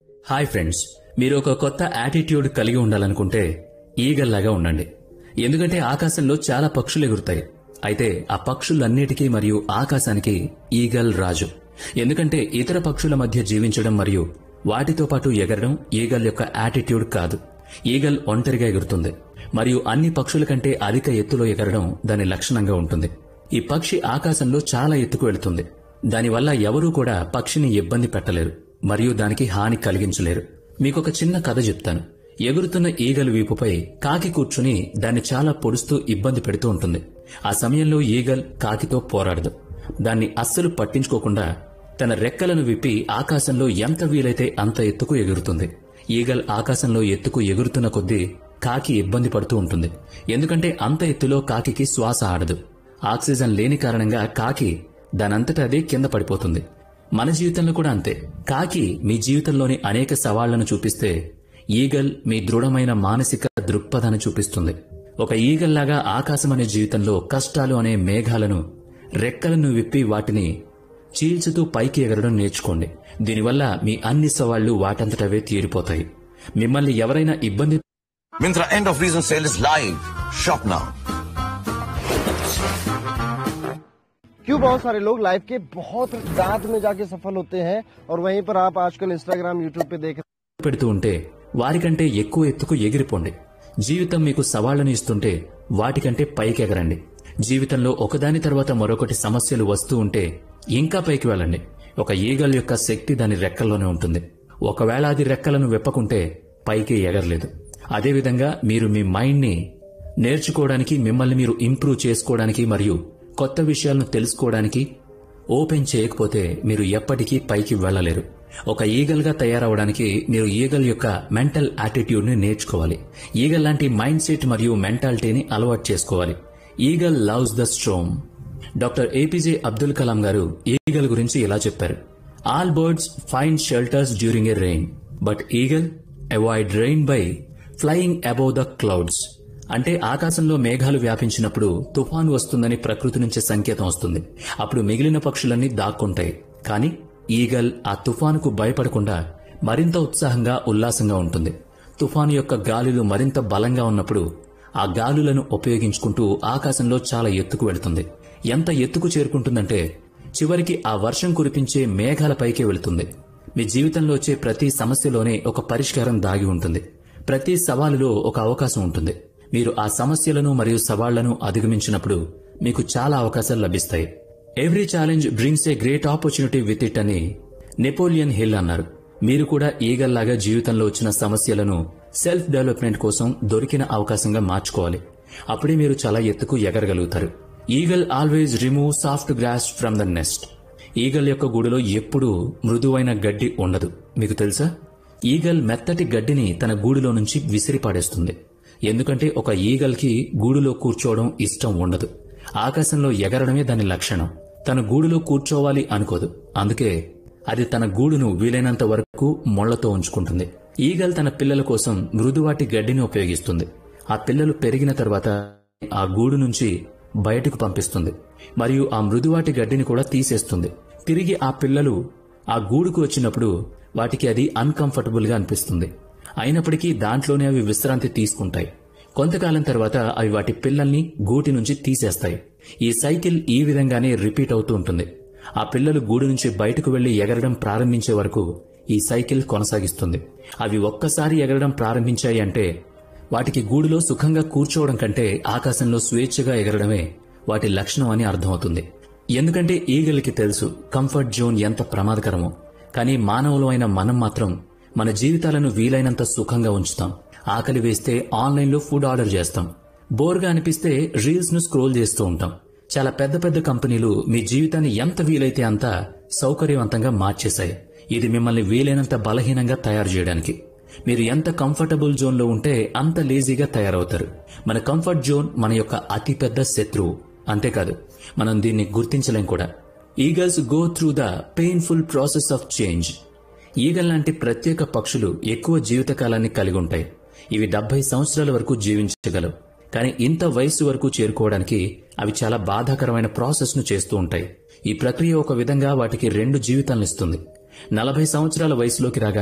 Hi friends మీరు ఒక కొత్త యాటిట్యూడ్ కలిగి ఉండాలనుకుంటే ఈగల్లాగా ఉండండి ఎందుకంటే ఆకాశంలో చాలా పక్షులు ఎగురుతాయి అయితే ఆ పక్షులన్నిటికీ మరియు ఆకాశానికి ఈగల్ రాజు ఎందుకంటే ఇతర పక్షుల మధ్య జీవించడం మరియు వాటితో పాటు ఎగరడం ఈగల్ యొక్క యాటిట్యూడ్ కాదు ఈగల్ ఒంటరిగా ఎగురుతుంది మరియు అన్ని పక్షుల కంటే అధిక ఎత్తులో ఎగరడం దాని లక్షణంగా ఉంటుంది ఈ పక్షి ఆకాశంలో చాలా ఎత్తుకు వెళుతుంది దానివల్ల ఎవరూ కూడా పక్షిని ఇబ్బంది పెట్టలేరు మరియు దానికి హాని కలిగించలేరు మీకొక చిన్న కథ చెప్తాను ఎగురుతున్న ఈగలు వీపుపై కాకి కూర్చుని దాన్ని చాలా పొడుస్తూ ఇబ్బంది పెడుతూ ఉంటుంది ఆ సమయంలో ఈగల్ కాకితో పోరాడదు దాన్ని అస్సలు పట్టించుకోకుండా తన రెక్కలను విప్పి ఆకాశంలో ఎంత వీలైతే అంత ఎత్తుకు ఎగురుతుంది ఈగల్ ఆకాశంలో ఎత్తుకు ఎగురుతున్న కొద్దీ కాకి ఇబ్బంది పడుతూ ఉంటుంది ఎందుకంటే అంత ఎత్తులో కాకికి శ్వాస ఆడదు ఆక్సిజన్ లేని కారణంగా కాకి దానంతట అదే కింద పడిపోతుంది మన జీవితంలో కూడా అంతే కాకి మీ జీవితంలోని అనేక సవాళ్లను చూపిస్తే ఈగల్ మీ దృఢమైన మానసిక దృక్పథాన్ని చూపిస్తుంది ఒక ఈగల్లాగా ఆకాశం అనే జీవితంలో కష్టాలు అనే మేఘాలను రెక్కలను విప్పి వాటిని చీల్చుతూ పైకి ఎగరడం నేర్చుకోండి దీనివల్ల మీ అన్ని సవాళ్లు వాటంతటవే తీరిపోతాయి మిమ్మల్ని ఎవరైనా ఇబ్బంది Mintra end of reason sale is live. Shop now. क्यों बहुत सारे लोग लाइफ के बहुत रात में जाके सफल होते हैं और वहीं पर आप आजकल इंस्टाग्राम यूट्यूब पे देख పెడుతూ ఉంటే వారికంటే ఎక్కువ ఎత్తుకు ఎగిరిపోండి జీవితం మీకు సవాళ్లను ఇస్తుంటే వాటికంటే పైకి ఎగరండి జీవితంలో ఒకదాని తర్వాత మరొకటి సమస్యలు వస్తూ ఉంటే ఇంకా పైకి వెళ్ళండి ఒక ఈగల్ యొక్క శక్తి దాని రెక్కల్లోనే ఉంటుంది ఒకవేళ అది రెక్కలను విప్పకుంటే పైకి ఎగరలేదు అదేవిధంగా మీరు మీ మైండ్ని నేర్చుకోవడానికి మిమ్మల్ని మీరు ఇంప్రూవ్ చేసుకోవడానికి మరియు కొత్త విషయాలను తెలుసుకోవడానికి ఓపెన్ చేయకపోతే మీరు ఎప్పటికీ పైకి వెళ్ళలేరు ఒక ఈగల్ గా తయారవడానికి మీరు ఈగల్ యొక్క మెంటల్ యాటిట్యూడ్ ని నేర్చుకోవాలి ఈగల్ లాంటి మైండ్ సెట్ మరియు మెంటాలిటీని అలవాటు చేసుకోవాలి eagle loves the storm doctor APJ Abdul Kalam గారు ఈగల్ గురించి ఇలా చెప్పారు all birds find shelters during a rain but eagle avoid rain by flying above the clouds అంటే ఆకాశంలో మేఘాలు వ్యాపించినప్పుడు తుఫాను వస్తుందని ప్రకృతి నుంచి సంకేతం వస్తుంది అప్పుడు మిగిలిన పక్షులన్నీ దాక్కుంటాయి కానీ ఈగల్ ఆ తుఫానుకు భయపడకుండా మరింత ఉత్సాహంగా ఉల్లాసంగా ఉంటుంది తుఫాను యొక్క గాలులు మరింత బలంగా ఉన్నప్పుడు ఆ గాలులను ఉపయోగించుకుంటూ ఆకాశంలో చాలా ఎత్తుకు వెళుతుంది ఎంత ఎత్తుకు చేరుకుంటుందంటే చివరికి ఆ వర్షం కురిపించే మేఘాల పైకే వెళుతుంది మీ జీవితంలో వచ్చే ప్రతి సమస్యలోనే ఒక పరిష్కారం దాగి ఉంటుంది ప్రతి సవాలులో ఒక అవకాశం ఉంటుంది మీరు ఆ సమస్యలను మరియు సవాళ్లను అధిగమించినప్పుడు మీకు చాలా అవకాశాలు లభిస్తాయి every challenge brings a great opportunity with it అని నెపోలియన్ హిల్ అన్నారు మీరు కూడా ఈగల్లాగా జీవితంలో వచ్చిన సమస్యలను సెల్ఫ్ డెవలప్మెంట్ కోసం దొరికిన అవకాశంగా మార్చుకోవాలి అప్పుడే మీరు చాలా ఎత్తుకు ఎగరగలుగుతారు eagle always remove soft grass from the nest eagle యొక్క గూడులో ఎప్పుడూ మృదువైన గడ్డి ఉండదు మీకు తెలుసా ఈగల్ మెత్తటి గడ్డిని తన గూడులో నుంచి విసిరిపాడేస్తుంది ఎందుకంటే ఒక ఈగల్కి గూడులో కూర్చోవడం ఇష్టం ఉండదు ఆకాశంలో ఎగరడమే దాని లక్షణం తన గూడులో కూర్చోవాలి అనుకోదు అందుకే అది తన గూడును వీలైనంత వరకు మొళ్లతో ఉంచుకుంటుంది ఈగల్ తన పిల్లల కోసం మృదువాటి గడ్డిని ఉపయోగిస్తుంది ఆ పిల్లలు పెరిగిన తర్వాత ఆ గూడు నుంచి బయటకు పంపిస్తుంది మరియు ఆ మృదువాటి గడ్డిని కూడా తీసేస్తుంది తిరిగి ఆ పిల్లలు ఆ గూడుకు వచ్చినప్పుడు వాటికి అది అన్కంఫర్టబుల్ గా అనిపిస్తుంది అయినప్పటికీ దాంట్లోనే అవి విశ్రాంతి తీసుకుంటాయి కొంతకాలం తర్వాత అవి వాటి పిల్లల్ని గూటి నుంచి తీసేస్తాయి ఈ సైకిల్ ఈ విధంగానే రిపీట్ అవుతూ ఉంటుంది ఆ పిల్లలు గూడు నుంచి బయటకు వెళ్లి ఎగరడం ప్రారంభించే వరకు ఈ సైకిల్ కొనసాగిస్తుంది అవి ఒక్కసారి ఎగరడం ప్రారంభించాయి అంటే వాటికి గూడులో సుఖంగా కూర్చోవడం కంటే ఆకాశంలో స్వేచ్ఛగా ఎగరడమే వాటి లక్షణం అని అర్థమవుతుంది ఎందుకంటే ఈగలకి తెలుసు కంఫర్ట్ జోన్ ఎంత ప్రమాదకరమో కానీ మానవులమైన మనం మాత్రం మన జీవితాలను వీలైనంత సుఖంగా ఉంచుతాం ఆకలి వేస్తే ఆన్లైన్లో ఫుడ్ ఆర్డర్ చేస్తాం బోర్గా అనిపిస్తే రీల్స్ ను స్క్రోల్ చేస్తూ ఉంటాం చాలా పెద్ద పెద్ద కంపెనీలు మీ జీవితాన్ని ఎంత వీలైతే అంత సౌకర్యవంతంగా మార్చేశాయి ఇది మిమ్మల్ని వీలైనంత బలహీనంగా తయారు చేయడానికి మీరు ఎంత కంఫర్టబుల్ జోన్ లో ఉంటే అంత లేజీగా తయారవుతారు మన కంఫర్ట్ జోన్ మన యొక్క అతిపెద్ద శత్రువు అంతేకాదు మనం దీన్ని గుర్తించలేం కూడా eagles go through the painful process of change eagle లాంటి ప్రత్యేక పక్షులు ఎక్కువ జీవితకాలాన్ని కలిగి ఉంటాయి ఇవి డెబ్బై సంవత్సరాల వరకు జీవించగలవు కానీ ఇంత వయస్సు వరకు చేరుకోవడానికి అవి చాలా బాధాకరమైన ప్రాసెస్ ను చేస్తూ ఉంటాయి ఈ ప్రక్రియ ఒక విధంగా వాటికి రెండు జీవితాలను ఇస్తుంది నలభై సంవత్సరాల వయసులోకి రాగానే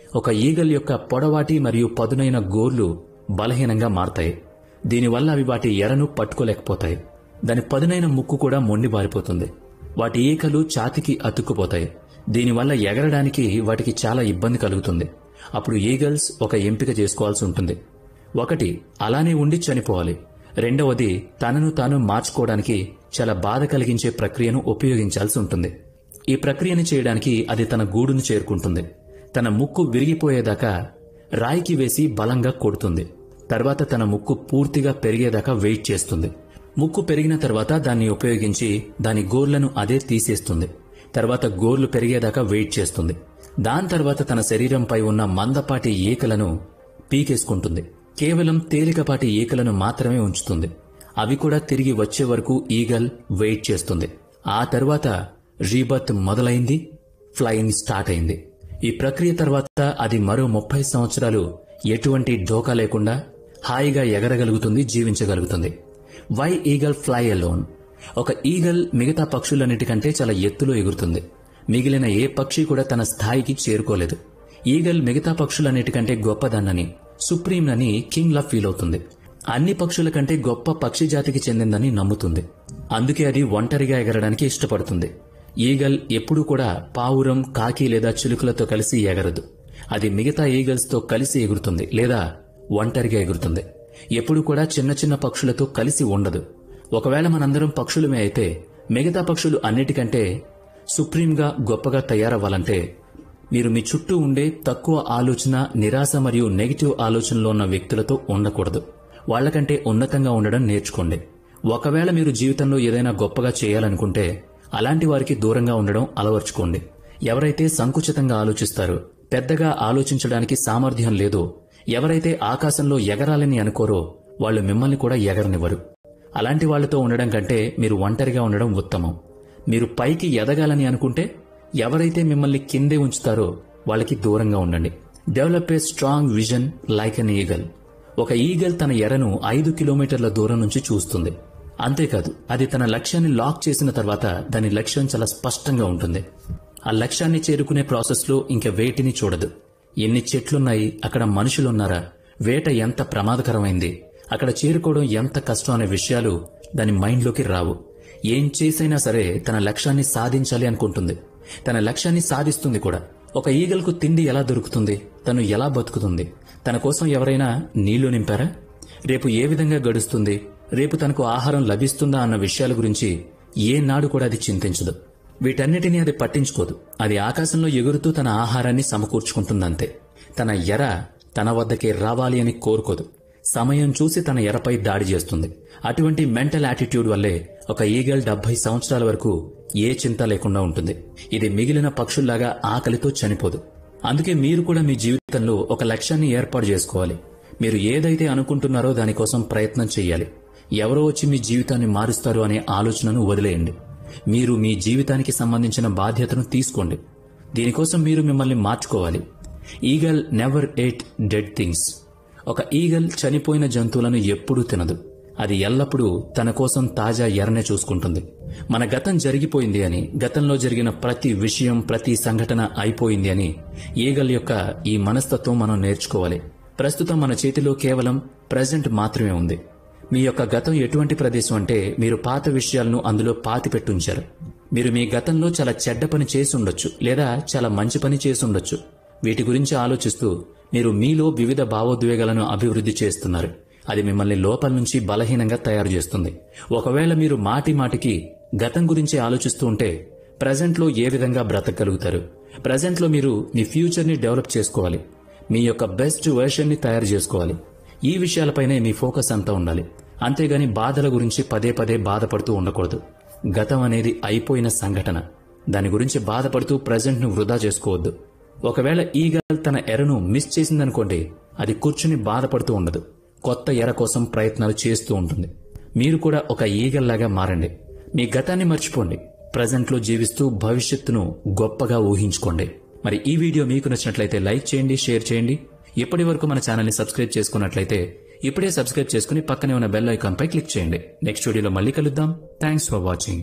ఒక ఈగల్ యొక్క పొడవాటి మరియు పదునైన గోర్లు బలహీనంగా మారతాయి దీనివల్ల అవి వాటి ఎరను పట్టుకోలేకపోతాయి దాని పదునైన ముక్కు కూడా మొండి బారిపోతుంది వాటి ఈకలు ఛాతికి అతుక్కుపోతాయి దీనివల్ల ఎగరడానికి వాటికి చాలా ఇబ్బంది కలుగుతుంది అప్పుడు ఈగల్స్ ఒక ఎంపిక చేసుకోవాల్సి ఉంటుంది ఒకటి అలానే ఉండి చనిపోవాలి రెండవది తనను తాను మార్చుకోవడానికి చాలా బాధ కలిగించే ప్రక్రియను ఉపయోగించాల్సి ఉంటుంది ఈ ప్రక్రియను చేయడానికి అది తన గూడును చేరుకుంటుంది తన ముక్కు విరిగిపోయేదాకా రాయికి వేసి బలంగా కొడుతుంది తర్వాత తన ముక్కు పూర్తిగా పెరిగేదాకా వెయిట్ చేస్తుంది ముక్కు పెరిగిన తర్వాత దాన్ని ఉపయోగించి దాని గోర్లను అదే తీసేస్తుంది తర్వాత గోర్లు పెరిగేదాకా వెయిట్ చేస్తుంది దాని తర్వాత తన శరీరంపై ఉన్న మందపాటి ఈకలను పీకేసుకుంటుంది కేవలం తేలికపాటి ఈకలను మాత్రమే ఉంచుతుంది అవి కూడా తిరిగి వచ్చే వరకు ఈగల్ వెయిట్ చేస్తుంది ఆ తర్వాత రీబర్త్ మొదలైంది ఫ్లయింగ్ స్టార్ట్ అయింది ఈ ప్రక్రియ తర్వాత అది మరో ముప్పై సంవత్సరాలు ఎటువంటి ఢోకా లేకుండా హాయిగా ఎగరగలుగుతుంది జీవించగలుగుతుంది వై ఈగల్ ఫ్లై అలోన్ ఒక ఈగల్ మిగతా పక్షులన్నిటికంటే చాలా ఎత్తులో ఎగురుతుంది మిగిలిన ఏ పక్షి కూడా తన స్థాయికి చేరుకోలేదు ఈగల్ మిగతా పక్షులన్నిటికంటే గొప్పదన్నని సుప్రీం అని కింగ్ లా ఫీల్ అవుతుంది అన్ని పక్షుల కంటే గొప్ప పక్షి జాతికి చెందిందని నమ్ముతుంది అందుకే అది ఒంటరిగా ఎగరడానికి ఇష్టపడుతుంది ఈగల్ ఎప్పుడూ కూడా పావురం కాకి లేదా చిలుకలతో కలిసి ఎగరదు అది మిగతా ఈగల్స్ తో కలిసి ఎగురుతుంది లేదా ఒంటరిగా ఎగురుతుంది ఎప్పుడు కూడా చిన్న చిన్న పక్షులతో కలిసి ఉండదు ఒకవేళ మనందరం పక్షులమే అయితే మిగతా పక్షులు అన్నిటికంటే సుప్రీంగా గొప్పగా తయారవ్వాలంటే మీరు మీ చుట్టూ ఉండే తక్కువ ఆలోచన నిరాశ మరియు నెగిటివ్ ఆలోచనలో ఉన్న వ్యక్తులతో ఉండకూడదు వాళ్ళకంటే ఉన్నతంగా ఉండడం నేర్చుకోండి ఒకవేళ మీరు జీవితంలో ఏదైనా గొప్పగా చేయాలనుకుంటే అలాంటి వారికి దూరంగా ఉండడం అలవర్చుకోండి ఎవరైతే సంకుచితంగా ఆలోచిస్తారో పెద్దగా ఆలోచించడానికి సామర్థ్యం లేదో ఎవరైతే ఆకాశంలో ఎగరాలని అనుకోరో వాళ్ళు మిమ్మల్ని కూడా ఎగరనివ్వరు అలాంటి వాళ్లతో ఉండడం కంటే మీరు ఒంటరిగా ఉండడం ఉత్తమం మీరు పైకి ఎదగాలని అనుకుంటే ఎవరైతే మిమ్మల్ని కిందే ఉంచుతారో వాళ్ళకి దూరంగా ఉండండి develop a strong vision like an eagle ఒక ఈగల్ తన ఎరను ఐదు కిలోమీటర్ల దూరం నుంచి చూస్తుంది అంతేకాదు అది తన లక్ష్యాన్ని లాక్ చేసిన తర్వాత దాని లక్ష్యం చాలా స్పష్టంగా ఉంటుంది ఆ లక్ష్యాన్ని చేరుకునే ప్రాసెస్లో ఇంక వేటిని చూడదు ఎన్ని చెట్లున్నాయి అక్కడ మనుషులున్నారా వేట ఎంత ప్రమాదకరమైంది అక్కడ చేరుకోవడం ఎంత కష్టం అనే విషయాలు దాని మైండ్లోకి రావు ఏం చేసైనా సరే తన లక్ష్యాన్ని సాధించాలి అనుకుంటుంది తన లక్ష్యాన్ని సాధిస్తుంది కూడా ఒక ఈగల్కు తిండి ఎలా దొరుకుతుంది తను ఎలా బతుకుతుంది తన కోసం ఎవరైనా నీళ్లు నింపారా రేపు ఏ విధంగా గడుస్తుంది రేపు తనకు ఆహారం లభిస్తుందా అన్న విషయాల గురించి ఏనాడు కూడా అది చింతించదు వీటన్నిటినీ అది పట్టించుకోదు అది ఆకాశంలో ఎగురుతూ తన ఆహారాన్ని సమకూర్చుకుంటుందంతే తన ఎర తన వద్దకే రావాలి అని కోరుకోదు సమయం చూసి తన ఎరపై దాడి చేస్తుంది అటువంటి మెంటల్ యాటిట్యూడ్ వల్లే ఒక ఈగల్ డెబ్బై సంవత్సరాల వరకు ఏ చింత లేకుండా ఉంటుంది ఇది మిగిలిన పక్షుల్లాగా ఆకలితో చనిపోదు అందుకే మీరు కూడా మీ జీవితంలో ఒక లక్ష్యాన్ని ఏర్పాటు చేసుకోవాలి మీరు ఏదైతే అనుకుంటున్నారో దానికోసం ప్రయత్నం చేయాలి ఎవరో వచ్చి మీ జీవితాన్ని మారుస్తారు అనే ఆలోచనను వదిలేయండి మీరు మీ జీవితానికి సంబంధించిన బాధ్యతను తీసుకోండి దీనికోసం మీరు మిమ్మల్ని మార్చుకోవాలి eagle never eat dead things ఒక ఈగల్ చనిపోయిన జంతువులను ఎప్పుడూ తినదు అది ఎల్లప్పుడూ తన కోసం తాజా ఎర్రనే చూసుకుంటుంది మన గతం జరిగిపోయింది అని గతంలో జరిగిన ప్రతి విషయం ప్రతి సంఘటన అయిపోయింది అని ఈగల్ యొక్క ఈ మనస్తత్వం మనం నేర్చుకోవాలి ప్రస్తుతం మన చేతిలో కేవలం ప్రజెంట్ మాత్రమే ఉంది మీ యొక్క గతం ఎటువంటి ప్రదేశం అంటే మీరు పాత విషయాలను అందులో పాతి పెట్టుంచారు మీరు మీ గతంలో చాలా చెడ్డ పని చేసి ఉండొచ్చు లేదా చాలా మంచి పని చేసి ఉండొచ్చు వీటి గురించి ఆలోచిస్తూ మీరు మీలో వివిధ భావోద్వేగాలను అభివృద్ధి చేస్తున్నారు అది మిమ్మల్ని లోపల నుంచి బలహీనంగా తయారు చేస్తుంది ఒకవేళ మీరు మాటి మాటికి గతం గురించి ఆలోచిస్తూ ఉంటే ప్రజెంట్లో ఏ విధంగా బ్రతకగలుగుతారు ప్రజెంట్లో మీరు మీ ఫ్యూచర్ని డెవలప్ చేసుకోవాలి మీ యొక్క బెస్ట్ వెర్షన్ని తయారు చేసుకోవాలి ఈ విషయాలపైనే మీ ఫోకస్ అంతా ఉండాలి అంతేగాని బాధల గురించి పదే పదే బాధపడుతూ ఉండకూడదు గతం అనేది అయిపోయిన సంఘటన దాని గురించి బాధపడుతూ ప్రజెంట్ను వృధా చేసుకోవద్దు ఒకవేళ ఈ గర్ల్ తన ఎరను మిస్ చేసిందనుకోండి అది కూర్చుని బాధపడుతూ ఉండదు కొత్త ఎర కోసం ప్రయత్నాలు చేస్తూ ఉంటుంది మీరు కూడా ఒక ఈగల్లాగా మారండి మీ గతాన్ని మర్చిపోండి ప్రజెంట్లో జీవిస్తూ భవిష్యత్తును గొప్పగా ఊహించుకోండి మరి ఈ వీడియో మీకు నచ్చినట్లయితే లైక్ చేయండి షేర్ చేయండి ఇప్పటి వరకు మన ఛానల్ని సబ్స్క్రైబ్ చేసుకున్నట్లయితే ఇప్పుడే సబ్స్క్రైబ్ చేసుకుని పక్కనే ఉన్న బెల్ ఐకాన్ పై క్లిక్ చేయండి నెక్స్ట్ వీడియోలో మళ్ళీ కలుద్దాం థ్యాంక్స్ ఫర్ వాచింగ్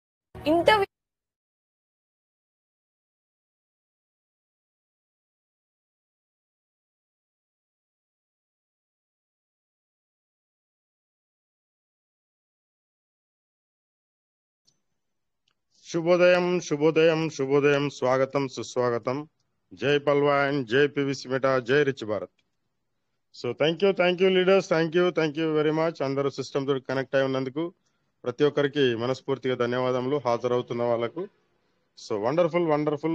ఇంత శుభోదయం శుభోదయం శుభోదయం స్వాగతం సుస్వాగతం జై పల్వాన్ జై పివిసి మెటా జై rich Bharat so thank you thank you leaders thank you thank you very much అందరూ సిస్టమ్ తోటి కనెక్ట్ అయి ఉన్నందుకు ప్రతి ఒక్కరికి మనస్ఫూర్తిగా ధన్యవాదములు హాజరవుతున్న వాళ్ళకు సో వండర్ఫుల్ వండర్ఫుల్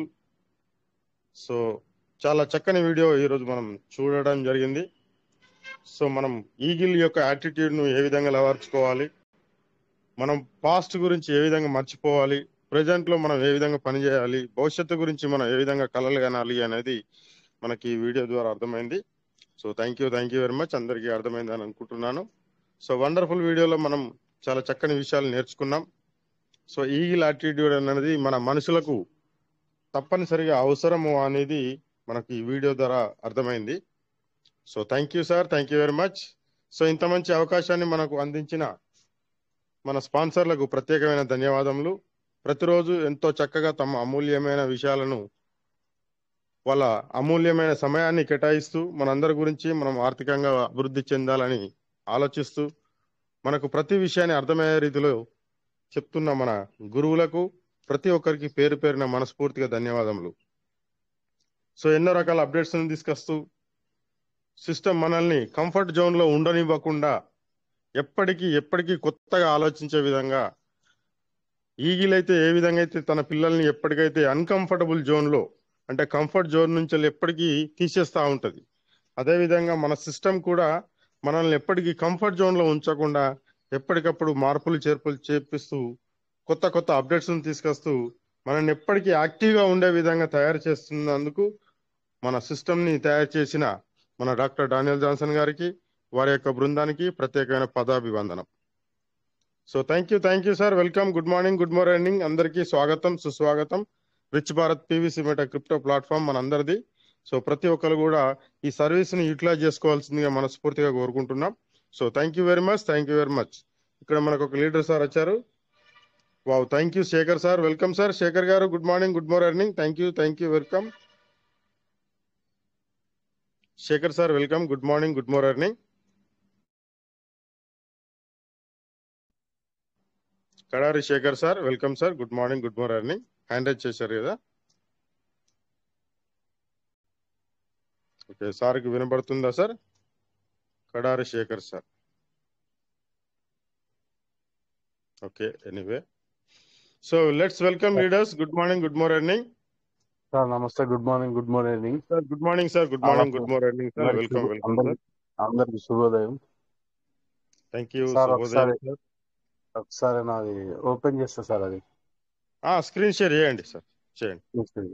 సో చాలా చక్కని వీడియో ఈరోజు మనం చూడడం జరిగింది సో మనం ఈగిల్ యొక్క యాటిట్యూడ్ ను ఏ విధంగా అలవర్చుకోవాలి మనం పాస్ట్ గురించి ఏ విధంగా మర్చిపోవాలి ప్రజెంట్ లో మనం ఏ విధంగా పనిచేయాలి భవిష్యత్తు గురించి మనం ఏ విధంగా కలలు కనాలి అనేది మనకి ఈ వీడియో ద్వారా అర్థమైంది so thank you thank you very much అందరికీ అర్థమైంది అని అనుకుంటున్నాను సో వండర్ఫుల్ వీడియోలో మనం చాలా చక్కని విషయాలు నేర్చుకున్నాం సో ఈగిల్ యాటిట్యూడ్ అనేది మన మనుషులకు తప్పనిసరిగా అవసరము అనేది మనకి ఈ వీడియో ద్వారా అర్థమైంది so thank you sir thank you very much so ఇంత మంచి అవకాశాన్ని మనకు అందించిన మన స్పాన్సర్లకు ప్రత్యేకమైన ధన్యవాదములు ప్రతిరోజు ఎంతో చక్కగా తమ అమూల్యమైన విషయాలను వాళ్ళ అమూల్యమైన సమయాన్ని కేటాయిస్తూ మనందరి గురించి మనం ఆర్థికంగా అభివృద్ధి చెందాలని ఆలోచిస్తూ మనకు ప్రతి విషయాన్ని అర్థమయ్యే రీతిలో చెప్తున్న మన గురువులకు ప్రతి ఒక్కరికి పేరు పేరున మనస్ఫూర్తిగా ధన్యవాదములు సో ఎన్నో రకాల అప్డేట్స్ తీసుకొస్తూ సిస్టమ్ మనల్ని కంఫర్ట్ జోన్ లో ఉండనివ్వకుండా ఎప్పటికీ ఎప్పటికీ కొత్తగా ఆలోచించే విధంగా ఈగిల్ అయితే ఏ విధంగా అయితే తన పిల్లల్ని ఎప్పటికైతే అన్కంఫర్టబుల్ జోన్ లో అంటే కంఫర్ట్ జోన్ నుంచి ఎప్పటికీ తీసేస్తా ఉంటది అదే విధంగా మన సిస్టమ్ కూడా మనల్ని ఎప్పటికీ కంఫర్ట్ జోన్ లో ఉంచకుండా ఎప్పటికప్పుడు మార్పులు చేర్పులు చేపిస్తూ కొత్త కొత్త అప్డేట్స్ తీసుకొస్తూ మనల్ని ఎప్పటికీ యాక్టివ్ గా ఉండే విధంగా తయారు చేస్తున్నందుకు మన సిస్టమ్ ని తయారు చేసిన మన డాక్టర్ డానియల్ జాన్సన్ గారికి వారి యొక్క బృందానికి ప్రత్యేకమైన పదాభివందనం so thank you thank you sir welcome good morning good morning అందరికీ స్వాగతం సుస్వాగతం rich Bharat PVC meta crypto platform మనందరిది సో ప్రతి ఒక్కరు కూడా ఈ సర్వీస్ ని యూటిలైజ్ చేసుకోవాల్సిందిగా మనస్ఫూర్తిగా కోరుకుంటున్నాం so thank you very much thank you very much ఇక్కడ మనకు ఒక లీడర్ సార్ వచ్చారు wow thank you Shekhar sir welcome sir Shekhar గారు good morning good morning thank you thank you welcome Shekhar sir welcome good morning good morning Kadari Shekhar sir welcome sir good morning good morning hand raise చేశారు కదా okay సార్కి వినపడుతుందా sir Kadari Shekhar sir okay anyway so let's welcome leaders good morning good morning sir నమస్తే good morning good morning sir good morning sir good morning good morning sir welcome welcome sir అందరికి అందరికి శుభోదయం thank you sir శుభోదయం ఒకసారి ఒకసారి నాది open చేస్తా sir అది సార్ స్క్రీన్ షేర్ చేయండి సార్ చేయండి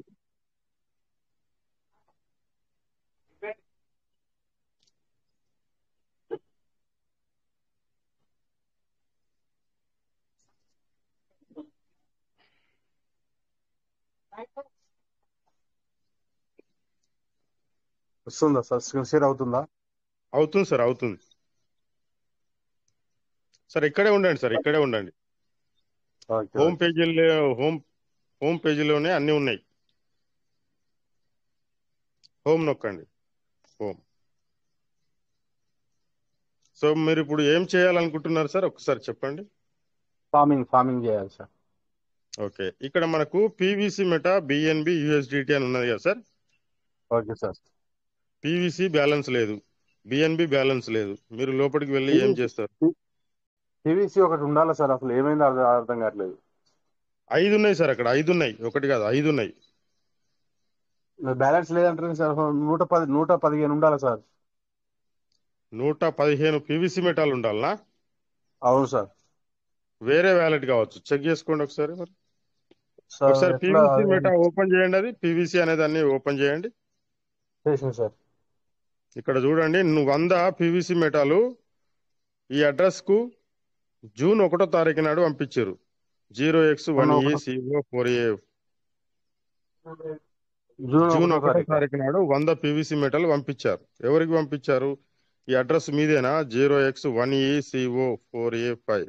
వస్తుందా సార్ స్క్రీన్ షేర్ అవుతుందా అవుతుంది సార్ అవుతుంది సార్ ఇక్కడే ఉండండి సార్ ఇక్కడే ఉండండి ఓకే హోమ్ పేజీలో హోమ్ హోమ్ పేజీలోనే అన్ని ఉన్నాయి హోమ్ నొక్కండి హోమ్ సో మీరు ఇప్పుడు ఏం చేయాలనుకుంటున్నారు సార్ ఒకసారి చెప్పండి ఫార్మింగ్ ఫార్మింగ్ చేయాలి సార్ ఓకే ఇక్కడ మనకు పీవీసీ మెటా బిఎన్బి యూఎస్డిటి అని ఉన్నది కదా sir okay sir PVC balance లేదు బిఎన్బి బ్యాలెన్స్ లేదు మీరు లోపలికి వెళ్ళి ఏం చేస్తారు టీవీసీ ఒకటి ఉండాలి సార్ అసలు ఏమైందో అర్థం అర్థం కావట్లేదు ఐదు ఉన్నాయి సార్ అక్కడ ఐదు ఉన్నాయి ఒకటి కాదు ఐదు ఉన్నాయి బ్యాలెన్స్ లేదంటారు సార్ నూట పది నూట పదిహేను ఉండాలి సార్ నూట పదిహేను పీవీసీ మెటాలు ఉండాలనా అవును సార్ వేరే వ్యాలెట్ కావచ్చు చెక్ చేసుకోండి ఒకసారి మరి సార్ ఒకసారి ఎట్లా పీవీసీ మెటా ఓపెన్ చేయండి అది పీవీసీ అనేది అన్ని ఓపెన్ చేయండి చేసింది సార్ ఇక్కడ చూడండి నువ్వు వంద పీవీసీ మెటాలు ఈ అడ్రస్ కు జూన్ ఒకటో తారీఖు నాడు పంపించారు zero x one June A ఒకటో- CO four A June June ఒకటో ఒకటో తారీఖు తారీఖు నాడు వంద పీవీసీ మెటల్ పంపించారు ఎవరికి పంపించారు ఈ అడ్రస్ మీదేనా zero x one A CO four A five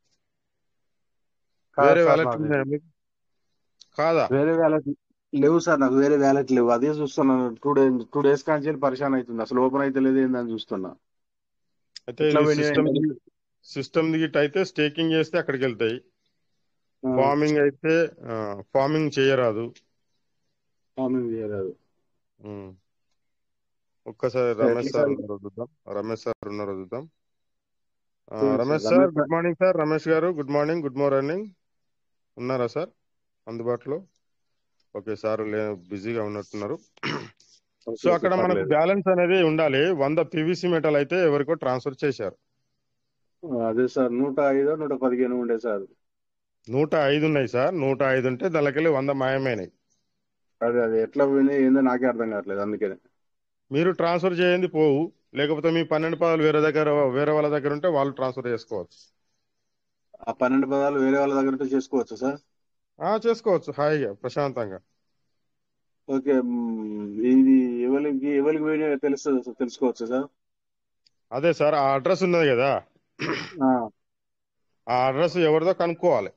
కాదు వేరే సార్ వ్యాలెట్ నాది. ఉన్నాయా మీకు కాదా వేరే వ్యాలెట్ లేవు సార్ నాకు వేరే వ్యాలెట్ లేవు అదే చూస్తున్నాను టూ డేస్ టూ డేస్ కాంచి పరిశాన్ అవుతుంది అసలు ఓపెన్ అయితే లేదు ఏందని చూస్తున్నా అయితే ఎట్లా ఇది పోయినాయి సిస్టమ్ అంటే- సిస్టమ్ దిగిట్ అయితే స్టేకింగ్ చేస్తే అక్కడికి వెళ్తాయి ఆ, ఫార్మింగ్ అయితే ఆ, ఫార్మింగ్ చేయరాదు ఫార్మింగ్ చేయరాదు ఉమ్. ఒక్కసారి సార్, రమేష్ సార్ ఈసారి- ఉన్నారో చూద్దాం రమేష్ సార్ ఉన్నారో చూద్దాం ఆ, చూడండి Ramesh sir, sir Ramesh good morning sir Ramesh గారు గుడ్ మార్నింగ్ గుడ్ మార్నింగ్ ఉన్నారా సార్ అందుబాటులో ఓకే సార్ లే బిజీగా ఉన్నట్టున్నారు ఓకే, సో అక్కడ ఓకే, మనకు పర్లేదు. బ్యాలెన్స్ అనేది ఉండాలి వంద పివిసి మెటల్ అయితే ఎవరికో ట్రాన్స్ఫర్ చేశారు అదే సార్ నూట ఐదు నూట పదిహేను ఉండే సార్ నూట ఐదు ఉన్నాయి సార్ నూట ఐదు ఉంటే దానికెళ్ళి వంద మాయమైనాయి అదే అదే ఎట్లా పోయినాయి ఏందో నాకే అర్థం కావట్లేదు అందుకనే మీరు ట్రాన్స్ఫర్ చేయండి పోవు లేకపోతే మీ పన్నెండు పదాలు వేరే దగ్గర వేరే వాళ్ళ దగ్గర ఉంటే వాళ్ళు ట్రాన్స్ఫర్ చేసుకోవచ్చు ఆ పన్నెండు పదాలు వేరే వాళ్ళ దగ్గర ఉంటే చేసుకోవచ్చు సార్ ఆ చేసుకోవచ్చు హాయిగా ప్రశాంతంగా ఓకే మ్, ఇది ఎవరికి ఎవరికి పోయినా తెలుస్తుంది తెలుసుకోవచ్చు సార్ అదే సార్ ఆ అడ్రస్ ఉన్నది కదా ఆ, ఆ అడ్రస్ ఎవరిదో కనుక్కోవాలి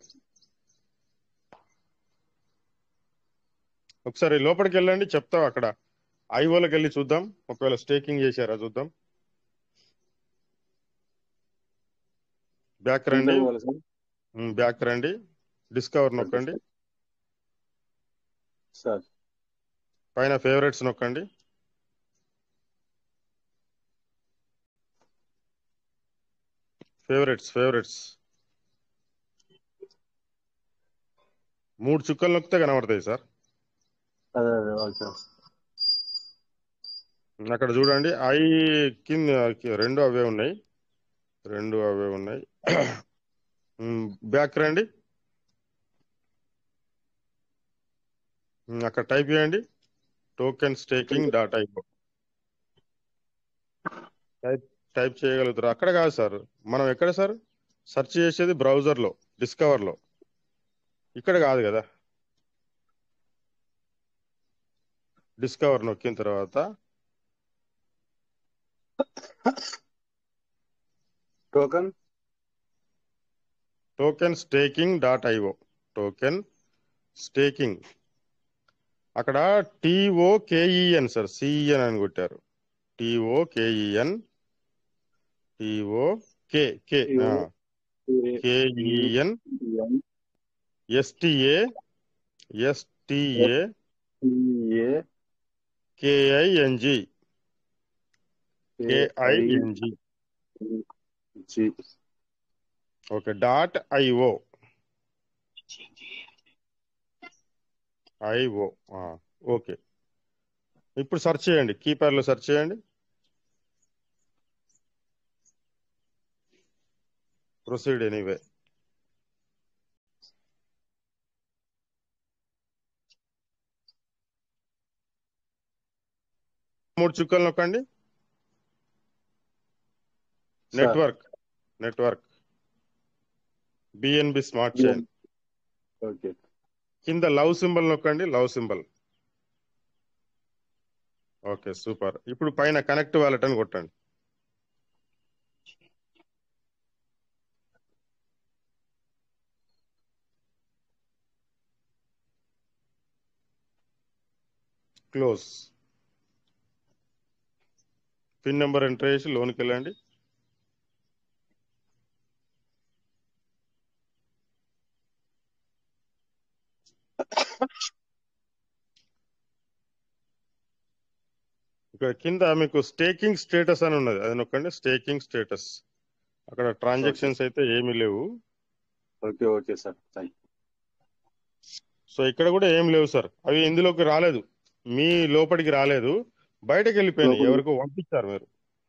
ఒకసారి లోపలికి వెళ్ళండి చెప్తాం అక్కడ ఐఓలోకి వెళ్ళి చూద్దాం ఒకవేళ స్టేకింగ్ చేశారా చూద్దాం బ్యాక్ రండి ఎంత పోవాలి సార్ ఉమ్, బ్యాక్ రండి డిస్కవర్ నొక్కండి సార్ పైన ఫేవరెట్స్ నొక్కండి ఫేవరెట్స్ ఫేవరెట్స్ మూడు చుక్కలు నొక్కితే కనబడతాయి సార్ అదే అదే ఓకే అక్కడ చూడండి ఐ కింద రెండు అవే ఉన్నాయి రెండు అవే ఉన్నాయి ఉమ్, బ్యాక్ రండి ఉమ్, అక్కడ టైప్ చేయండి token staking dot IO type type చేయగలుగుతారు అక్కడ కాదు సార్ మనం ఎక్కడ సార్ సెర్చ్ చేసేది బ్రౌజర్లో డిస్కవర్లో ఇక్కడ కాదు కదా డిస్కవర్ నొక్కిన తర్వాత token token staking dot IO token staking అక్కడ టిఓ కేఈఎన్ సార్ సిఈఎన్ అని కొట్టారు T O K E N T O K K K E N S T A S T A A K I N G K I N G G okay dot IO IO okay ఇప్పుడు సెర్చ్ చేయండి కీప్యాడ్లో సెర్చ్ చేయండి proceed anyway మూడు చుక్కలు నొక్కండి network network BNB smart chain okay కింద లవ్ సింబల్ నొక్కండి లవ్ సింబల్ ఓకే సూపర్ ఇప్పుడు పైన కనెక్ట్ వాలెట్ అని కొట్టండి క్లోజ్ పిన్ నెంబర్ ఎంటర్ చేసి లోన్కి వెళ్ళండి ఇక్కడ కింద మీకు స్టేకింగ్ స్టేటస్ అని ఉన్నది అది నొక్కండి స్టేకింగ్ స్టేటస్ అక్కడ ట్రాన్సాక్షన్స్ అయితే ఏమీ లేవు okay okay sir thank so ఇక్కడ కూడా ఏం లేవు సార్ అవి ఇందులోకి రాలేదు మీ లోపలికి రాలేదు బయటకు వెళ్ళిపోయినాయి లోపలికి. ఎవరికో పంపించారు మీరు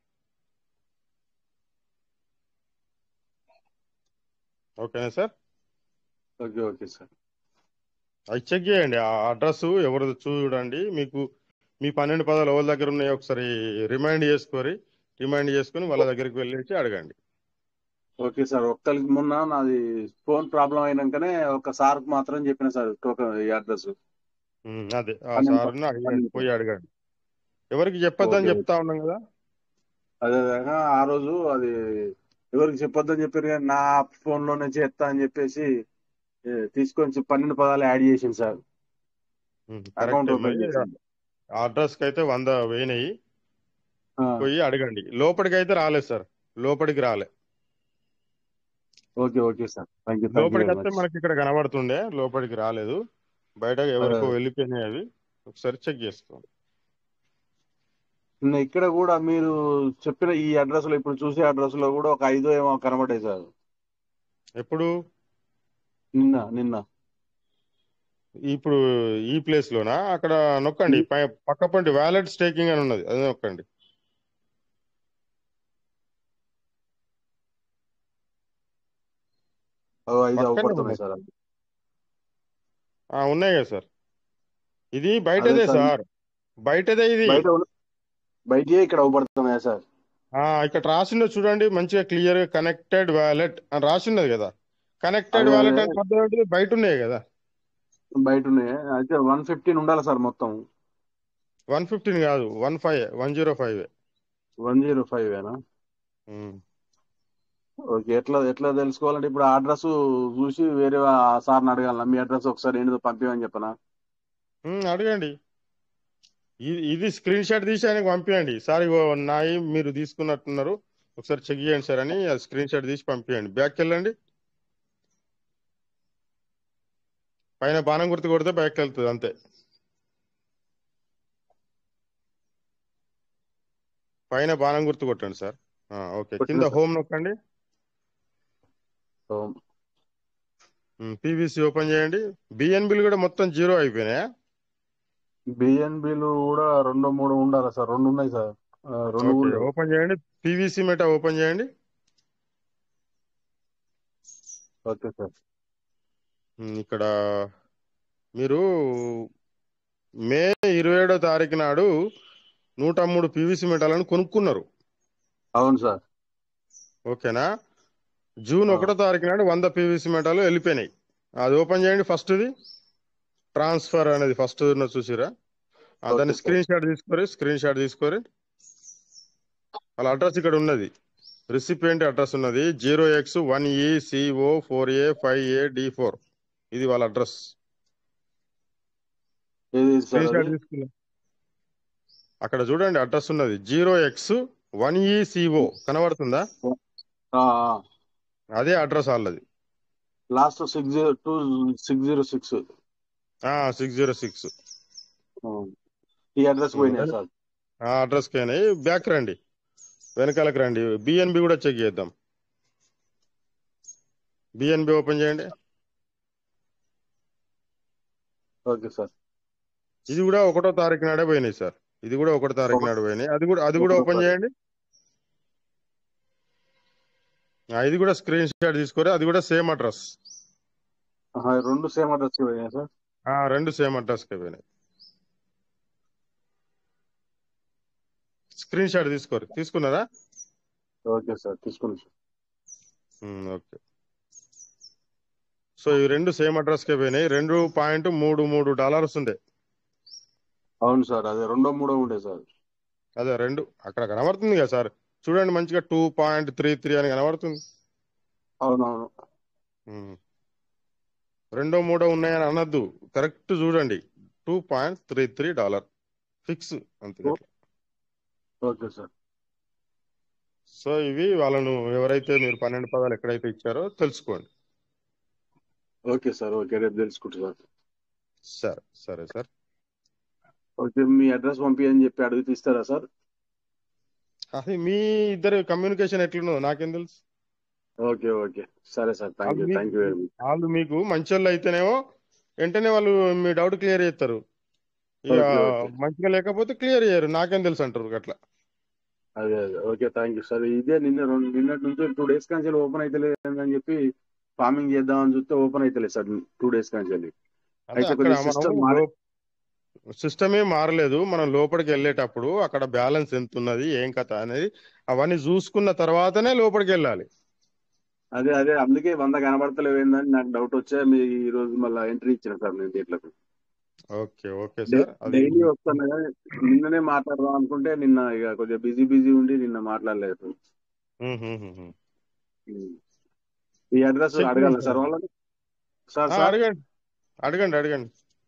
ఓకేనా సార్ ఓకే ఓకే సార్ అది చెక్ చేయండి ఆ అడ్రస్ ఎవరిది చూడండి మీకు మీ పన్నెండు పదాలు ఎవరి దగ్గర ఉన్నాయో ఒకసారి రిమైండ్ చేసుకొని రిమైండ్ చేసుకొని వాళ్ళ దగ్గరికి వెళ్ళేసి అడగండి ఓకే సార్ ఒక్కరికి మొన్న నాది ఫోన్ ప్రాబ్లం అయినాకనే ఒక సార్ మాత్రం చెప్పిన సార్ టోకన్ ఈ అడ్రస్ ఉమ్, అదే ఆ పన్నెండు సార్ని అడగండి పన్నెండు. పోయి అడగండి ఎవరికి చెప్పొద్దని ఓకే. చెప్తా ఉన్నాం కదా అదే విధంగా ఆ రోజు అది ఎవరికి చెప్పొద్దని చెప్పారు కానీ నా ఫోన్ లోనే చేస్తా అని చెప్పేసి ఏ, తీసుకొని పన్నెండు పదాలు యాడ్ చేసింది సార్ ఉమ్, అకౌంట్ కరెక్టే ఓపెన్ మరి చేసింది ఆ అడ్రస్ కి అయితే వంద వేయినాయి ఆ, పోయి అడగండి లోపలికి అయితే రాలేదు సార్ లోపలికి రాలే okay okay sir thank you thank you లోపలికి వెరీ వస్తే మచ్ మనకి ఇక్కడ కనబడుతుండే లోపలికి రాలేదు బయట ఎవరికో వెళ్ళిపోయినాయి అవి ఒకసారి చెక్ చేసుకోండి నిన్న ఇక్కడ కూడా మీరు చెప్పిన ఈ అడ్రస్ లో ఇప్పుడు చూసే అడ్రస్ లో కూడా ఒక ఐదో ఏమో కనబడ్డాయి సార్ ఎప్పుడు నిన్న నిన్న ఇప్పుడు ఈ ప్లేస్ లోనా అక్కడ నొక్కండి పై- పక్క పంటి వ్యాలెట్ స్టేకింగ్ అని ఉన్నది అది నొక్కండి ఓ, ఐదు పక్కనే అవపడుతున్నాయి ఉన్నాయి. సార్ ఆ, ఉన్నాయి కదా సార్ ఇది బయటదే అదే సార్. సార్ బయటదే ఇది బయట ఉన్న- బయటే ఇక్కడ అవపడుతున్నాయా సార్ ఆ, ఇక్కడ రాసిందో చూడండి మంచిగా క్లియర్ కనెక్టెడ్ వ్యాలెట్ అని రాసిన్నది కదా కనెక్టెడ్ అదే, వ్యాలెట్ అదే. అంటే అర్థం ఏంటిది? బయట ఉన్నాయి కదా బయట ఉన్నాయి అయితే వన్ ఫిఫ్టీన్ ఉండాలి సార్ మొత్తం వన్ ఫిఫ్టీన్ కాదు one five one zero five one zero five ఏనా ఓకే ఎట్లా ఎట్లా తెలుసుకోవాలంటే ఇప్పుడు ఆ అడ్రస్ చూసి వేరే ఆ సార్ని అడగాల మీ అడ్రస్ ఒకసారి ఏంటో పంపించమని చెప్పనా అడగండి ఇది ఇది స్క్రీన్ షాట్ తీసి ఆయనకు పంపించండి సార్ ఇగో నాయి మీరు తీసుకున్నట్టున్నారు ఒకసారి చెక్ చేయండి సార్ అని స్క్రీన్ షాట్ తీసి పంపించండి బ్యాక్ వెళ్ళండి పైన బాణం గుర్తు కొడితే బ్యాక్ వెళ్తుంది అంతే పైన బాణం గుర్తు కొట్టండి సార్ ఆ, ఓకే కొట్టినా కింద సార్. హోమ్ నొక్కండి సో, పీవీసీ ఓపెన్ చేయండి బిఎన్బిలు కూడా మొత్తం జీరో అయిపోయినాయా బిఎన్బిలు కూడా రెండు మూడు ఉండాలి సార్ రెండు ఉన్నాయి సార్ ఆ, రెండు ఓకే కూడా ఓపెన్ చేయండి పీవీసీ మెటా ఓపెన్ చేయండి ఓకే సార్ ఉమ్, ఇక్కడ మీరు మే ఇరవై ఏడో తారీఖు నాడు నూట మూడు పీవీసీ మెటాలను కొనుక్కున్నారు అవును సార్ ఓకేనా జూన్ ఆ. ఒకటో తారీఖు నాడు వంద పీవీసీ మెటాలు వెళ్ళిపోయినాయి అది ఓపెన్ చేయండి ఫస్ట్ది ట్రాన్స్ఫర్ అనేది ఫస్ట్ ఉన్న చూసిరా ఆ, ఓకే దాన్ని సార్. స్క్రీన్ షాట్ తీసుకోరి స్క్రీన్ షాట్ తీసుకోరి వాళ్ళ అడ్రస్ ఇక్కడ ఉన్నది రిసిపియంట్ అడ్రస్ ఉన్నది zero x one E CO four A five A D four ఇది వాళ్ళ అడ్రస్ ఏది సార్ స్క్రీన్ షాట్ అది? తీసుకున్నా అక్కడ చూడండి అడ్రస్ ఉన్నది zero x one E CO కనబడుతుందా ఆ, ఆ. అదే అడ్రస్ వాళ్ళది last six zero two six zero six six zero six ఈ అడ్రస్ పోయినాయి సార్ ఆ అడ్రస్ కైనా బ్యాక్ రండి వెనకాలకు రండి బిఎన్బి కూడా చెక్ చేద్దాం బిఎన్బి ఓపెన్ చేయండి ఓకే సార్ ఇది కూడా ఒకటో తారీఖు నాడే పోయినాయి సార్ ఇది కూడా ఒకటో తారీఖు నాడు పోయినాయి అది కూడా అది కూడా ఒకటో ఓపెన్ తారీఖు. చేయండి ఆ, ఇది కూడా స్క్రీన్ షాట్ తీసుకోరు అది కూడా సేమ్ అడ్రస్ ఆహా, రెండు సేమ్ అడ్రస్ పోయినాయి సార్ ఆ రెండు సేమ్ అడ్రస్ కే పోయినాయి స్క్రీన్ షాట్ తీసుకోరు తీసుకున్నారా ఓకే సార్ తీసుకున్నాను సార్ ఉమ్, ఓకే సో ఈ రెండు సేమ్ అడ్రస్ కే పోయినాయి రెండు పాయింట్ మూడు మూడు డాలర్స్ ఉండే అవును సార్ అదే రెండో మూడో ఉండే సార్ అదే రెండు అక్కడ కనబడుతుంది కదా సార్ చూడండి మంచిగా టూ పాయింట్ త్రీ త్రీ అని కనబడుతుంది అవునవును ఉమ్. రెండో మూడో ఉన్నాయని అనొద్దు కరెక్ట్ చూడండి two point three three dollar fix అంతే ఓకే సార్ సో ఇవి వాళ్ళను ఎవరైతే మీరు పన్నెండు పదాలు ఎక్కడైతే ఇచ్చారో తెలుసుకోండి ఓకే సార్ ఓకే రేపు తెలుసుకుంటా సార్ సరే సరే సార్ ఓకే మీ అడ్రస్ పంపించని చెప్పి అడిగితే ఇస్తారా సార్ అది మీ ఇద్దరు కమ్యూనికేషన్ ఎట్లున్నదో నాకేం తెలుసు ఓకే ఓకే సరే సార్ థ్యాంక్ యూ అది థ్యాంక్ యూ వెరీ మచ్ వాళ్ళు మీకు మంచోళ్ళు అయితేనేమో వెంటనే వాళ్ళు మీ డౌట్ క్లియర్ చేస్తారు ఇక ఓకే, ఓకే. మంచిగా లేకపోతే క్లియర్ చేయరు నాకేం తెలుసు అంటారు అట్లా అదే అదే ఓకే థ్యాంక్ యూ సార్ ఇదే నిన్న రెండు నిన్నటి నుంచి టూ డేస్ కాంచెల్ ఓపెన్ అయితే లేదని చెప్పి ఫార్మింగ్ చేద్దామని చూస్తే ఓపెన్ అయితే లేదు సార్ టూ డేస్ కాంచెల్ అదే అయితే అక్కడ కొద్దిగా system మారి- సిస్టమే మారలేదు మనం లోపలికి వెళ్ళేటప్పుడు అక్కడ బ్యాలెన్స్ ఎంత ఉన్నది ఏం కథ అనేది అవన్నీ చూసుకున్న తర్వాతనే లోపలికి వెళ్ళాలి అదే అదే అందుకే వంద కనబడతలేవు ఏందని నాకు డౌట్ వచ్చే మీ ఈ రోజు మళ్ళీ ఎంట్రీ ఇచ్చిన సార్ నేను దీంట్లోకి ఓకే ఓకే సార్ అది డైలీ వస్తాను కదా నిన్ననే మాట్లాడదాం అనుకుంటే నిన్న ఇక కొద్దిగా బిజీ బిజీ ఉండి నిన్న మాట్లాడలేదు ఉమ్, ఉమ్, ఉమ్, ఉమ్. ఈ అడ్రస్ చెప్పండి అడగాల సార్. సార్ వాళ్ళని సార్ ఆ, సార్ అడగండి అడగండి అడగండి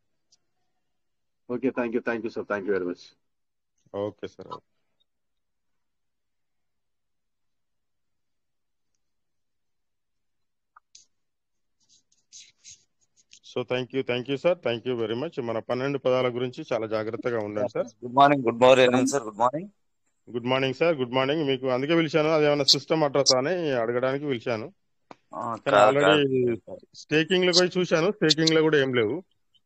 okay thank you thank you sir thank you very much okay sir so thank you thank you sir thank you very much మన పన్నెండు పదాల గురించి చాలా జాగ్రత్తగా ఉండండి sir good morning good morning sir good morning good morning sir good morning మీకు అందుకే పిలిచాను అది ఏమైనా సిస్టమ్ అడ్రస్ అని అడగడానికి పిలిచాను కానీ ఆల్రెడీ స్టేకింగ్ లో పోయి చూశాను స్టేకింగ్ లో కూడా ఏం లేవు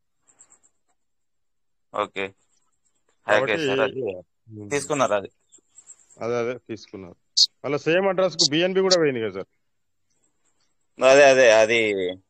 ఓకే హ్యాక్ కాబట్టి సార్ అది తీసుకున్నారు అది అదే అదే తీసుకున్నారు మళ్ళీ సేమ్ అడ్రస్ కు బిఎన్బి కూడా పోయింది కదా సార్ అదే అదే అది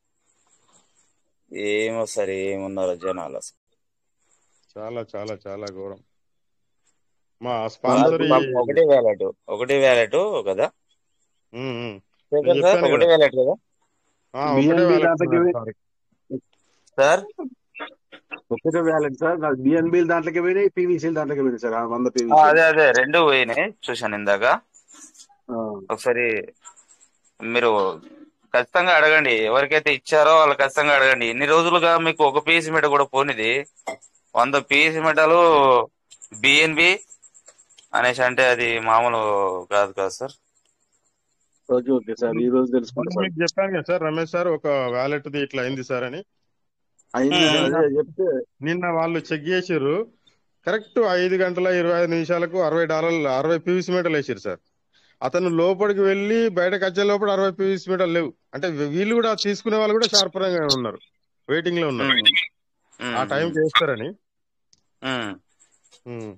ఏమో సార్ ఏమున్నారో జనాలు అసలు చాలా చాలా చాలా ఘోరం మా స్పాన్సర్ పాపం ఒకటే వ్యాలెట్ ఒకటే వ్యాలెట్ కదా శేఖర్ నేను సార్ చెప్పాను ఒకటే కదా. వ్యాలెట్ కదా ఒకటే BNB వాళ్ళకి దాంట్లోకి ఉన్నారు పోయి- సార్. సార్ ఒకటే వ్యాలెట్ సార్ బిఎన్బి దాంట్లోకి పోయినాయి పీవీసీ దాంట్లోకి పోయినాయి సార్ ఆ వంద ఆ, పీవీసీ అదే అదే రెండు పోయినాయి చూశాను ఇందాక ఒకసారి మీరు ఖచ్చితంగా అడగండి ఎవరికైతే ఇచ్చారో వాళ్ళు ఖచ్చితంగా అడగండి ఎన్ని రోజులుగా మీకు ఒక పీస్ మీట కూడా పోనిది వంద పీస్ మీటలు బిఎన్బి అనేసి అంటే అది మామూలు కాదు కదా సార్ ఓకే ఓకే సార్ ఈ రోజు తెలుసుకుంటా మొన్న సార్ మీకు చెప్పాను కదా సార్ రమేష్ సార్ ఒక వ్యాలెట్ ది ఇట్లా అయింది సార్ అని అయింది మ్మ్. సార్ అదే చెప్తే నిన్న వాళ్ళు చెక్ చేసిర్రు కరెక్ట్ ఐదు గంటల ఇరవై ఐదు నిమిషాలకు అరవై డాలర్లు అరవై పీవీసీ మీటర్లు వేసారు సార్ అతను లోపలికి వెళ్ళి బయటకు వచ్చే లోపల అరవై పీవీసీ మీటర్లు లేవు అంటే వీళ్ళు కూడా తీసుకునే వాళ్ళు కూడా షార్పర్గా ఉన్నారు వెయిటింగ్ లో ఉన్నారు ఉమ్, ఆ టైం చేస్తారని ఉమ్, ఉమ్.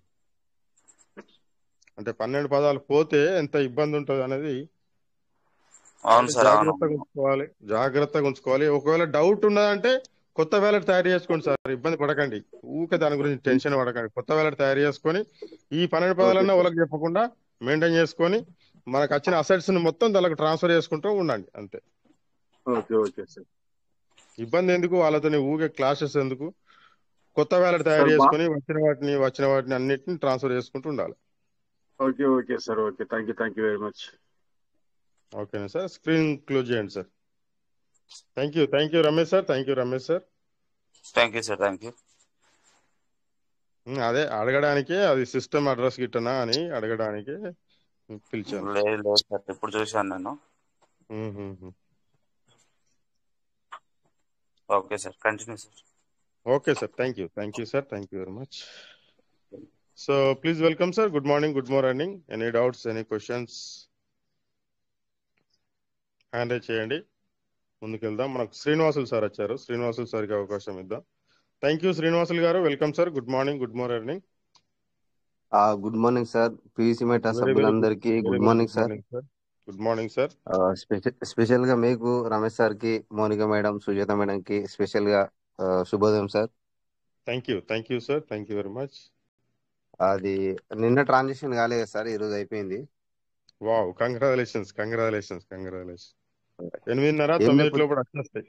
అంటే పన్నెండు పదాలు పోతే ఎంత ఇబ్బంది ఉంటుంది అనేది అవును సార్ అవును జాగ్రత్తగా ఉంచుకోవాలి జాగ్రత్తగా ఉంచుకోవాలి ఒకవేళ డౌట్ ఉన్నదంటే కొత్త వ్యాలెట్ తయారు చేసుకోండి సార్ ఇబ్బంది పడకండి ఊకే దాని గురించి టెన్షన్ పడకండి కొత్త వ్యాలెట్ తయారు చేసుకొని ఈ పన్నెండు పదాలన్నా వాళ్ళకి చెప్పకుండా మెయింటైన్ చేసుకొని మనకు వచ్చిన అసెట్స్ ని మొత్తం దానికి ట్రాన్స్ఫర్ చేసుకుంటూ ఉండండి అంతే ఓకే ఓకే సార్ ఇబ్బంది ఎందుకు వాళ్ళతో ఊకే క్లాసెస్ ఎందుకు కొత్త వ్యాలెట్ తయారు సార్, బా- చేసుకొని వచ్చిన వాటిని వచ్చిన వాటిని అన్నిటిని ట్రాన్స్ఫర్ చేసుకుంటూ ఉండాలి okay okay sir okay thank you thank you very much ఓకేనా సార్ స్క్రీన్ క్లోజ్ చేయండి sir thank you thank you Ramesh sir thank you Ramesh sir thank you sir thank you um, అదే అడగడానికే అది సిస్టమ్ అడ్రస్ గిట్టనా అని అడగడానికే పిలిచాను లేదు లేదు సార్ ఇప్పుడు చూశాను నేను um, um, um. Okay sir continue sir okay sir thank you thank you sir thank you very much so please welcome sir good morning good morning any doubts any questions hand raise చేయండి ముందుకెళ్దాం మనకు Srinivasulu sir వచ్చారు శ్రీనివాసులు సార్కి అవకాశం ఇద్దాం thank you Srinivasulu garu welcome sir good morning good morning ఆ good morning sir PVC meta very very good సభ్యులందరికీ very good very morning good sir morning sir good morning sir ఆ, స్పెషల్ స్పెషల్ గా మీకు రమేష్ సార్ కి మౌనిక మేడం సుజాత మేడం కి special గా ఆ, శుభోదయం sir thank you thank you sir thank you very much అది నిన్న ట్రాన్సాక్షన్ కాలేదు సార్ ఈ రోజు అయిపోయింది వావ్ కంగ్రాచులేషన్స్ కంగ్రాచులేషన్స్ కంగ్రాచులేషన్స్ ఎనిమిదిన్నర ఏం తొమ్మిది లేదు లోపల వచ్చేస్తాయి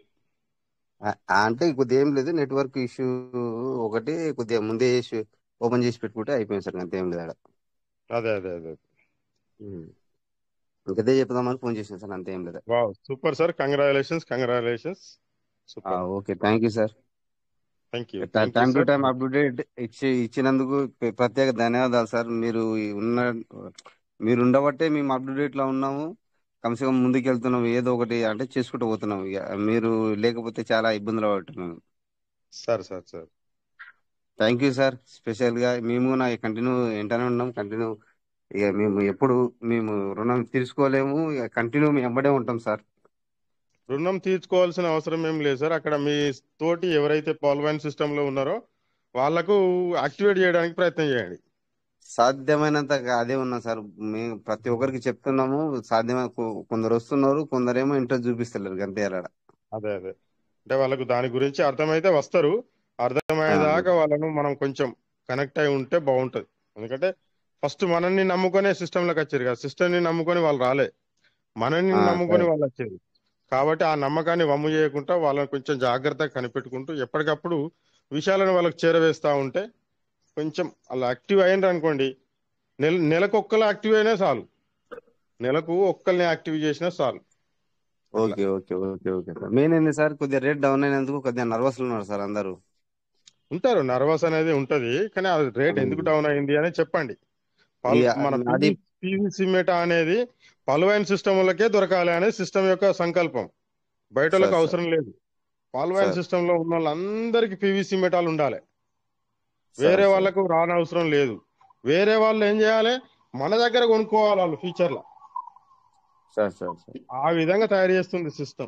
ఆ- అంటే కొద్దిగా ఏం లేదు నెట్వర్క్ ఇష్యూ ఒకటి కొద్దిగా ముందే ఓపెన్ చేసి పెట్టుకుంటే అయిపోయింది సార్ అంతేం లేదు ఆడ అదే అదే అదే ఉమ్. ఇంకదే చెప్దామని ఫోన్ చేసాను సార్ అంతేం లేదు wow super sir congratulations congratulations super okay thank you sir thank you thank you time to sir time update ఇచ్చి ఇచ్చినందుకు ప్ర- ప్రత్యేక ధన్యవాదాలు సార్ మీరు ఈ ఉన్న మీరు ఉండబట్టే మేము అప్డేట్ లో ఉన్నాము కమ్సే కమ్ ముందుకు వెళ్తున్నాం ఏదో ఒకటి అంటే చేసుకుంటూ పోతున్నాం ఇక మీరు లేకపోతే చాలా ఇబ్బందులు పడుతున్నాం sir sir sir thank you sir special గా మేము నా కంటిన్యూ వెంటనే ఉన్నాం కంటిన్యూ ఇక మేము ఎప్పుడు మేము రుణం తీర్చుకోలేము ఇక కంటిన్యూ మేము వెంబడే ఉంటాం సార్ రుణం తీర్చుకోవాల్సిన అవసరం ఏం లేదు సార్ అక్కడ మీ తోటి ఎవరైతే పాల్వైన్ సిస్టమ్ లో ఉన్నారో వాళ్ళకు యాక్టివేట్ చేయడానికి ప్రయత్నం చేయండి సాధ్యమైనంత అదే ఉన్నాం సార్ మేము ప్రతి ఒక్కరికి చెప్తున్నాము సాధ్యమైన కొ- కొందరు వస్తున్నారు కొందరేమో ఇంట్రెస్ట్ చూపిస్తలేరు అంతే అలా అదే అదే అంటే వాళ్ళకు దాని గురించి అర్థమైతే వస్తారు అర్థమయ్యేదాకా వాళ్ళను మనం కొంచెం కనెక్ట్ అయి ఉంటే బాగుంటది ఎందుకంటే ఫస్ట్ మనల్ని నమ్ముకునే సిస్టమ్ లోకి వచ్చారు కదా సిస్టమ్ ని నమ్ముకొని వాళ్ళు రాలే మనల్ని ఆ, నమ్ముకొని సరే. వాళ్ళు వచ్చారు కాబట్టి ఆ నమ్మకాన్ని వమ్ము చేయకుండా వాళ్ళని కొంచెం జాగ్రత్తగా కనిపెట్టుకుంటూ ఎప్పటికప్పుడు విషయాలను వాళ్ళకి చేరవేస్తా ఉంటే కొంచెం అలా యాక్టివ్ అయ్యిండ్రు అనుకోండి నెల నెలకు ఒక్కరు యాక్టివ్ అయినా చాలు నెలకు ఒక్కరిని యాక్టివ్ చేసినా చాలు అట్లా okay okay okay okay sir main ఏంది సార్ కొద్దిగా రేట్ డౌన్ అయినందుకు కొద్దిగా నర్వస్ ఉన్నారు సార్ అందరూ ఉంటారు నర్వస్ అనేది ఉంటది కానీ ఆ రేట్ ఎందుకు డౌన్ అయింది అని చెప్పండి పలు ఇక మన నాది పీవీసీ మెటా అనేది పలువైన సిస్టములకే దొరకాలి అనేది సిస్టమ్ యొక్క సంకల్పం బయట సార్ వాళ్ళకి సార్ అవసరం లేదు పాల్వాయిన్ సార్. సిస్టమ్ లో ఉన్న వాళ్ళందరికీ పీవీసీ మెటాల్ ఉండాలి సార్, వేరే సార్. వాళ్ళకు రానవసరం లేదు వేరే వాళ్ళు ఏం చేయాలి మన దగ్గర కొనుక్కోవాలి వాళ్ళు ఫ్యూచర్ లో సార్ సార్ సార్ ఆ విధంగా తయారు చేస్తుంది సిస్టమ్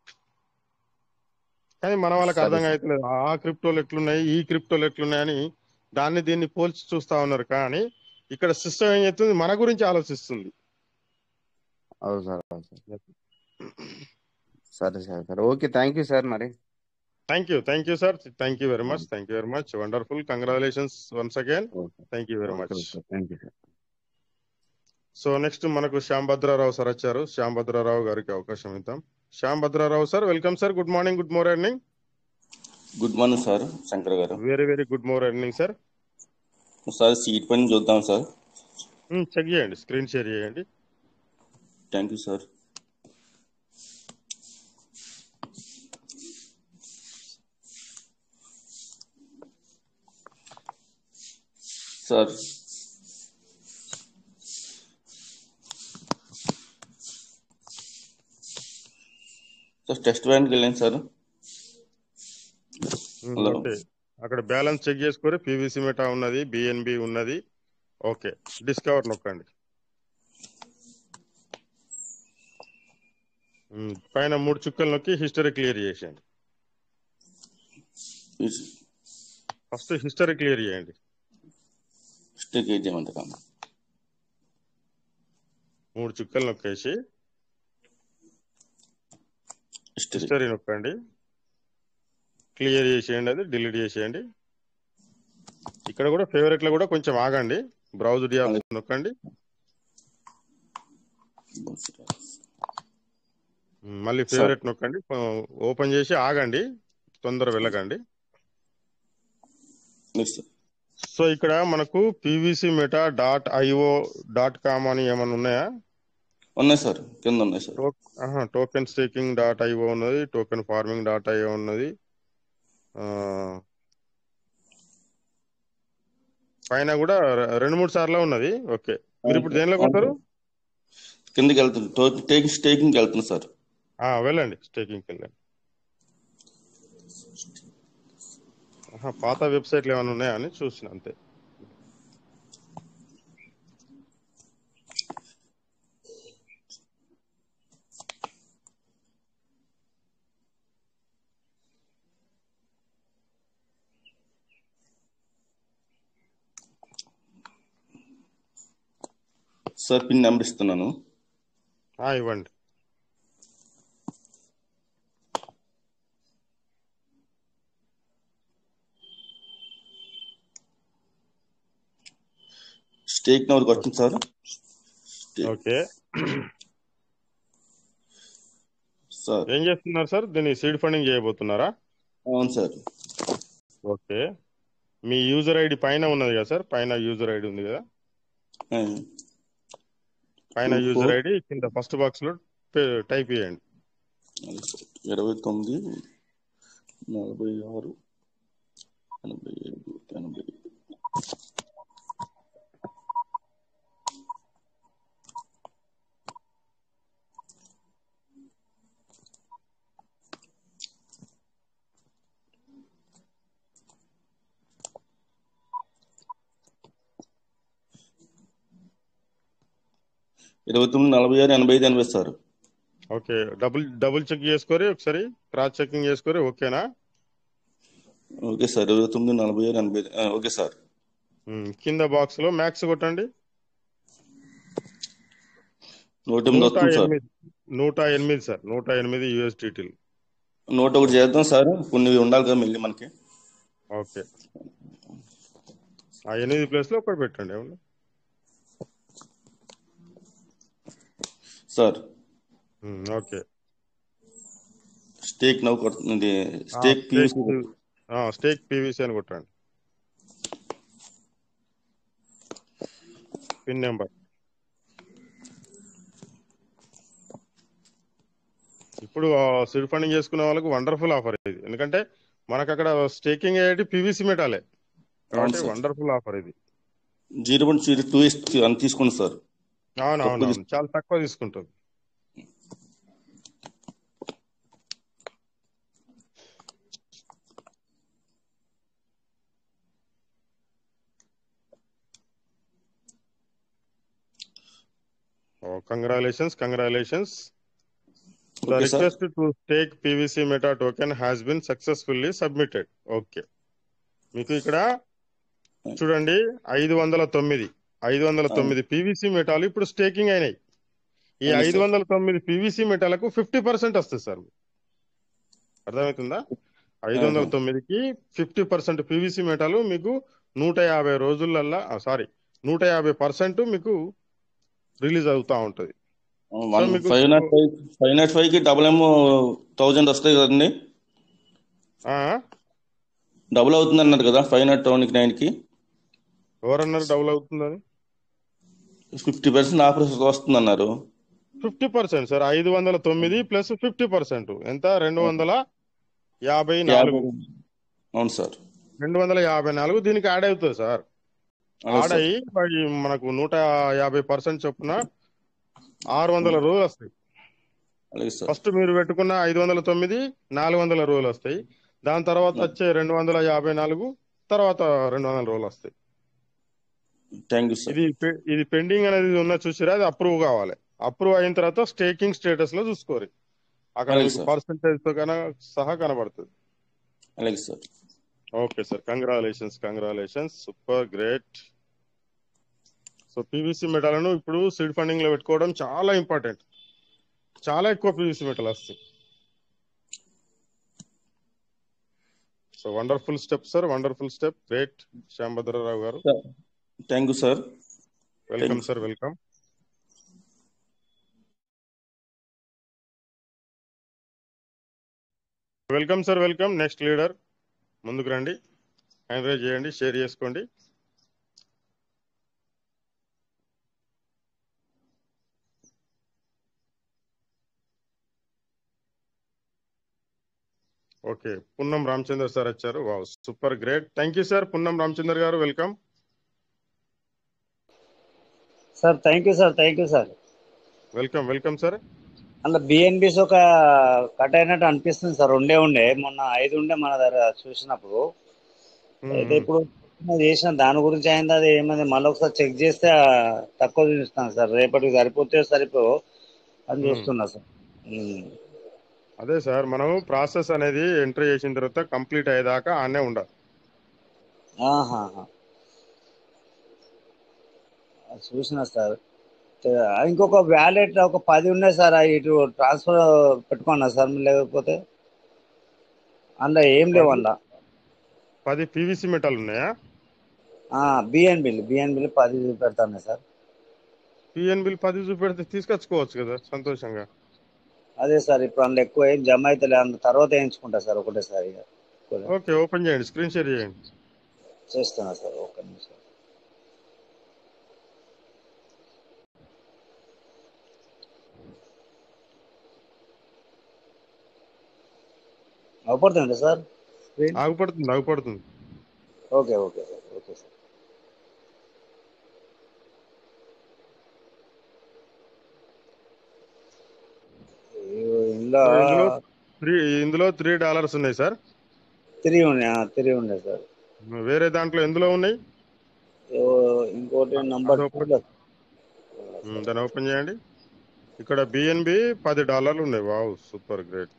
కానీ మన వాళ్ళకి సరే, అర్థం సార్. అవుతలేదు ఆ క్రిప్టోలు ఎట్లున్నాయి ఈ క్రిప్టోలు ఎట్లున్నాయని దాన్ని దీన్ని పోల్చి చూస్తా ఉన్నారు కానీ ఇక్కడ సిస్టమ్ ఏం చేస్తుంది మన గురించి ఆలోచిస్తుంది అవును సార్ అవును సార్ సరే సార్ సరే ఓకే థ్యాంక్ యూ సార్ మరి thank you thank you sir thank you very much thank you very much wonderful congratulations once again okay thank you very much thank you sir so next మనకు Shyam Bhadrarao sir వచ్చారు శ్యామ్ భద్రారావు గారికి అవకాశం ఇద్దాం Shyam Bhadrarao sir welcome sir good morning good morning good morning sir Shankar garu very very good morning sir sir seat పైన చూద్దాం sir check చేయండి screen share చేయండి thank you sir sir sir test వ్యాన్కి వెళ్ళాను సార్ హలో. ఓకే అక్కడ బ్యాలెన్స్ చెక్ చేసుకొని PVC meta ఉన్నది BNB ఉన్నది ఓకే డిస్కవర్ నొక్కండి ఉమ్, పైన మూడు చుక్కలు నొక్కి హిస్టరీ క్లియర్ చేసేయండి ఫస్ట్ హిస్టరీ క్లియర్ చేయండి స్టిక్ చేయమంటారా మూడు చుక్కలు నొక్కేసి హిస్టరీ హిస్టరీ నొక్కండి క్లియర్ చేసేయండి అది డిలీట్ చేసేయండి ఇక్కడ కూడా ఫేవరెట్ లో కూడా కొంచెం ఆగండి బ్రౌజ్ డియాప్ నొక్కండి ఉమ్, మళ్ళీ ఫేవరెట్ నొక్కండి ఓపెన్ చేసి ఆగండి తొందర వెళ్ళకండి నెక్స్ట్ సో ఇక్కడ మనకు PVC meta dot IO dot com అని ఏమైనా ఉన్నాయా ఉన్నాయి సార్ కింద ఉన్నాయి sir token staking dot IO ఉన్నది టోకెన్ ఫార్మింగ్ డాట్ ఐఓ ఉన్నది ఆ, పైన కూడా రె- రెండు మూడు సార్లు ఉన్నది ఓకే మీరు ఇప్పుడు దేనిలో కొంటారు కిందకి వెళ్తుంది టేకింగ్ స్టేకింగ్కి వెళ్తుంది సార్ ఆ, వెళ్ళండి స్టేకింగ్కి వెళ్ళండి ఆహా, పాత వెబ్సైట్లు ఏమైనా ఉన్నాయా అని చూసిన అంతే సార్ పిన్ నెంబర్ ఇస్తున్నాను ఆ, ఇవ్వండి స్టేక్ నెంబర్కి వచ్చింది సార్ ఓకే సార్ ఏం చేస్తున్నారు సార్ దీన్ని సీడ్ ఫండింగ్ చేయబోతున్నారా అవును సార్ ఓకే మీ యూజర్ ఐడి పైన ఉన్నది కదా సార్ పైన యూజర్ ఐడి ఉంది కదా పైన Two, యూజర్ four. ఐడి కింద ఫస్ట్ బాక్స్ లో టైప్ చేయండి ఇరవై తొమ్మిది నలభై ఆరు ఎనభై ఐదు ఎనభై ఇరవై తొమ్మిది నలభై ఆరు ఎనభై ఐదు ఎనభై sir okay double double check చేసుకొని ఒకసారి క్రాస్ చెకింగ్ చేసుకొని ఓకేనా ఓకే సార్ ఇరవై తొమ్మిది నలభై ఆరు ఎనభై ఐదు ఆ, ఓకే సార్ ఉమ్, కింద బాక్స్ లో మ్యాక్స్ కొట్టండి నూట ఎనిమిది నూట వస్తుంది సార్ ఎనిమిది నూట ఎనిమిది సార్ నూట ఎనిమిది యూఎస్డిటీలు నూట ఒకటి చేద్దాం సార్ కొన్ని ఉండాలి కదా మళ్ళీ మనకి ఓకే ఆ ఎనిమిది ప్లేస్ లో ఒకటి పెట్టండి ఏమన్నా సార్ ఉమ్, ఓకే స్టేక్ నవ్వు కొడుతుంది స్టేక్ పీవీసీ స్టేక్ పీవీసీ అని కొట్టండి పిన్ నెంబర్ ఇప్పుడు సిడ్ ఫండింగ్ చేసుకునే వాళ్ళకి వండర్ఫుల్ ఆఫర్ ఇది ఎందుకంటే మనకు అక్కడ స్టేకింగ్ అయ్యేటి పీవీసీ మెటాలే కాబట్టి సార్. వండర్ఫుల్ ఆఫర్ ఇది జీరో పాయింట్ జీరో టూ అని తీసుకోండి సార్ అవును అవును తక్కువ అవును చాలా తక్కువ తీసుకుంటుంది Oh, congratulations, congratulations. The Okay, sir. request to take PVC Meta token has been successfully submitted. Okay. మీకు ఇక్కడ చూడండి ఐదు వందల తొమ్మిది ఐదు వందల తొమ్మిది పీవీసీ మెటాలు ఇప్పుడు స్టేకింగ్ అయినాయి ఈ అవును, ఐదు సార్. వందల తొమ్మిది పీవీసీ మెటాలకు ఫిఫ్టీ పర్సెంట్ వస్తుంది సార్ అర్థమవుతుందా ఐదు వందల తొమ్మిదికి ఫిఫ్టీ పర్సెంట్ పీవీసీ మెటాలు మీకు నూట యాభై రోజులల్లా సారీ నూట యాభై పర్సెంట్ మీకు రిలీజ్ అవుతా ఉంటది వన్ మీకు- five not five five not five కి డబుల్ ఏమో థౌజండ్ వస్తాయి కదండి ఆ? డబుల్ అవుతుంది అన్నారు కదా ఫైవ్ నాట్ టౌన్ నైన్ కి ఎవరన్నారు డబుల్ అవుతుందని ఫిఫ్టీ పర్సెంట్ ఆఫర్ వస్తుంది అన్నారు ఫిఫ్టీ పర్సెంట్ సార్ ఐదు వందల తొమ్మిది ప్లస్ ఫిఫ్టీ పర్సెంట్ ఎంత రెండు వందల యాభై నాలుగు అవును సార్ రెండు వందల యాభై నాలుగు దీనికి యాడ్ అవుతుంది సార్ అవును యాడ్ సార్. అయ్యి మరి మనకు నూట యాభై పర్సెంట్ చొప్పున ఆరు వందల రోజులు వస్తాయి అలాగే సార్ ఫస్ట్ మీరు పెట్టుకున్న ఐదు వందల తొమ్మిది నాలుగు వందల రోజులు వస్తాయి దాని తర్వాత వచ్చే రెండు వందల యాభై నాలుగు తర్వాత రెండు వందల రోజులు వస్తాయి థ్యాంక్ యూ సార్ ఇది పె- ఇది పెండింగ్ అనేది ఉన్న చూసిరా అది అప్రూవ్ కావాలి అప్రూవ్ అయిన తర్వాత స్టేకింగ్ స్టేటస్ లో చూసుకోరు అక్కడ అలాగే మీకు సార్. పర్సంటేజ్ తో కన సహా కనబడుతుంది అలాగే sir okay sir congratulations congratulations super great so PVC మెటాలను ఇప్పుడు సీడ్ ఫండింగ్ లో పెట్టుకోవడం చాలా ఇంపార్టెంట్ చాలా ఎక్కువ పీవీసీ మెటల్ వస్తాయి so wonderful step sir wonderful step great Shyambhadrarao garu thank you sir welcome sir welcome welcome sir welcome next leader ముందుకు రండి హ్యాండ్ రైజ్ చేయండి షేర్ చేసుకోండి ఓకే పున్నం రామచంద్ర సార్ వచ్చారు wow super great thank you sir Punnam Ramachandra garu welcome sir thank you sir thank you sir welcome welcome sir అలా BNBs ఒక cut అయినట్టు అనిపిస్తుంది sir ఉండే ఉండే మొన్న ఐదు ఉండే మన దగ్గర చూసినప్పుడు అయితే ఇప్పుడు చేసిన దాని గురించి అయింది అది ఏమైంది మళ్ళీ ఒకసారి చెక్ చేస్తే ఆ, తక్కువ చూపిస్తాను సార్ రేపటికి సరిపోతే సరిపో అని Hmm. చూస్తున్నా సార్ ఉమ్. అదే సార్ మనం ప్రాసెస్ అనేది ఎంటర్ చేసిన తర్వాత కంప్లీట్ అయ్యేదాకా ఆనే ఉండాలి ఆహాహా. అది చూసిన సార్ తే- ఇంకొక వ్యాలెట్ ఒక పది ఉన్నాయి సార్ అవి ఇటు ట్రాన్స్ఫర్ పెట్టుకున్నా సార్ లేకపోతే అందులో ఏం లేవు అందులో పది పీవీసీ మెటల్ ఉన్నాయా బిఎన్బిల్ బిఎన్బిల్ పది పెడతాను సార్ పిఎన్బిల్ పది చూపెడితే తీసుకొచ్చుకోవచ్చు కదా సంతోషంగా అదే సార్ ఇప్పుడు అందులో ఎక్కువ ఏం జమ అయితే అందు తర్వాత వేయించుకుంటా సార్ ఒకటేసారి ఇక. ఓకే ఓపెన్ చేయండి స్క్రీన్ షేర్ చేయండి చేస్తున్నా సార్ ఒక్క నిమిషం అవపడుతుంది సార్ స్క్రీన్ ఆగుపడుతుంది ఆగుపడుతుంది okay okay sir okay sir ఇగో ఇందులో సో ఇందులో త్రీ ఇందులో త్రీ డాలర్స్ ఉన్నాయి సార్ తిరిగి ఉన్నాయి ఆ, తిరిగి ఉన్నాయి సార్ వేరే దాంట్లో ఎందులో ఉన్నాయి ఇగో ఇంకోటి నంబర్ అదొకటి. ఉమ్, దాన్ని ఓపెన్ చేయండి ఇక్కడ బిఎన్బి పది డాలర్లు ఉన్నాయి వావ్ సూపర్ గ్రేట్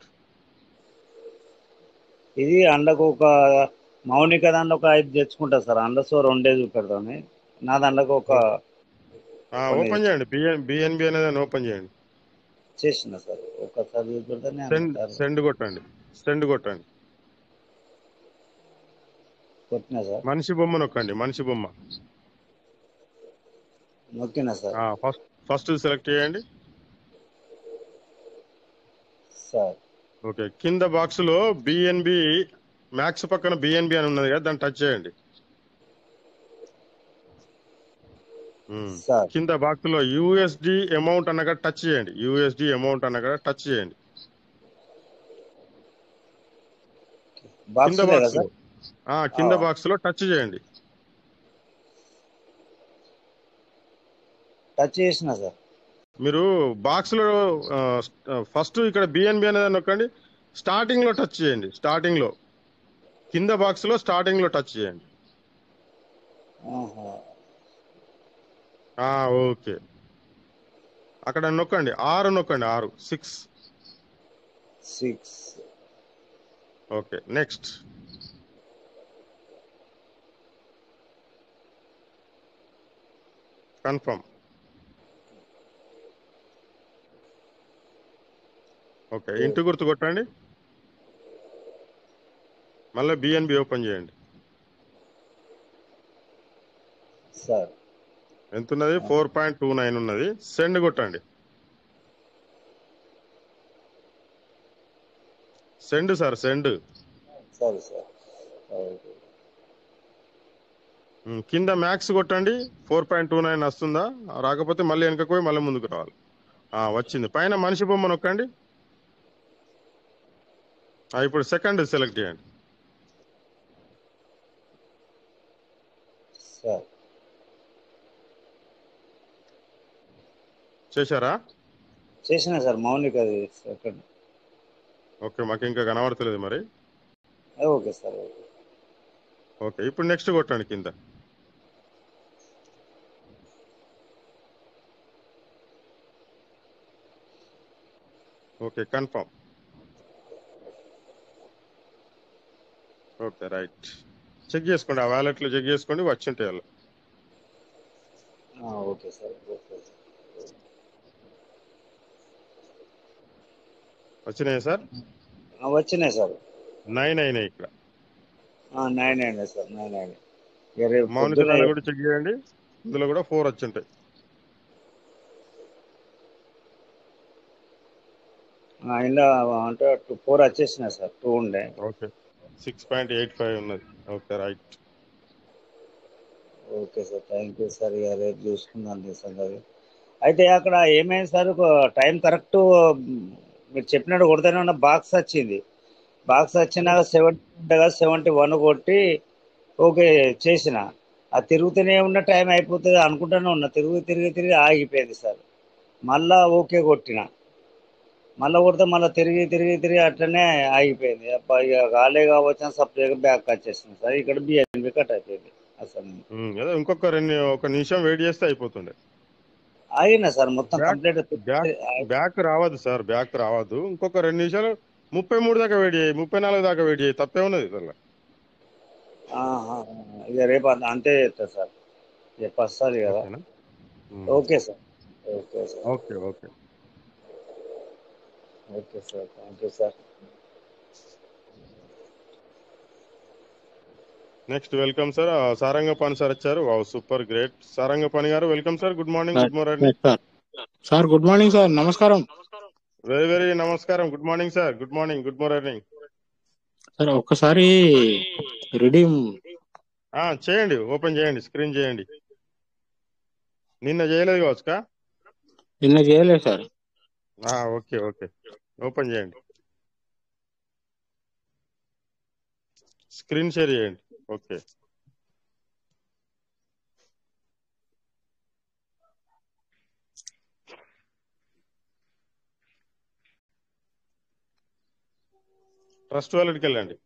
ఇది అండ్లకు ఒక మౌనిక దాంట్లో ఒక ఐదు తెచ్చుకుంటా సార్ అండ్ల సో రెండే చూపెడతాను నా దాంట్లో ఒక ఓపెన్ చేయండి బిఎన్ బిఎన్బి అనేది దాన్ని ఓపెన్ చేయండి చేసిన సార్ ఒకసారి చూపెడతానే సెండ్ సెండ్ కొట్టండి సెండ్ కొట్టండి కొట్టినా సార్ మనిషి బొమ్మ నొక్కండి మనిషి బొమ్మ నొక్కినా సార్ ఫస్ట్ ఫస్ట్ సెలెక్ట్ చేయండి సార్ ఓకే కింద బాక్స్ లో బిఎన్బి మ్యాక్స్ పక్కన బిఎన్బి అని ఉన్నది కదా దాన్ని టచ్ చేయండి ఉమ్. సార్ కింద బాక్స్ లో యూఎస్డి అమౌంట్ అన్నగా టచ్ చేయండి యూఎస్డి అమౌంట్ అన్నగా టచ్ చేయండి బాక్స్ కింద లేదా బాక్స్ లో సార్ ఆ, కింద ఆ. బాక్స్ లో టచ్ చేయండి టచ్ చేసిన సార్ మీరు బాక్స్ లో ఫస్ట్ ఇక్కడ బిఎన్బి అనేది నొక్కండి స్టార్టింగ్ లో టచ్ చేయండి స్టార్టింగ్ లో కింద బాక్స్ లో స్టార్టింగ్ లో టచ్ చేయండి ఆహా. ఆ ఓకే అక్కడ నొక్కండి ఆరు నొక్కండి ఆరు six six okay next confirm okay ఇంటి గుర్తు కొట్టండి మళ్ళీ బిఎన్బి ఓపెన్ చేయండి సార్ ఎంత ఉన్నది ఫోర్ పాయింట్ టూ నైన్ ఉన్నది సెండ్ కొట్టండి సెండ్ సార్ సెండ్ సరే సార్ ఓకే ఉమ్, కింద మ్యాక్స్ కొట్టండి ఫోర్ పాయింట్ టూ నైన్ వస్తుందా రాకపోతే మళ్ళీ వెనకకు పోయి మళ్ళీ ముందుకు రావాలి ఆ, వచ్చింది పైన మనిషి బొమ్మ నొక్కండి ఆ, ఇప్పుడు సెకండ్ సెలెక్ట్ చేయండి సార్ చేశారా చేసిన సార్ మౌనిక అది సెకండ్ ఓకే మాకు ఇంకా కనబడతలేదు మరి ఓకే సార్ ఓకే ఓకే ఇప్పుడు నెక్స్ట్ కొట్టండి కింద okay confirm okay right check చేసుకోండి ఆ వ్యాలెట్లో చెక్ చేసుకోండి వచ్చి ఉంటాయి వాళ్ళు ఆ, ఓకే సార్ ఓకే సార్ వచ్చినాయి సార్ ఆ, వచ్చినాయి సార్ నైన్ అయినాయి ఇక్కడ ఆ, నైన్ అయినాయి సార్ నైన్ అయినాయి ఇక రేపు మౌనిక పొద్దున దాన్ని కూడా చెక్ చేయండి ఇందులో కూడా ఫోర్ వచ్చి ఉంటాయి ఆ, ఇలా అంటే టూ ఫోర్ వచ్చేసినాయి సార్ టూ ఉండే okay six point eight five ఉన్నది okay right okay sir thank you sir ఇక రేపు చూసుకుందాం ఈ సంగతి అయితే అక్కడ ఏమైంది సార్ ఒక టైం కరెక్ట్ మీరు చెప్పినట్టు కొడితేనే ఉన్న బాక్స్ వచ్చింది బాక్స్ వచ్చినాక సెవెంటీ ఉండగా సెవెంటీ వన్ కొట్టి ఓకే చేసిన ఆ తిరుగుతూనే ఉన్న టైం అయిపోతుంది అనుకుంటూనే ఉన్నా తిరిగి తిరిగి తిరిగి ఆగిపోయింది సార్ మళ్ళా ఓకే కొట్టిన మళ్ళీ కొడితే మళ్ళీ తిరిగి తిరిగి తిరిగి అట్లనే ఆగిపోయింది అబ్బా ఇక కాలే కావచ్చు అని సపరేట్గా బ్యాక్ వచ్చేసింది సార్ ఇక్కడ బిఎన్బి కట్ అయిపోయింది అసలు ఉమ్, ఏదో ఇంకొక రెండు ఒక నిమిషం వెయిట్ చేస్తే అయిపోతుండే ఆగినా సార్ మొత్తం బ్యాక్ కంప్లీట్ బ్యాక్ బ్యాక్ రావద్దు సార్ బ్యాక్ రావద్దు ఇంకొక రెండు నిమిషాలు ముప్పై మూడు దాకా వెయిట్ చేయి ముప్పై నాలుగు దాకా వెయిట్ చేయి తప్పే ఉన్నది అసలు ఆహా. ఇక రేపు అంత- అంతే చేస్తా సార్ రేపు వస్తుంది కదా ఓకేనా um, okay sir okay sir okay okay okay sir thank you sir next welcome sir Sarangapani sir వచ్చారు wow super great Sarangapani garu welcome sir good morning good morning sir sir good morning sir నమస్కారం very very నమస్కారం good morning sir good morning good morning sir ఒక్కసారి redeem చేయండి open చేయండి screen చేయండి నిన్న చేయలేదు కావచ్చుకా నిన్న చేయలేదు సార్ ఓకే ఓకే ఓపెన్ చేయండి స్క్రీన్ షేర్ చేయండి ఓకే ట్రస్ట్ వ్యాలెట్కి వెళ్ళండి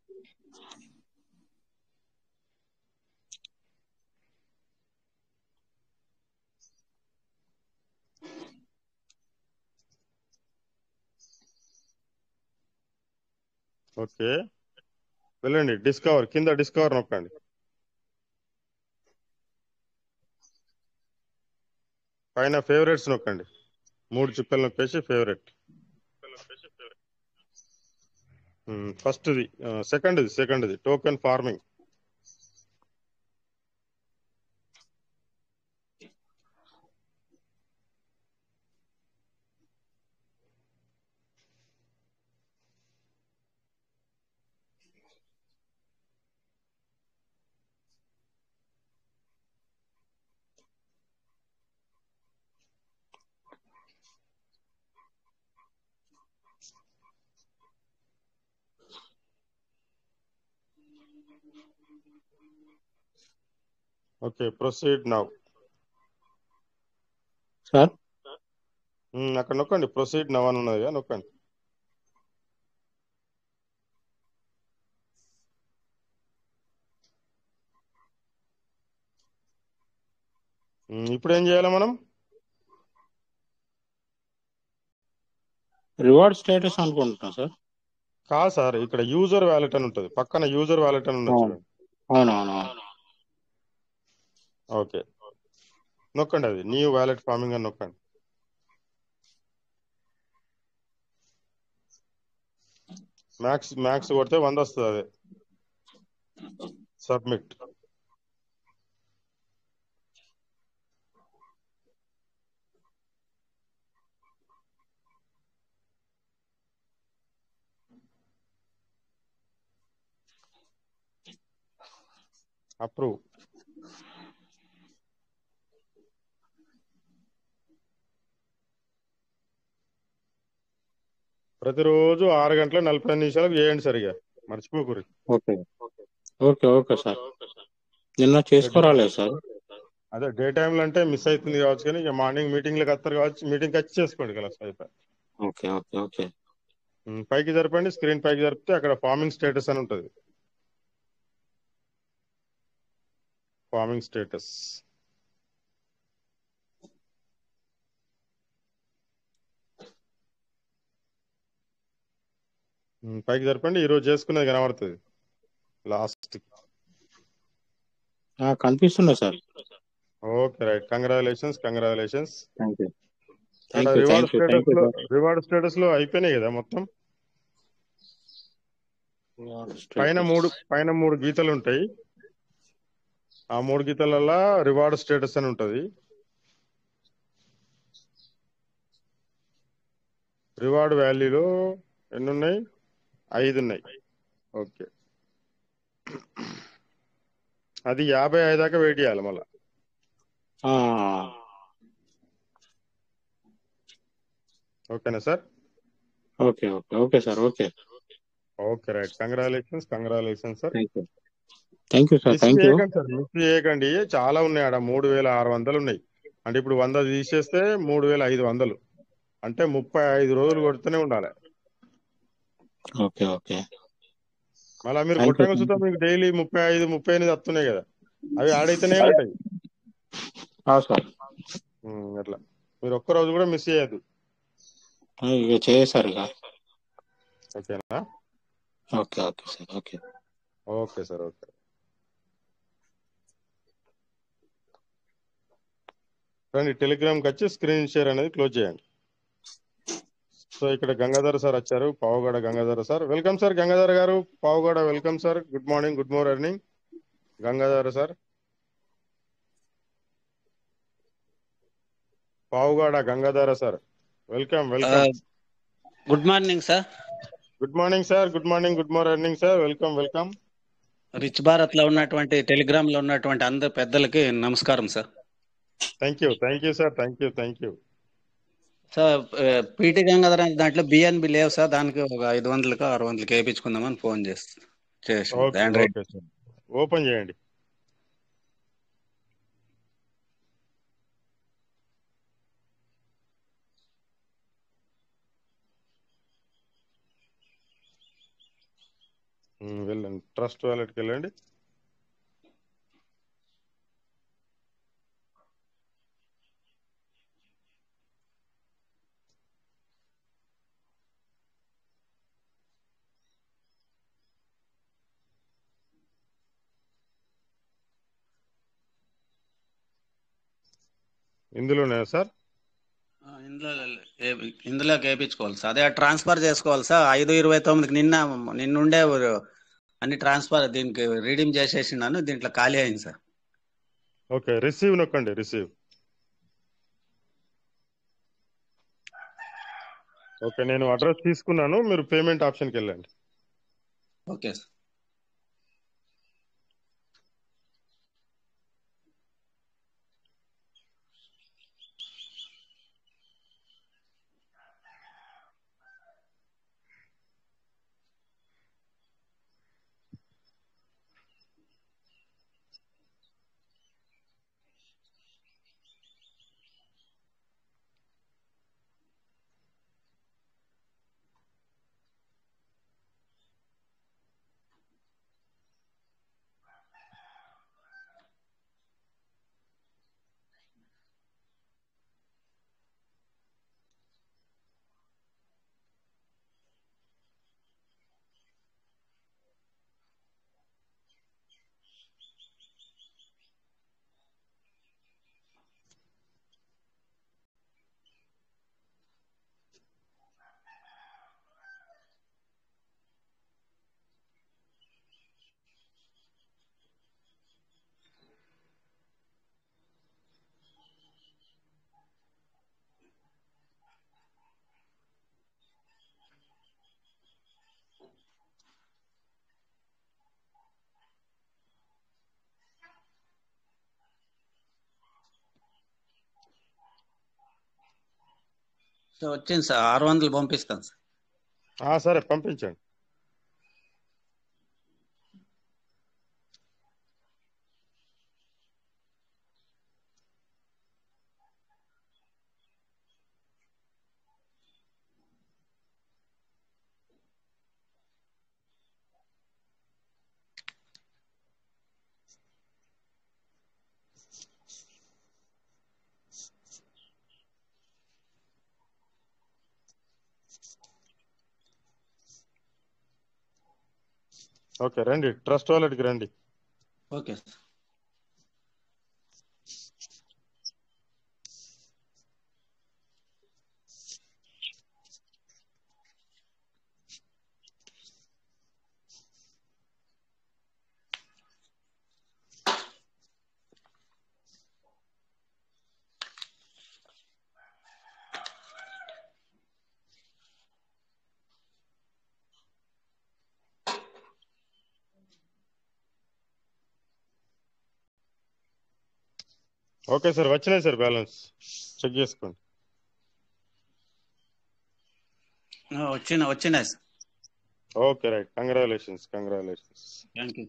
ఓకే వెళ్ళండి డిస్కవర్ కింద డిస్కవర్ నొక్కండి పైన ఫేవరెట్స్ నొక్కండి మూడు చుక్కలు నొక్కేసి ఫేవరెట్ ఫస్ట్ది సెకండ్ది సెకండ్ది token farming okay proceed now sir అక్కడ నొక్కండి ప్రొసీడ్ నవ్ అని ఉన్నది కదా నొక్కండి ఉమ్, ఇప్పుడు ఏం చేయాలి మనం రివార్డ్ స్టేటస్ అనుకుంటున్నా సార్ కాదు సార్ ఇక్కడ యూజర్ వ్యాలెట్ అని ఉంటుంది పక్కన యూజర్ వ్యాలెట్ అని ఉన్నది అవును చూడండి అవునవును ఓకే నొక్కండి అది న్యూ వ్యాలెట్ ఫార్మింగ్ అని నొక్కండి మ్యాక్స్ మ్యాక్స్ కొడితే వంద వస్తుంది అదే సబ్మిట్ అప్రూవ్ ప్రతిరోజు ఆరు గంటల నలభై ఐదు నిమిషాలకు చేయండి సరిగా మర్చిపోకూరి ఓకే ఓకే ఓకే సార్ నిన్న చేసుకోరాలేదు సార్ అదే డే టైంలో అంటే మిస్ అవుతుంది కావచ్చు కానీ ఇక మార్నింగ్ మీటింగ్లకు వస్తారు కావచ్చు మీటింగ్ వచ్చి చేసుకోండి కదా అయిపోయి ఓకే ఓకే ఓకే ఉమ్, పైకి జరపండి స్క్రీన్ పైకి జరిపితే అక్కడ ఫార్మింగ్ స్టేటస్ అని ఉంటుంది ఫార్మింగ్ స్టేటస్ ఉమ్, పైకి జరపండి ఈరోజు చేసుకునేది కనబడుతుంది లాస్ట్ ఆ, కనిపిస్తున్నా sir okay right congratulations congratulations thank you ఇక్కడ thank you reward thank you thank status you లో సార్ రివార్డ్ స్టేటస్ లో అయిపోయినాయి కదా మొత్తం పైన మూడు పైన మూడు గీతలు ఉంటాయి ఆ మూడు గీతలలో రివార్డ్ స్టేటస్ అని ఉంటది రివార్డ్ వాల్యూలో ఎన్ని ఉన్నాయి ఐదు ఉన్నాయి ఓకే అది యాభై ఐదు దాకా వెయిట్ చేయాలి మళ్ళీ ఆ, ఓకేనా sir okay okay okay sir okay okay right congratulations congratulations sir thank you thank you sir miss thank you చేయకండి సార్ మిస్ చేయకండి చాలా ఉన్నాయి ఆడ మూడు వేల ఆరు వందలు ఉన్నాయి అంటే ఇప్పుడు వంద తీసేస్తే మూడు వేల ఐదు వందలు అంటే ముప్పై ఐదు రోజులు కొడుతూనే ఉండాలి ఓకే ఓకే మళ్ళీ మీరు థ్యాంక్ యూ కొట్టంగా చూద్దాం మీకు డైలీ ముప్పై ఐదు ముప్పై ఎనిమిది వస్తున్నాయి కదా అవి ఆడైతేనే ఉంటాయి సార్ ఉమ్, అట్లా మీరు ఒక్క రోజు కూడా మిస్ చేయొద్దు ఇక చేశారు ఇక ఓకేనా okay okay sir okay okay sir okay రండి టెలిగ్రామ్కి వచ్చి స్క్రీన్ షేర్ అనేది క్లోజ్ చేయండి సో ఇక్కడ గంగాధర్ సార్ వచ్చారు Pavugada Gangadhara sir welcome sir Gangadhar garu Pavugada welcome sir good morning good morning Gangadhara sir Pavugada Gangadhara sir welcome welcome good morning sir good morning sir good morning good morning sir welcome welcome rich Bharat లో ఉన్నటువంటి Telegram లో ఉన్నటువంటి అందరు పెద్దలకి నమస్కారం sir thank you thank you sir thank you thank you sir PT Gangadhara అనే దాంట్లో BNB లేవు సార్ దానికి ఒక ఐదు వందలకు ఆరు వందలకి వేయించుకుందామని ఫోన్ చేసి చేసాం okay Android okay sir open చేయండి ఉమ్, వెళ్ళండి ట్రస్ట్ వాలెట్కి వెళ్ళండి ఇందులోనే సార్ ఆ, ఇందులో ఏ- ఇందులోకి వేయించుకోవాలి సార్ అదే ట్రాన్స్ఫర్ చేసుకోవాలి సార్ ఐదు ఇరవై తొమ్మిదికి నిన్న నిన్నుండే అన్ని ట్రాన్స్ఫర్ దీనికి రీడీమ్ చేసేసినాను దీంట్లో ఖాళీ అయింది సార్ ఓకే రిసీవ్ నొక్కండి రిసీవ్ ఓకే నేను అడ్రస్ తీసుకున్నాను మీరు పేమెంట్ ఆప్షన్కి వెళ్ళండి ఓకే సార్ సార్ వచ్చింది సార్ ఆరు వందలు పంపిస్తాను సార్ ఆ, సరే పంపించండి ఓకే రండి ట్రస్ట్ వాలెట్కి రండి ఓకే సార్ ఓకే సార్ వచ్చినాయి సార్ బ్యాలెన్స్ చెక్ చేసుకోండి ఆ, వచ్చిన వచ్చినాయి sir okay right congratulations congratulations thank you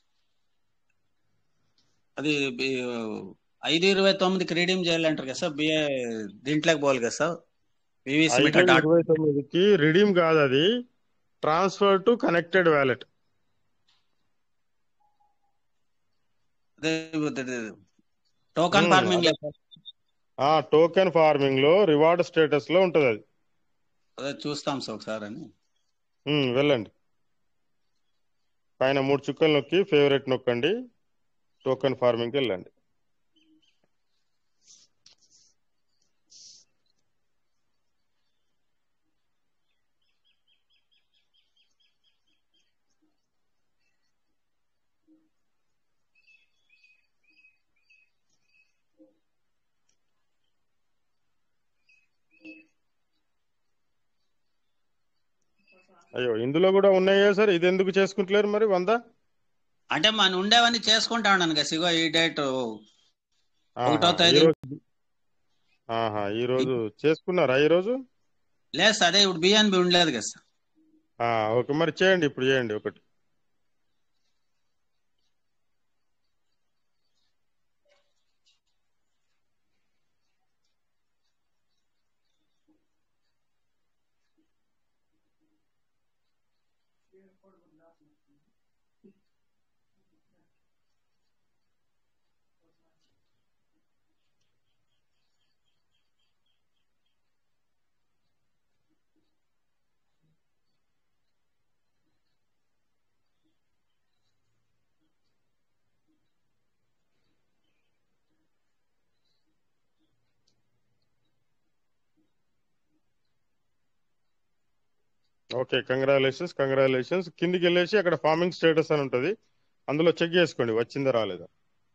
అది బి- ఐదు ఇరవై తొమ్మిదికి రీడీమ్ చేయాలంటారు కదా సార్ బిఏ దీంట్లోకి పోవాలి కదా సార్ వివిసి ఐదు మీటర్ డాట్ ఇరవై తొమ్మిదికి రిడీమ్ కాదు అది transfer to connected wallet token farming ఆ టోకెన్ ఫార్మింగ్ లో రివార్డ్ స్టేటస్ లో ఉంటది అది అదే చూస్తాం సార్ ఒకసారి అని ఉమ్, వెళ్ళండి పైన మూడు చుక్కలు నొక్కి ఫేవరెట్ నొక్కండి టోకెన్ ఫార్మింగ్కి వెళ్ళండి అయ్యో ఇందులో కూడా ఉన్నాయా సార్ ఇది ఎందుకు చేసుకుంటలేరు మరి వంద అంటే మన ఉండేవన్నీ చేసుకుంటా ఉన్నాను కదా సిగో ఈ డేట్ ఒకటో ఆహా, ఈ తేదీ రోజు ఆహా ఈ రోజు చేసుకున్నారా ఈ రోజు లేదు సార్ అదే ఇప్పుడు బిఎన్బి ఉండలేదు కదా సార్ ఆ, ఓకే మరి చేయండి ఇప్పుడు చేయండి ఒకటి ఓకే కంగ్రాచులేషన్స్ కంగ్రాచులేషన్స్ కిందికి వెళ్ళేసి అక్కడ ఫార్మింగ్ స్టేటస్ అని ఉంటుంది అందులో చెక్ చేసుకోండి వచ్చిందా రాలేదా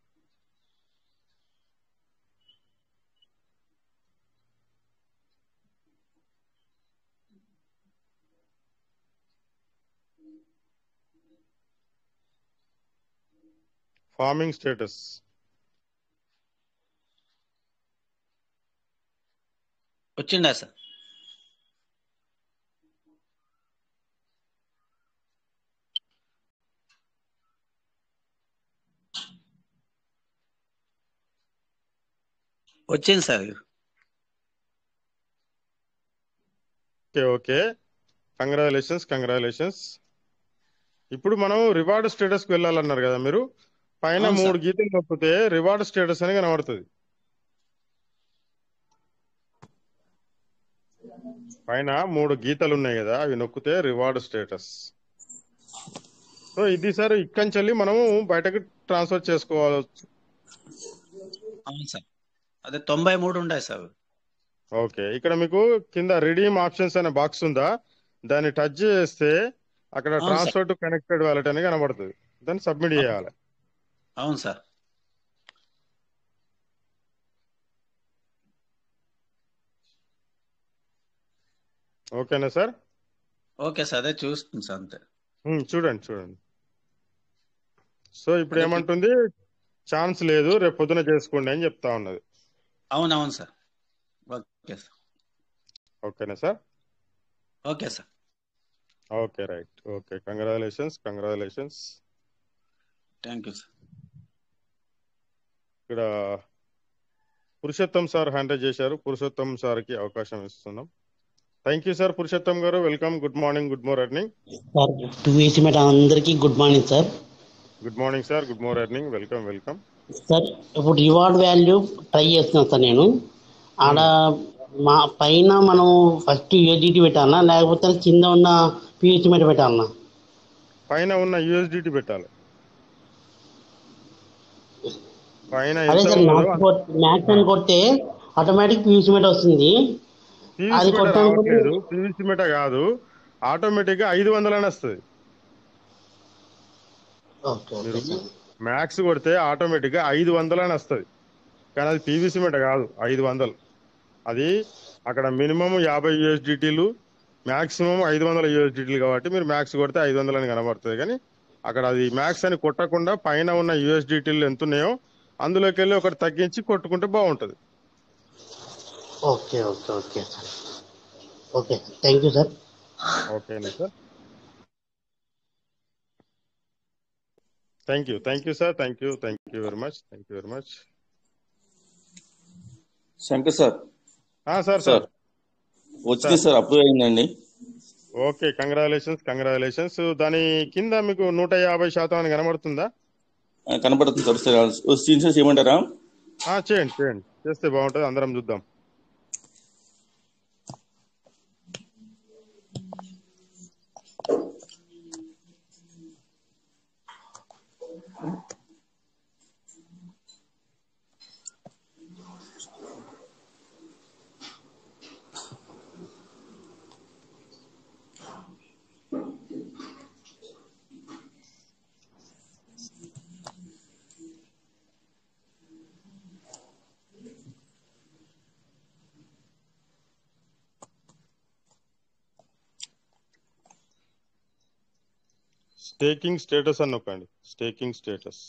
ఫార్మింగ్ స్టేటస్ వచ్చిండా సార్ వచ్చింది sir okay okay congratulations congratulations ఇప్పుడు మనం రివార్డ్ స్టేటస్ కి వెళ్ళాలన్నారు కదా మీరు పైన అవును మూడు సార్ గీతలు నొక్కితే రివార్డ్ స్టేటస్ అని కనబడుతుంది పైన మూడు గీతలు ఉన్నాయి కదా అవి నొక్కితే రివార్డ్ స్టేటస్ సో ఇది సార్ ఇక్కడి నుంచి వెళ్ళి మనము బయటకు ట్రాన్స్ఫర్ చేసుకోవచ్చు అవును సార్ అదే తొంభై మూడు ఉండే సార్ ఓకే ఇక్కడ మీకు కింద రిడీమ్ ఆప్షన్స్ అనే బాక్స్ ఉందా దాన్ని టచ్ చేస్తే అక్కడ అవును sir transfer to connected wallet అని కనబడుతుంది దాన్ని సబ్మిట్ చేయాలి అవును సార్ ఓకేనా సార్ ఓకే సార్ అదే చూస్తుంది సార్ అంతే ఉమ్, చూడండి చూడండి సో ఇప్పుడు అదే చూ- ఏమంటుంది ఛాన్స్ లేదు రేపు పొద్దున చేసుకోండి అని చెప్తా ఉన్నది అవును అవును సార్ ఓకే సార్ ఓకేనా sir okay sir okay right okay congratulations congratulations thank you sir ఇక్కడ పురుషోత్తం సార్ హ్యాండిల్ చేశారు పురుషోత్తం సార్కి అవకాశం ఇస్తున్నాం thank you sir Purushottam garu welcome good morning good morning sir TVC madam అందరికీ good morning sir good morning sir good morning welcome welcome sir ఇప్పుడు reward value try చేస్తున్నాను sir నేను ఆడ మా పైన మనం ఫస్ట్ యూజిటీ పెట్టాలనా లేకపోతే కింద ఉన్న పిహెచ్ మీద పెట్టాలనా పైన ఉన్న యూఎస్డిటి పెట్టాలి పైన అదే ఎంత సార్ ఉన్నదో మ్యాక్స్ కొట్- మ్యాక్స్ అని కొడితే ఆటోమేటిక్ పిహెచ్ మీద వస్తుంది పీవీసీ అది మెట కొట్టడం రావట్లేదు పీవీసీ మెట కాదు ఆటోమేటిక్ గా ఐదు వందలని వస్తుంది ఓకే ఓకే మీరు సార్ మ్యాక్స్ కొడితే ఆటోమేటిక్ గా ఐదు వందలని వస్తుంది కానీ అది పీవీసీ మెట కాదు ఐదు వందలు అది అక్కడ మినిమం యాభై యూఎస్డిటీలు మాక్సిమం ఐదు వందల యూఎస్డిటీలు కాబట్టి మీరు మ్యాక్స్ కొడితే ఐదు వందలని కనబడుతుంది కానీ అక్కడ అది మ్యాక్స్ అని కొట్టకుండా పైన ఉన్న యూఎస్డిటీలు ఎంత ఉన్నాయో అందులోకి వెళ్ళి ఒకటి తగ్గించి కొట్టుకుంటే బాగుంటుంది okay okay okay sir okay thank you sir ఓకేనా sir thank you thank you sir thank you thank you very much thank you very much Shankar sir sir sir sir వచ్చింది సార్ సార్ అప్రూవ్ అయిందండి okay congratulations congratulations దాని కింద మీకు నూట యాభై శాతం అని కనబడుతుందా ఆ, కనపడుతుంది సార్ సార్ స్క్రీన్ చేయమంటారా ఆ, చేయండి చేయండి చేస్తే బాగుంటుంది అందరం చూద్దాం స్టేకింగ్ స్టేటస్ అని నొక్కండి staking status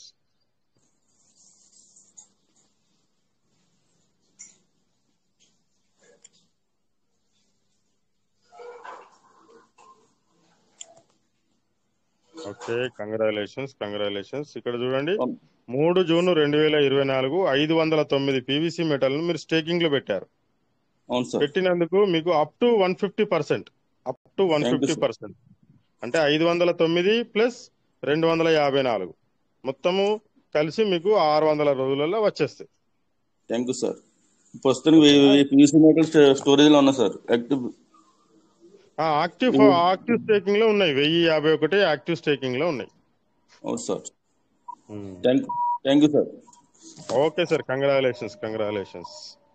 okay congratulations congratulations ఇక్కడ చూడండి మూడు జూన్ రెండు వేల ఇరవై నాలుగు ఐదు వందల తొమ్మిది పీవీసీ మెటల్ను మీరు స్టేకింగ్ లో పెట్టారు అవును సార్ పెట్టినందుకు మీకు up to one fifty percent up to one thank you fifty sir percent అంటే ఐదు వందల తొమ్మిది ప్లస్ రెండు వందల యాభై నాలుగు మొత్తము కలిసి మీకు ఆరు వందల రోజులలో వచ్చేస్తాయి థ్యాంక్ యూ సార్ ప్రస్తుతానికి వెయ్యి వెయ్యి పీసీ మీటర్ స్టోరేజ్ లో ఉన్నా సార్ యాక్టివ్ ఆ, యాక్టివ్ యాక్టివ్ స్టేకింగ్ లో ఉన్నాయి వెయ్యి యాభై ఒకటి యాక్టివ్ స్టేకింగ్ లో ఉన్నాయి అవును sir thank thank you sir okay sir congratulations congratulations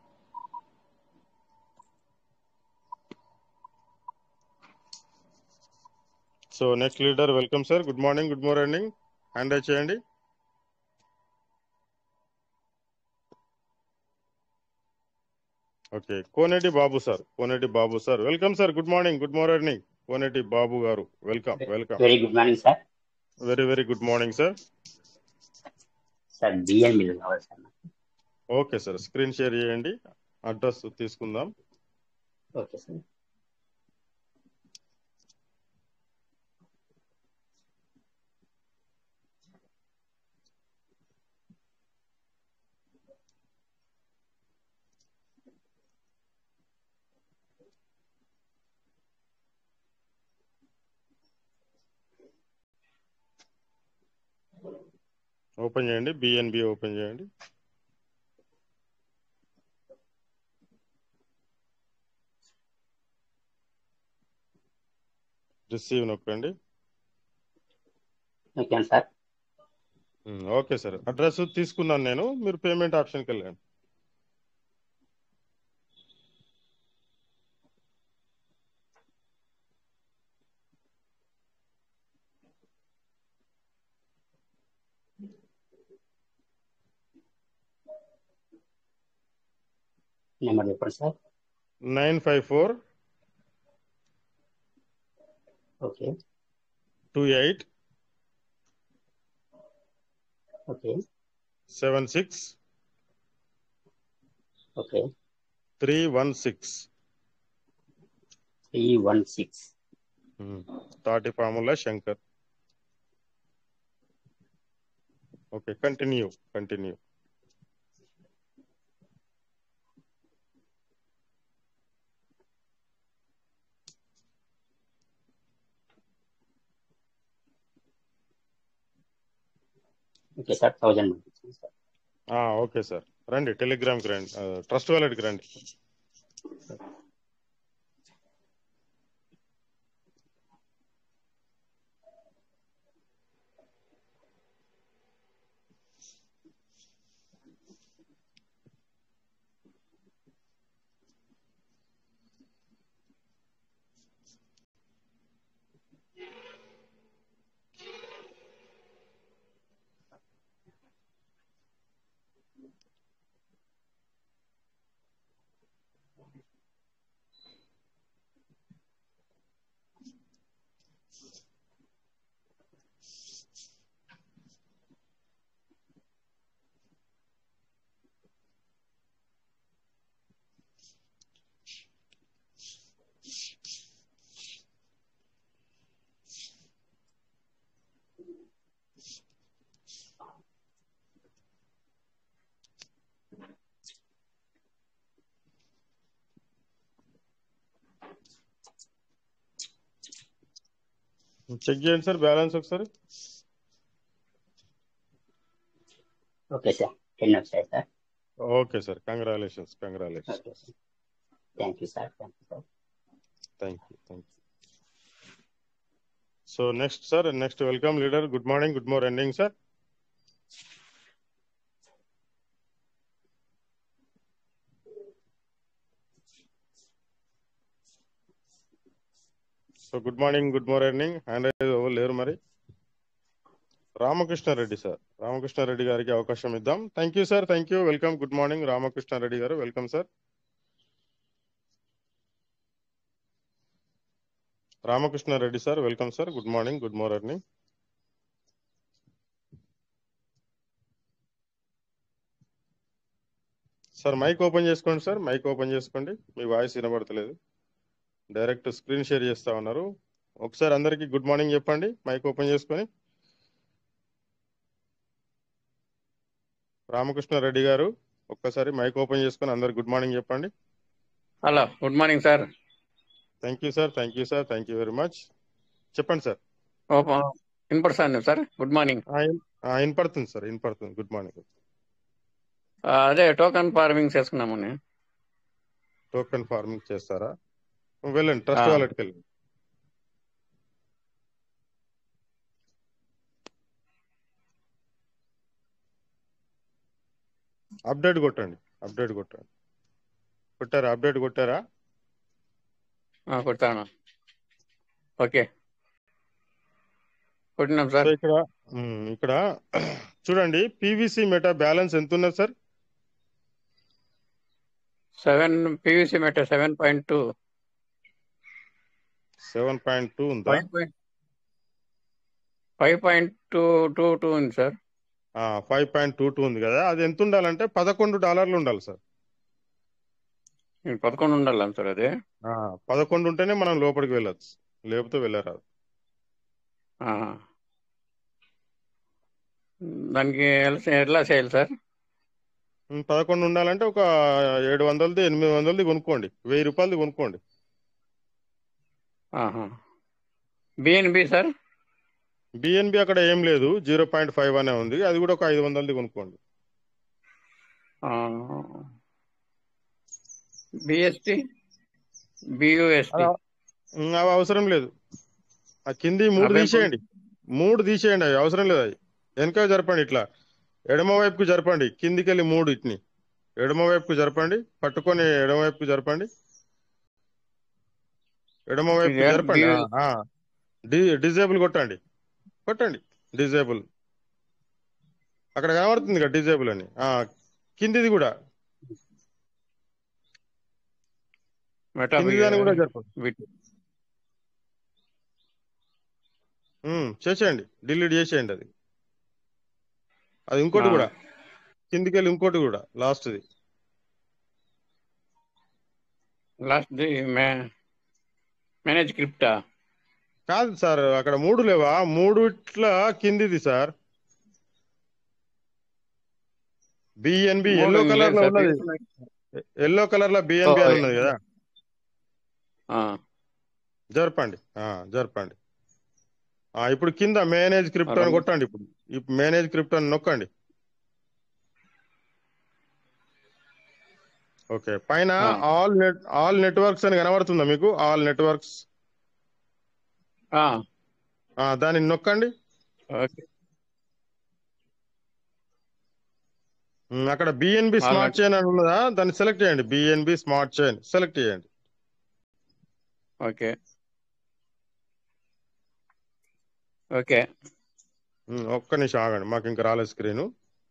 so next leader welcome sir good morning good morning hand raise చేయండి okay Koneti Babu sir Koneti Babu sir welcome sir good morning good morning Koneti Babu garu welcome welcome very good morning sir very very good morning sir sir BN మీద కావాలి sir నాకు. Okay sir screen share చేయండి address తీసుకుందాం okay sir open చేయండి BNB open చేయండి receive నొక్కండి okay sir ఉమ్, okay sir address తీసుకున్నాను నేను మీరు పేమెంట్ ఆప్షన్కి వెళ్ళండి నెంబర్ చెప్పండి sir nine five four okay two eight okay seven six okay three one six three one six Tatipamula Shankar okay continue continue okay sir thousand పంపించాను sir okay sir రండి టెలిగ్రామ్కి రండి ట్రస్ట్ వాలెట్కి రండి చెక్ చేయండి సార్ బ్యాలెన్స్ ఒకసారి okay sir ten వచ్చాయి sir okay sir congratulations congratulations okay sir thank you sir thank you sir thank you thank you so next sir next welcome leader good morning good morning sir so good morning good morning hand ఎవరు లేరు మరి Ramakrishna Reddy sir Ramakrishna Reddy గారికి అవకాశం ఇద్దాం thank you sir thank you welcome good morning Ramakrishna Reddy garu welcome sir Ramakrishna Reddy sir welcome sir good morning good morning sir mike open చేసుకోండి sir mike open చేసుకోండి మీ voice వినబడతలేదు డైరెక్ట్ స్క్రీన్ షేర్ చేస్తా ఉన్నారు ఒకసారి అందరికీ గుడ్ మార్నింగ్ చెప్పండి మైక్ ఓపెన్ చేసుకొని రామకృష్ణారెడ్డి గారు ఒక్కసారి మైక్ ఓపెన్ చేసుకొని అందరికి గుడ్ మార్నింగ్ చెప్పండి hello good morning sir thank you sir thank you sir thank you very much చెప్పండి సార్ వినపడుతుంది సార్ గుడ్ మార్నింగ్ వినపడుతుంది సార్ వినపడుతుంది గుడ్ మార్నింగ్ అదే టోకన్ ఫార్మింగ్ చేసుకున్నామని టోకెన్ ఫార్మింగ్ చేస్తారా వెళ్ళండి ట్రస్ట్ వాలెట్కి వెళ్ళండి అప్డేట్ కొట్టండి అప్డేట్ కొట్టండి కొట్టారా అప్డేట్ కొట్టారా కొట్టాను ఓకే కొట్టినాం సార్ ఇక్కడ ఉమ్, ఇక్కడ చూడండి పీవీసీ మెటా బ్యాలెన్స్ ఎంత ఉన్నది sir seven PVC meta seven point two seven point two ఉందా five point five point two two two ఉంది sir five point two two ఉంది కదా అది ఎంత ఉండాలంటే పదకొండు డాలర్లు ఉండాలి సార్ పదకొండు ఉండాలి సార్ అది ఆ, పదకొండు ఉంటేనే మనం లోపలికి వెళ్ళొచ్చు లేకపోతే వెళ్ళరాదు ఆహా. దానికి ఎలా- ఎట్లా చేయాలి సార్ ఉమ్, పదకొండు ఉండాలంటే ఒక ఏడు వందలది ఎనిమిది వందలది కొనుక్కోండి వెయ్యి రూపాయలది కొనుక్కోండి బిఎన్బి సార్ బిఎన్బి అక్కడ ఏం లేదు జీరో పాయింట్ ఫైవ్ అనే ఉంది అది కూడా ఒక ఐదు వందలది కొనుక్కోండి బిఎస్టి బియుఎస్టి ఉమ్, అవి అవసరం లేదు ఆ కింది మూడు అవే తీసేయండి మూడు తీసేయండి అవి అవసరం లేదు అవి వెనక జరపండి ఇట్లా ఎడమ వైపుకు జరపండి కిందికి వెళ్ళి మూడు ఇట్ని ఎడమ వైపుకు జరపండి పట్టుకొని ఎడమ వైపుకు జరపండి ఎడమ వైపుకు ఇది జరపండి డి- ఆ, ఆ. డి డిజేబుల్ కొట్టండి కొట్టండి డిజేబుల్ అక్కడ కనబడుతుంది కదా డిజేబుల్ అని ఆ కిందిది కూడా మెటా కింది దాన్ని కూడా జరపండి వీటి ఉమ్, చేసేయండి డిలీట్ చేసేయండి అది అది ఇంకోటి ఆ. కూడా కిందికి వెళ్ళి ఇంకోటి కూడా లాస్ట్ది లాస్ట్ ది మే మేనేజ్ క్రిప్టా కాదు సార్ అక్కడ మూడు లేవా మూడు ఇట్లా కిందిది సార్ బిఎన్బి మూడు ఎల్లో ఏం కలర్ లేదు లో సార్ ఉన్నది ఎల్లో కలర్ లో బిఎన్బి ఓ, అని ఉన్నది కదా ఆ, జరపండి ఆ, జరపండి ఆ, ఇప్పుడు కింద మేనేజ్ క్రిప్టో అని రండి. కొట్టండి ఇప్పుడు ఇప్పుడు మేనేజ్ క్రిప్టో అని నొక్కండి ఓకే పైన ఆ. ఆల్ నెట్ ఆల్ నెట్వర్క్స్ అని కనబడుతుందా మీకు ఆల్ నెట్వర్క్స్ ఆ, దాన్ని నొక్కండి ఓకే ఉమ్, అక్కడ BNB All smart net- chain అని ఉన్నదా దాన్ని సెలెక్ట్ చేయండి బిఎన్బి స్మార్ట్ చైన్ సెలెక్ట్ చేయండి ఓకే ఓకే ఉమ్, ఒక్క నిమిషం ఆగండి మాకు ఇంకా రాలేదు screen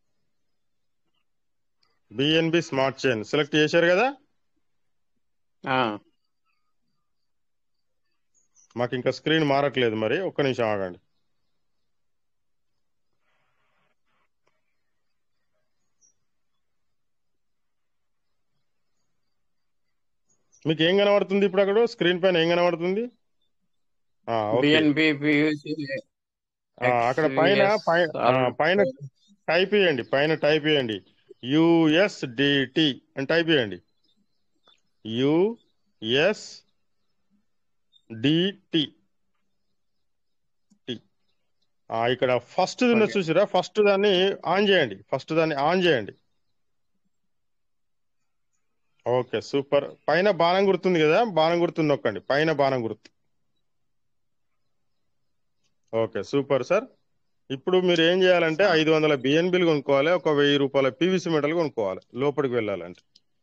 BNB smart chain select చేశారు కదా ఆ, మాకు ఇంకా స్క్రీన్ మారట్లేదు మరి ఒక్క నిమిషం ఆగండి మీకు ఏం కనబడుతుంది ఇప్పుడు అక్కడ స్క్రీన్ పైన ఏం కనబడుతుంది ఆ, ఓకే బిఎన్బి పియూసి ఆ, అక్కడ పైన పై- ఆ, పైన టైప్ చేయండి పైన టైప్ చేయండి యుఎస్డిటి అని టైప్ చేయండి యుఎస్ డిటి ఇక్కడ ఫస్ట్ ఉన్న Okay. చూసిరా ఫస్ట్ దాన్ని ఆన్ చేయండి ఫస్ట్ దాన్ని ఆన్ చేయండి ఓకే సూపర్ పైన బాణం గుర్తుంది కదా బాణం గుర్తు నొక్కండి పైన బాణం గుర్తు ఓకే సూపర్ సార్ ఇప్పుడు మీరు ఏం చేయాలంటే ఐదు వందల బిఎన్బిలు కొనుక్కోవాలి ఒక వెయ్యి రూపాయల పీవీసీ మెటల్ కొనుక్కోవాలి లోపలికి వెళ్ళాలంటే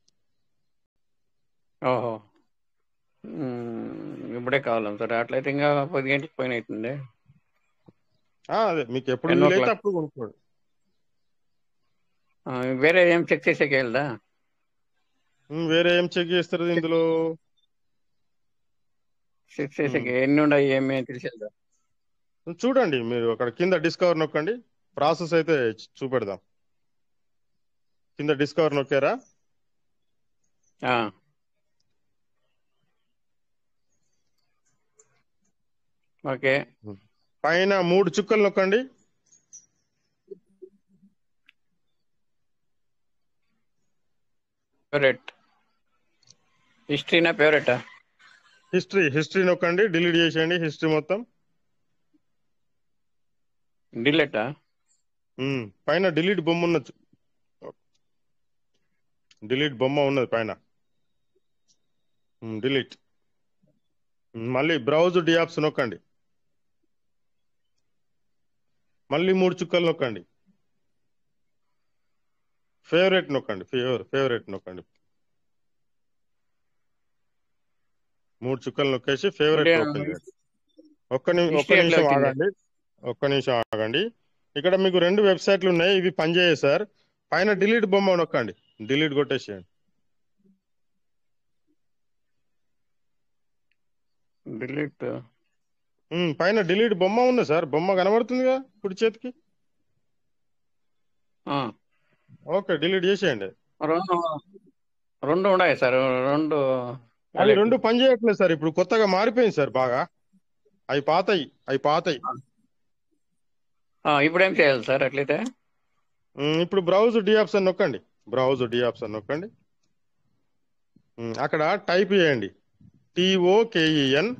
ఓహో ఉమ్, ఇప్పుడే కావాలి సార్ అట్లయితే ఇంకా పది గంటలకు పైన అవుతుంది ఆ, అదే మీకు ఎప్పుడు Ten వీలైతే o'clock. అప్పుడు కొనుక్కోండి ఆ, వేరే ఏం చెక్ చేసేకి వెళ్దా ఉమ్, వేరే ఏం చెక్ చేస్తారు ఇందులో చెక్ చేసేకి ఎన్ని ఉన్నాయి ఏమి తెలిసేదా చూడండి మీరు అక్కడ కింద డిస్కవర్ నొక్కండి ప్రాసెస్ అయితే చూపెడదాం కింద డిస్కవర్ నొక్కారా ఆ, ఓకే పైన మూడు చుక్కలు నొక్కండి ఫేవరెట్ హిస్టరీనా ఫేవరెటా హిస్టరీ హిస్టరీ నొక్కండి డిలీట్ చేసేయండి హిస్టరీ మొత్తం డిలెటా ఉమ్, పైన డిలీట్ బొమ్మ ఉన్నది డిలీట్ బొమ్మ ఉన్నది పైన డిలీట్ మళ్ళీ బ్రౌజ్ డియాప్స్ నొక్కండి మళ్ళీ మూడు చుక్కలు నొక్కండి ఫేవరెట్ నొక్కండి ఫేవర్ ఫేవరెట్ నొక్కండి మూడు చుక్కలు నొక్కేసి ఫేవరెట్ అంటే, ఓపెన్ చేయండి ఒక్క నిమిషం ఒక్క history ఎట్లా నిమిషం వచ్చింది? ఆగండి ఒక్క నిమిషం ఆగండి ఇక్కడ మీకు రెండు వెబ్సైట్లు ఉన్నాయి ఇవి పనిచేయవు సార్ పైన డిలీట్ బొమ్మ నొక్కండి డిలీట్ కొట్టేసేయండి డిలీట్ ఉమ్, పైన డిలీట్ బొమ్మ ఉంది సార్ బొమ్మ కనబడుతుందిగా కుడి చేతికి ఓకే డిలీట్ చేసేయండి రెండు రెండు ఉన్నాయి సార్ రెండు అవి రెండు పని చేయట్లేదు సార్ ఇప్పుడు కొత్తగా మారిపోయింది సార్ బాగా అవి పాతయి అవి పాతయి ఆ, ఇప్పుడు ఏం చేయాలి సార్ అట్లయితే ఉమ్, ఇప్పుడు బ్రౌజ్ డి ఆప్షన్ నొక్కండి బ్రౌజ్ డి ఆప్షన్ నొక్కండి ఉమ్, అక్కడ టైప్ చేయండి టిఓకేఈఎన్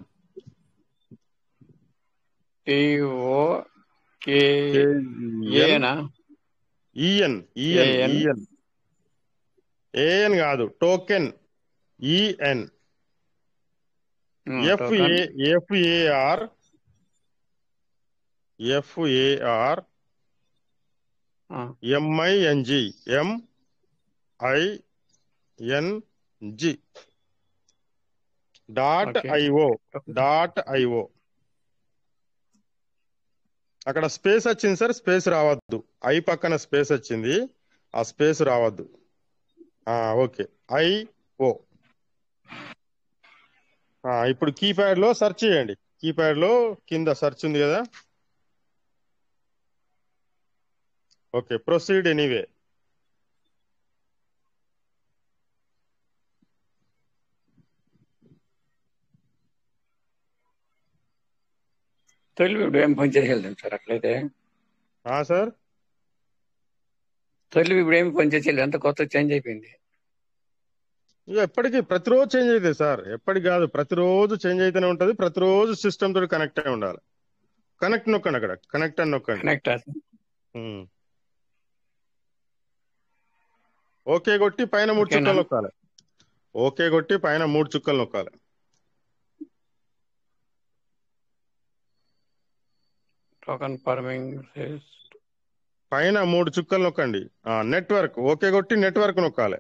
టిఓ కే ఏనా E N E N AN. E N A N కాదు token E N F A F A R F A R M I N G M I N G dot Okay. I O dot I O అక్కడ స్పేస్ వచ్చింది సార్ స్పేస్ రావద్దు ఐ పక్కన స్పేస్ వచ్చింది ఆ స్పేస్ రావద్దు ఆ, ఓకే ఐ ఓ ఆ, ఇప్పుడు కీప్యాడ్ లో సెర్చ్ చేయండి కీప్యాడ్ లో కింద సెర్చ్ ఉంది కదా ఓకే ప్రొసీడ్ ఎనీవే తొలి ఇప్పుడు ఏం పనిచేసేయలేదు సార్ అట్లయితే ఆ సార్ తొలి ఇప్పుడు ఏమి పనిచేసేయలేదు అంత కొత్త చేంజ్ అయిపోయింది ఇక ఎప్పటికీ ప్రతిరోజు చేంజ్ అవుతుంది సార్ ఎప్పటికి కాదు ప్రతిరోజు చేంజ్ అయితేనే ఉంటది ప్రతిరోజు సిస్టమ్ తోటి కనెక్ట్ అయి ఉండాలి కనెక్ట్ నొక్కండి అక్కడ కనెక్ట్ అని నొక్కండి కనెక్ట్ ఉమ్. ఓకే కొట్టి పైన మూడు ఓకేనా? చుక్కలు నొక్కాలి ఓకే కొట్టి పైన మూడు చుక్కలు నొక్కాలి టోకన్ ఫార్మింగ్ పైన మూడు చుక్కలు నొక్కండి ఆ నెట్వర్క్ ఓకే కొట్టి నెట్వర్క్ నొక్కాలి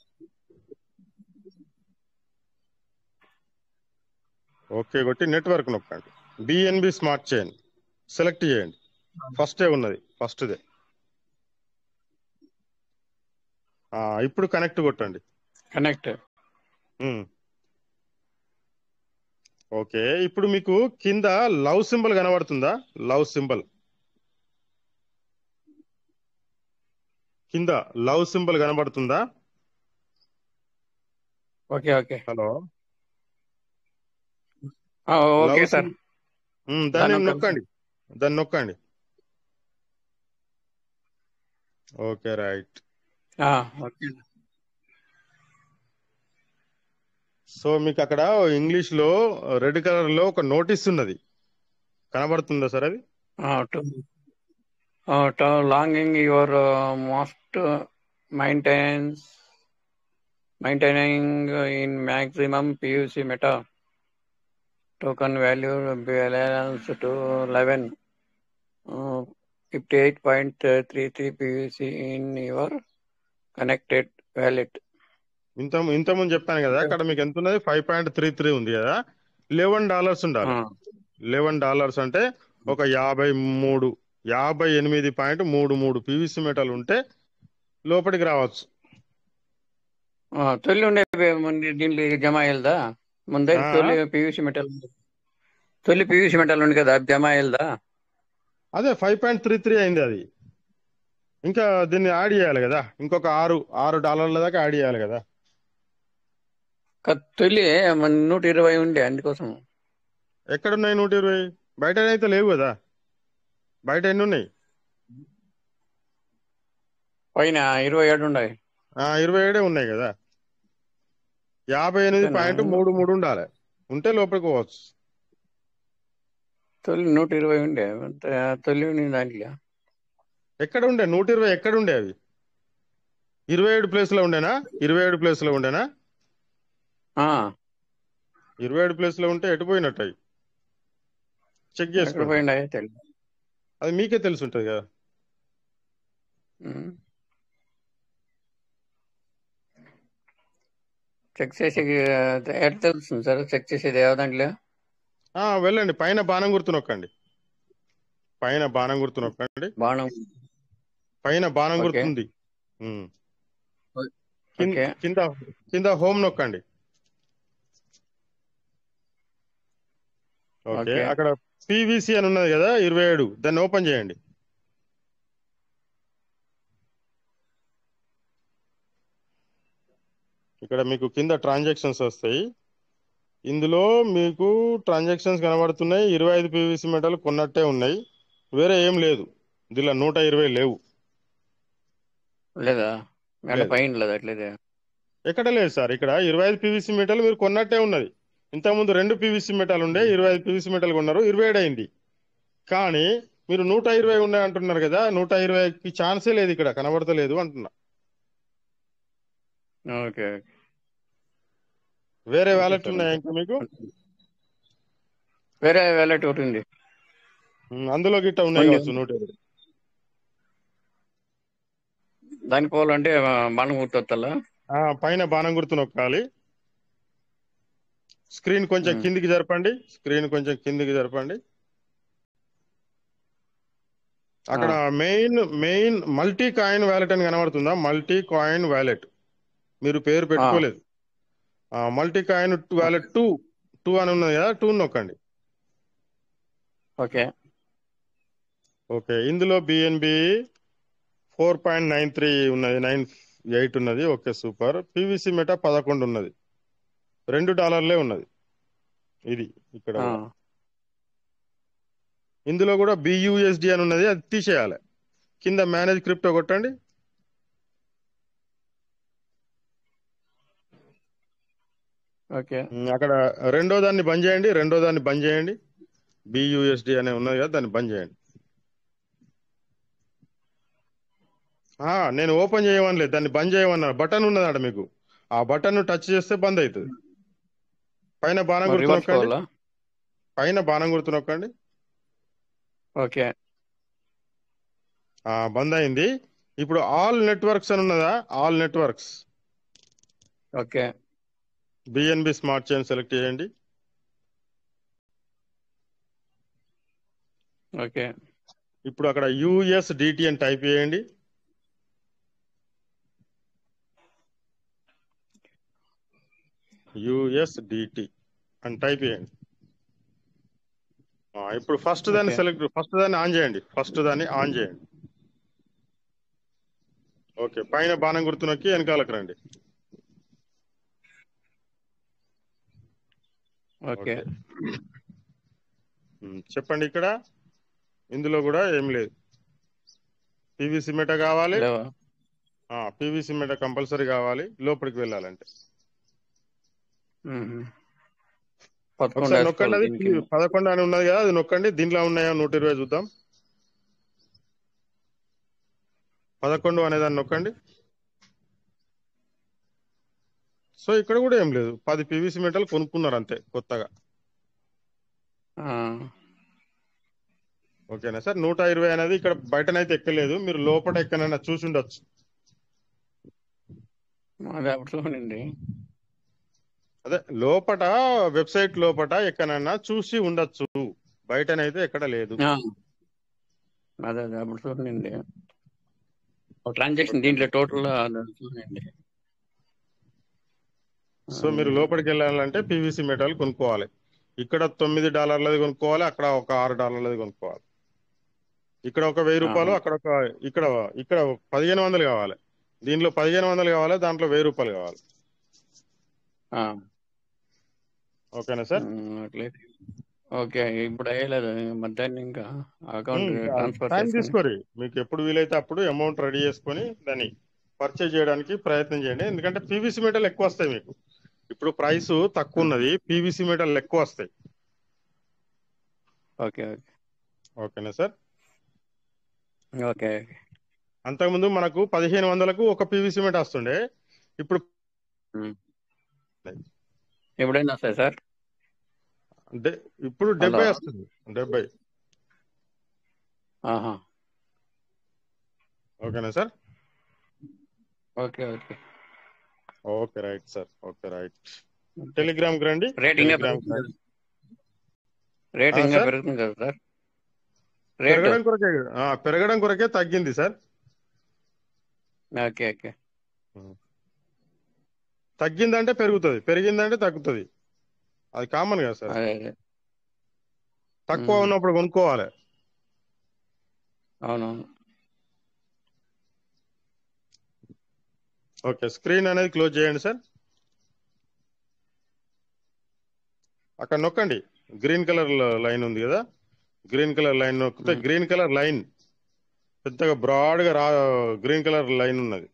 ఓకే కొట్టి నెట్వర్క్ నొక్కండి బిఎన్బి స్మార్ట్ చైన్ సెలెక్ట్ చేయండి ఫస్టే ఉన్నది ఫస్ట్దే ఆ, ఇప్పుడు కనెక్ట్ కొట్టండి కనెక్ట్ ఉమ్. ఓకే ఇప్పుడు మీకు కింద లవ్ సింబల్ కనబడుతుందా లవ్ సింబల్ కింద లవ్ సింబల్ కనబడుతుందా ఓకే ఓకే హలో ఆ, okay love sir symbol um, దాన్ని దాన్ని నొక్కండి దాన్ని నొక్కండి ఓకే రైట్ ఆ, ఓకే సో మీకు అక్కడ ఇంగ్లీష్ లో రెడ్ కలర్ లో ఒక నోటీస్ ఉన్నది కనబడుతుందా సార్ అది to longing your most maintenance maintaining in maximum PUC meta token value balance to 11 uh, 58.33 PUC in your connected wallet. ఇంత ఇంత ముందు చెప్పాను కదా అక్కడ మీకు ఎంత ఉన్నది ఫైవ్ పాయింట్ త్రీ త్రీ ఉంది కదా లెవెన్ డాలర్స్ ఉండాలి లెవెన్ డాలర్స్ అంటే ఒక యాభై మూడు యాభై ఎనిమిది పాయింట్ మూడు మూడు పీవీసీ మెటల్ ఉంటే లోపలికి రావచ్చు ఆ, తొలి ఉండే ముందు దీంట్లో జమ అయ్యేదా ముందే ఆ? తొలి పీయూసీ మెటల్ తొలి పీయూసీ మెటల్ ఉంది కదా అది జమ అయ్యేదా అదే ఫైవ్ పాయింట్ త్రీ త్రీ అయింది అది ఇంకా దీన్ని యాడ్ చేయాలి కదా ఇంకొక ఆరు ఆరు డాలర్ల దాకా యాడ్ చేయాలి కదా క- తొలి మన నూట ఇరవై ఉండే అందుకోసం ఎక్కడున్నాయి నూట ఇరవై బయట అయితే లేవు కదా బయట ఎన్ని ఉన్నాయి పైన ఇరవై ఏడు ఉన్నాయి ఆ ఇరవై ఏడే ఉన్నాయి కదా యాభై ఎనిమిది అంతేనా? పాయింట్ మూడు మూడు ఉండాలి ఉంటే లోపలికి పోవచ్చు తొలి నూట ఇరవై ఉండే అంత తొలి ఉంది దాంట్లో ఎక్కడ ఉండే నూట ఇరవై ఎక్కడ ఉండే అవి ఇరవై ఏడు ప్లేస్ లో ఉండేనా ఇరవై ఏడు ప్లేస్ లో ఉండేనా ఆ, ఇరవై ఏడు ప్లేస్ లో ఉంటే ఎటు పోయినట్టు అవి చెక్ ఎక్కడ చేసుకోండి పోయిండాయో తెలియదు అది మీకే తెలిసి ఉంటుంది కదా ఉమ్. చెక్ చేసి ఎట్లా తెలుస్తుంది సార్ చెక్ చేసేది ఏ దాంట్లో ఆ వెళ్ళండి పైన బాణం గుర్తు నొక్కండి పైన బాణం గుర్తు నొక్కండి బాణం పైన బాణం ఓకే. గుర్తుంది ఉమ్. కింద ఓకే కింద కింద హోమ్ నొక్కండి ఓకే ఓకే అక్కడ పివిసి అని ఉన్నది కదా ఇరవై ఏడు దాన్ని ఓపెన్ చేయండి ఇక్కడ మీకు కింద ట్రాన్సాక్షన్స్ వస్తాయి ఇందులో మీకు ట్రాన్సాక్షన్స్ కనబడుతున్నాయి ఇరవై ఐదు పివిసి మెటల్ కొన్నట్టే ఉన్నాయి వేరే ఏం లేదు దీనిలో నూట ఇరవై లేవు లేదా మేడ లేదు. పైన లేదు అట్లయితే ఎక్కడ లేదు సార్ ఇక్కడ ఇరవై ఐదు పీవీసీ మెటల్ మీరు కొన్నట్టే ఉన్నది ఇంతకుముందు రెండు పీవీసీ మెటల్ ఉండే ఇరవై ఐదు పీవీసీ మెటల్ కొన్నారు ఇరవై ఏడు అయింది కానీ మీరు నూట ఇరవై ఉన్నాయి అంటున్నారు కదా నూట ఇరవైకి ఛాన్సే లేదు ఇక్కడ కనబడతలేదు అంటున్నా ఓకే వేరే ఓకే వ్యాలెట్ సార్ ఉన్నాయా ఇంకా మీకు వేరే వ్యాలెట్ ఒకటి ఉంది ఉమ్, అందులో గిట్ట ఉన్నాయి ఉంది. కావచ్చు నూట ఇరవై దానికి పోవాలంటే బాణం గుర్తొత్తాలా ఆ, పైన బాణం గుర్తు నొక్కాలి స్క్రీన్ కొంచెం ఉమ్. కిందికి జరపండి స్క్రీన్ కొంచెం కిందికి జరపండి అక్కడ main main multi coin wallet అని కనబడుతుందా మల్టీ కాయిన్ వ్యాలెట్ మీరు పేరు పెట్టుకోలేదు multi coin wallet two two అని ఉన్నది కదా టూ నొక్కండి ఓకే ఓకే ఇందులో BNB four point nine three ఉన్నది నైన్ ఎయిట్ ఉన్నది ఓకే సూపర్ పివిసి మెటా పదకొండు ఉన్నది రెండు డాలర్లే ఉన్నది ఇది ఇక్కడ ఆ, కూడా. ఇందులో కూడా బియూఎస్డి అని ఉన్నది అది తీసేయాలి కింద మేనేజ్ క్రిప్టో కొట్టండి ఓకే ఉమ్, అక్కడ రెండో దాన్ని బంద్ చేయండి రెండో దాన్ని బంద్ చేయండి బియూఎస్డి అనే ఉన్నది కదా దాన్ని బంద్ చేయండి ఆ, నేను ఓపెన్ చేయమని లేదు దాన్ని బంద్ చేయమన్నాను బటన్ ఉన్నదాడ మీకు ఆ బటన్ టచ్ చేస్తే బంద్ అవుతుంది పైన బాణం మరి గుర్తు రివర్స్ నొక్కండి కావాలా పైన బాణం గుర్తు నొక్కండి ఓకే ఆ, బంద్ అయింది ఇప్పుడు ఆల్ నెట్వర్క్స్ అని ఉన్నదా all networks okay BNB smart chain select చేయండి ఓకే ఇప్పుడు అక్కడ యుఎస్డిటి అని టైప్ చేయండి యుఎస్డిటి అని టైప్ చేయండి ఆ, ఇప్పుడు ఫస్ట్ దాన్ని ఓకే సెలెక్ట్ ఫస్ట్ దాన్ని ఆన్ చేయండి ఫస్ట్ దాన్ని ఆన్ చేయండి ఓకే పైన బాణం గుర్తు నొక్కి వెనకాలకు రండి ఓకే ఓకే ఉమ్, చెప్పండి ఇక్కడ ఇందులో కూడా ఏం లేదు పీవీసీ మెట కావాలి లేవా పీవీసీ మెట కంపల్సరీ కావాలి లోపలికి వెళ్ళాలంటే మ్మ్. పదకొండు ఒకసారి నొక్కండి వేసుకోవాలి అది దీనికి పీ- పదకొండు అని ఉన్నది కదా అది నొక్కండి దీంట్లో ఉన్నాయా నూట ఇరవై చూద్దాం పదకొండు అనే దాన్ని నొక్కండి సో ఇక్కడ కూడా ఏం లేదు పది పీవీసీ మెటలు కొనుక్కున్నారు అంతే కొత్తగా ఆ, ఓకేనా సార్ నూట ఇరవై అనేది ఇక్కడ బయటనైతే ఎక్కలేదు మీరు లోపల ఎక్కడైనా చూసి ఉండొచ్చు మాది అప్పట్లోనండి అదే లోపట వెబ్సైట్ లోపట ఎక్కడైనా చూసి ఉండొచ్చు బయటనైతే ఎక్కడ లేదు ఆ, అదే అదే అప్పట్లోనండి ఒక ట్రాన్సాక్షన్ దీంట్లో టోటల్ చూడండి సో మీరు లోపలికి వెళ్ళాలంటే పీవీసీ మెటల్ కొనుక్కోవాలి ఇక్కడ తొమ్మిది డాలర్లది కొనుక్కోవాలి అక్కడ ఒక ఆరు డాలర్లది కొనుక్కోవాలి ఇక్కడ ఒక వెయ్యి రూపాయలు అక్కడ ఒక ఇక్కడ ఇక్కడ పదిహేను వందలు కావాలి దీంట్లో పదిహేను వందలు కావాలి దాంట్లో వెయ్యి రూపాయలు కావాలి ఓకేనా సార్ అట్లయితే ఓకే ఇప్పుడు అయ్యలేదు మధ్యాహ్నం ఇంకా అకౌంట్ ట్రాన్స్ఫర్ టైం చేసుకుని తీసుకోరి మీకు ఎప్పుడు వీలైతే అప్పుడు అమౌంట్ రెడీ చేసుకొని దాన్ని పర్చేజ్ చేయడానికి ప్రయత్నం చేయండి ఎందుకంటే పీవీసీ మెటల్ ఎక్కువ వస్తాయి మీకు ఇప్పుడు ప్రైస్ తక్కువ ఉన్నది పీవీసీ మెటల్ ఎక్కువ వస్తాయి ఓకే ఓకే ఓకేనా సార్ ఓకే అంతకుముందు మనకు పదిహేను వందలకు ఒక పీవీసీ మెట వస్తుండే ఇప్పుడు ఎప్పుడైనా వస్తాయి సార్ డె- ఇప్పుడు డెబ్బై వస్తుంది డెబ్బై ఆహా ఓకేనా sir okay okay okay right sir okay right Telegram కి రండి రేట్ ఇంకా టెలిగ్రామ్ కి పెరుగుతుంది రండి. రేట్ ఆ, ఇంకా సార్? పెరుగుతుంది కదా సార్ రేట్ పెరగడం కొరకే ఆ, పెరగడం కొరకే తగ్గింది సార్ ఓకే ఓకే తగ్గిందంటే పెరుగుతుంది పెరిగిందంటే తగ్గుతుంది అది కామన్ కదా సార్ అదే అదే తక్కువ మ్మ్. ఉన్నప్పుడు కొనుక్కోవాలి అవునవును ఓకే స్క్రీన్ అనేది క్లోజ్ చేయండి సార్ అక్కడ నొక్కండి గ్రీన్ కలర్ లైన్ ఉంది కదా గ్రీన్ కలర్ లైన్ నొక్కితే గ్రీన్ కలర్ లైన్ పెద్దగా బ్రాడ్ గా రా గ్రీన్ కలర్ లైన్ ఉన్నది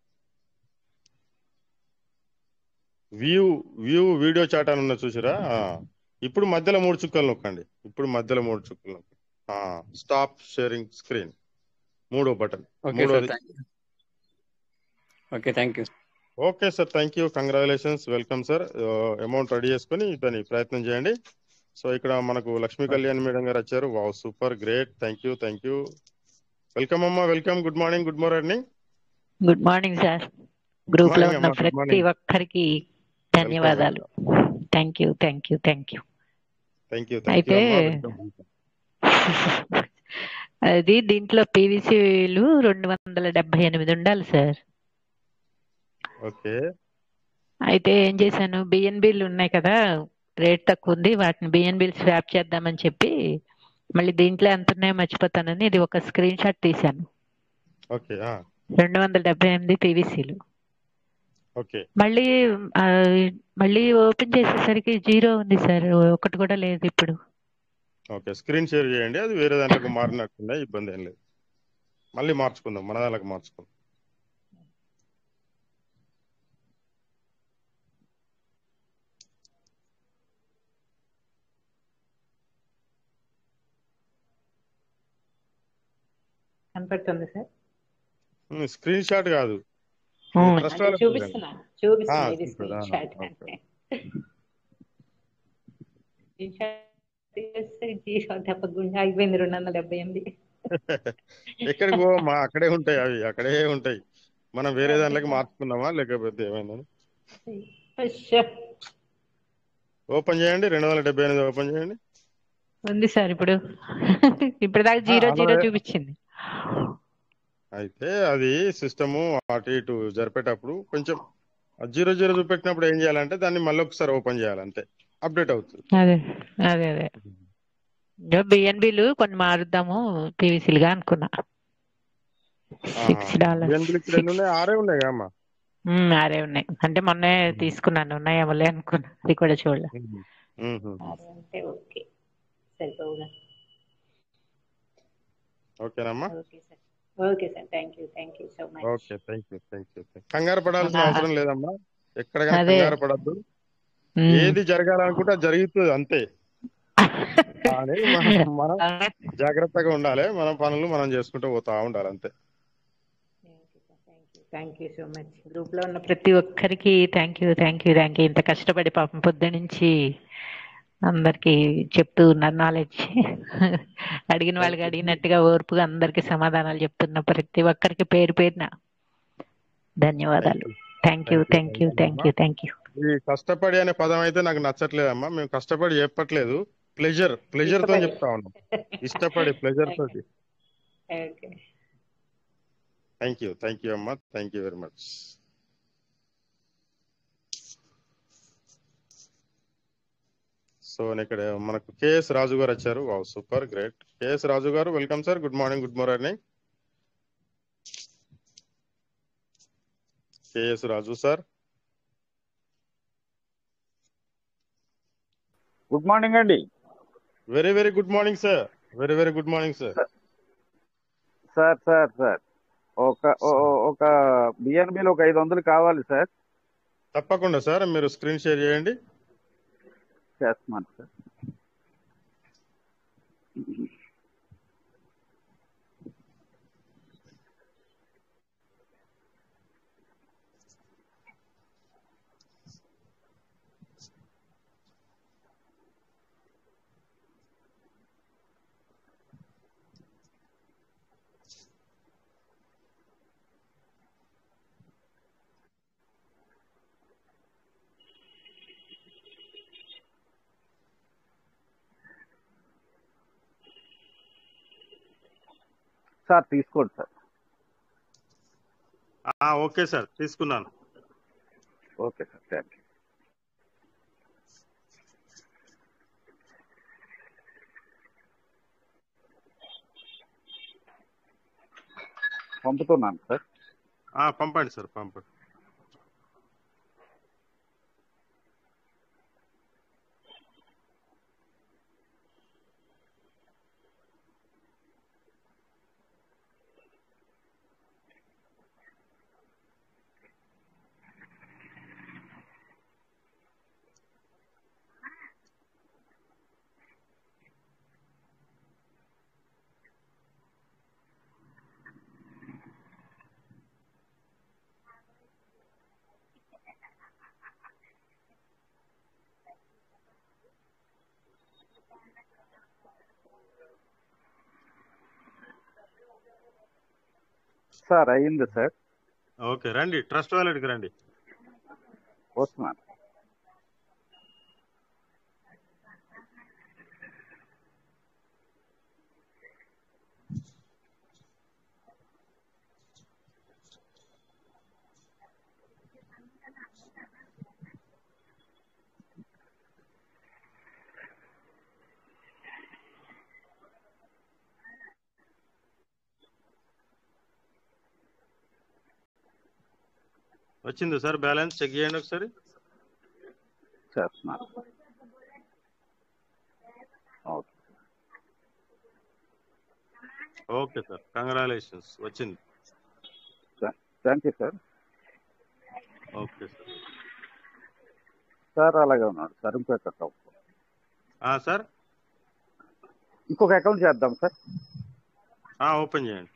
వ్యూ వ్యూ వీడియో చాట్ అని ఉన్నది చూసారా ఆ. ఇప్పుడు మధ్యలో మూడు చుక్కలు నొక్కండి ఇప్పుడు మధ్యలో మూడు చుక్కలు నొక్కండి స్టాప్ షేరింగ్ స్క్రీన్ మూడో బటన్ ఓకే సార్ మూడోది thank you okay thank you okay sir thank you congratulations welcome sir amount ready చేసుకొని దాని ప్రయత్నం చేయండి సో ఇక్కడ మనకు లక్ష్మీ కళ్యాణ్ మేడం గారు వచ్చారు wow super great thank you thank you welcome అమ్మా welcome good morning good morning good morning sir group లో మార్నింగ్ ఉన్న అమ్మా గుడ్ ప్రతి మార్నింగ్ ఒక్కరికి ధన్యవాదాలు thank you thank you thank you thank you thank you అయితే అమ్మా వెల్కమ్ అది దీంట్లో పీవీసీలు రెండు వందల డెబ్బై ఎనిమిది ఉండాలి సార్ ఓకే అయితే ఏం చేశాను బిఎన్బిలు ఉన్నాయి కదా రేట్ తక్కువ ఉంది వాటిని బిఎన్బిల్ స్వాప్ చేద్దామని చెప్పి మళ్ళీ దీంట్లో ఎంత ఉన్నాయో మర్చిపోతానని ఇది ఒక స్క్రీన్ షాట్ తీశాను ఓకే రెండు వందల డెబ్బై ఎనిమిది పీవీసీలు ఓకే మళ్ళీ ఆ, మళ్ళీ ఓపెన్ చేసేసరికి జీరో ఉంది సార్ ఒకటి కూడా లేదు ఇప్పుడు ఓకే స్క్రీన్ షేర్ చేయండి అది వేరే దాంట్లోకి మారినట్టుండే ఇబ్బంది ఏం లేదు మళ్ళీ మార్చుకుందాం మన దాంట్లోకి మార్చుకుందాం కనపడుతుంది సార్ స్క్రీన్ షాట్ కాదు ఉమ్, ట్రస్ట్ అదే వాళ్ళకి చూపిస్తున్నా చూపిస్తున్నా ఇది చూపిస్తుందా? Screen shot okay. అంటే స్క్రీన్ షాట్ చేస్తే జీరో దెబ్బ గుండె ఆగిపోయింది రెండు వందల డెబ్బై ఎనిమిది ఎక్కడికి పోవమ్మా అక్కడే ఉంటాయి అవి అక్కడే ఉంటాయి మనం వేరే దాంట్లోకి మార్చుకున్నామా లేకపోతే ఏమైందా అయ్యో, ఓపెన్ చేయండి రెండు వందల డెబ్బై ఎనిమిది ఓపెన్ చేయండి ఉంది సార్ ఇప్పుడు ఇప్పుడు దాకా జీరో ఆ, జీరో అలాగే. చూపించింది అయితే అది సిస్టము అటు ఇటు జరిపేటప్పుడు కొంచెం జీరో జీరో చూపెట్టినప్పుడు ఏం చేయాలంటే దాన్ని మళ్ళీ ఒకసారి ఓపెన్ చేయాలి అంతే అప్డేట్ అవుతుంది అదే అదే అదే బిఎన్బిలు కొన్ని మారుద్దాము పీవీసీలుగా అనుకున్నా సిక్స్ డాలర్స్ బిఎన్బిలు ఇక్కడ ఎన్ని ఉన్నాయి ఆరే ఉన్నాయి అమ్మా ఆరే ఉన్నాయి అంటే మొన్నే తీసుకున్నాను ఉన్నాయేమోలే అనుకున్నా అది కూడా చూడలే ఆరే అంటే ఓకే సరిపోవుగా ఓకేనమ్మా okay sir okay sir thank you thank you so much okay thank you thank you కంగారు పడాల్సిన ఆ. అవసరం లేదమ్మా ఎక్కడికైనా అదే. కంగారు పడద్దు మ్మ్. ఏది జరగాలనుకుంటే అది జరుగుతుంది అంతే కానీ మనం మనం జాగ్రత్తగా ఉండాలి మన పనులు మనం చేసుకుంటూ పోతా ఉండాలి అంతే thank you so much group లో ఉన్న ప్రతి ఒక్కరికి thank you thank you thank you ఇంత కష్టపడి పాపం పొద్దు నుంచి అందరికి చెప్తూ ఉన్నారు నాలెడ్జ్ అడిగిన వాళ్ళకి అడిగినట్టుగా ఓర్పుగా అందరికి సమాధానాలు చెప్తున్న ప్రతి ఒక్కరికి పేరు పేరున ధన్యవాదాలు thank you thank you thank you thank you ఈ కష్టపడి అనే పదం అయితే నాకు నచ్చట్లేదమ్మా మేము కష్టపడి చెప్పట్లేదు ప్లెజర్ ప్లెజర్ తో చెప్తా ఉన్నాం ఇష్టపడి ప్లెజర్ తోటి okay thank you thank you అమ్మా thank you very much so ఇక్కడ మనకు కేఎస్ రాజు గారు వచ్చారు wow super great KS Raju గారు welcome sir good morning good morning KS Raju sir good morning అండి very very good morning sir very very good morning sir sir sir sir ఒక ఓ- ఒక బిఎన్బిలో ఒక ఐదు వందలు కావాలి సార్ తప్పకుండా సార్ మీరు స్క్రీన్ షేర్ చేయండి చేస్తున్నాను సార్ సార్ తీసుకోండి సార్ ఆ, ఓకే సార్ తీసుకున్నాను ఓకే సార్ థ్యాంక్ యూ పంపుతున్నాను సార్ ఆ, పంపండి సార్ పంపండి సార్ అయింది సార్ ఓకే రండి ట్రస్ట్ వ్యాలెట్కి రండి వస్తున్నాను వచ్చింది సార్ బ్యాలెన్స్ చెక్ చేయండి ఒకసారి చేస్తున్నాను ఓకే ఓకే సార్ కంగ్రాచులేషన్స్ వచ్చింది thank you sir okay sir sir అలాగే ఉన్నాడు సార్ ఇంకొక అకౌంట్ ఆ, సార్ ఇంకొక అకౌంట్ చేద్దాం సార్ ఆ, ఓపెన్ చేయండి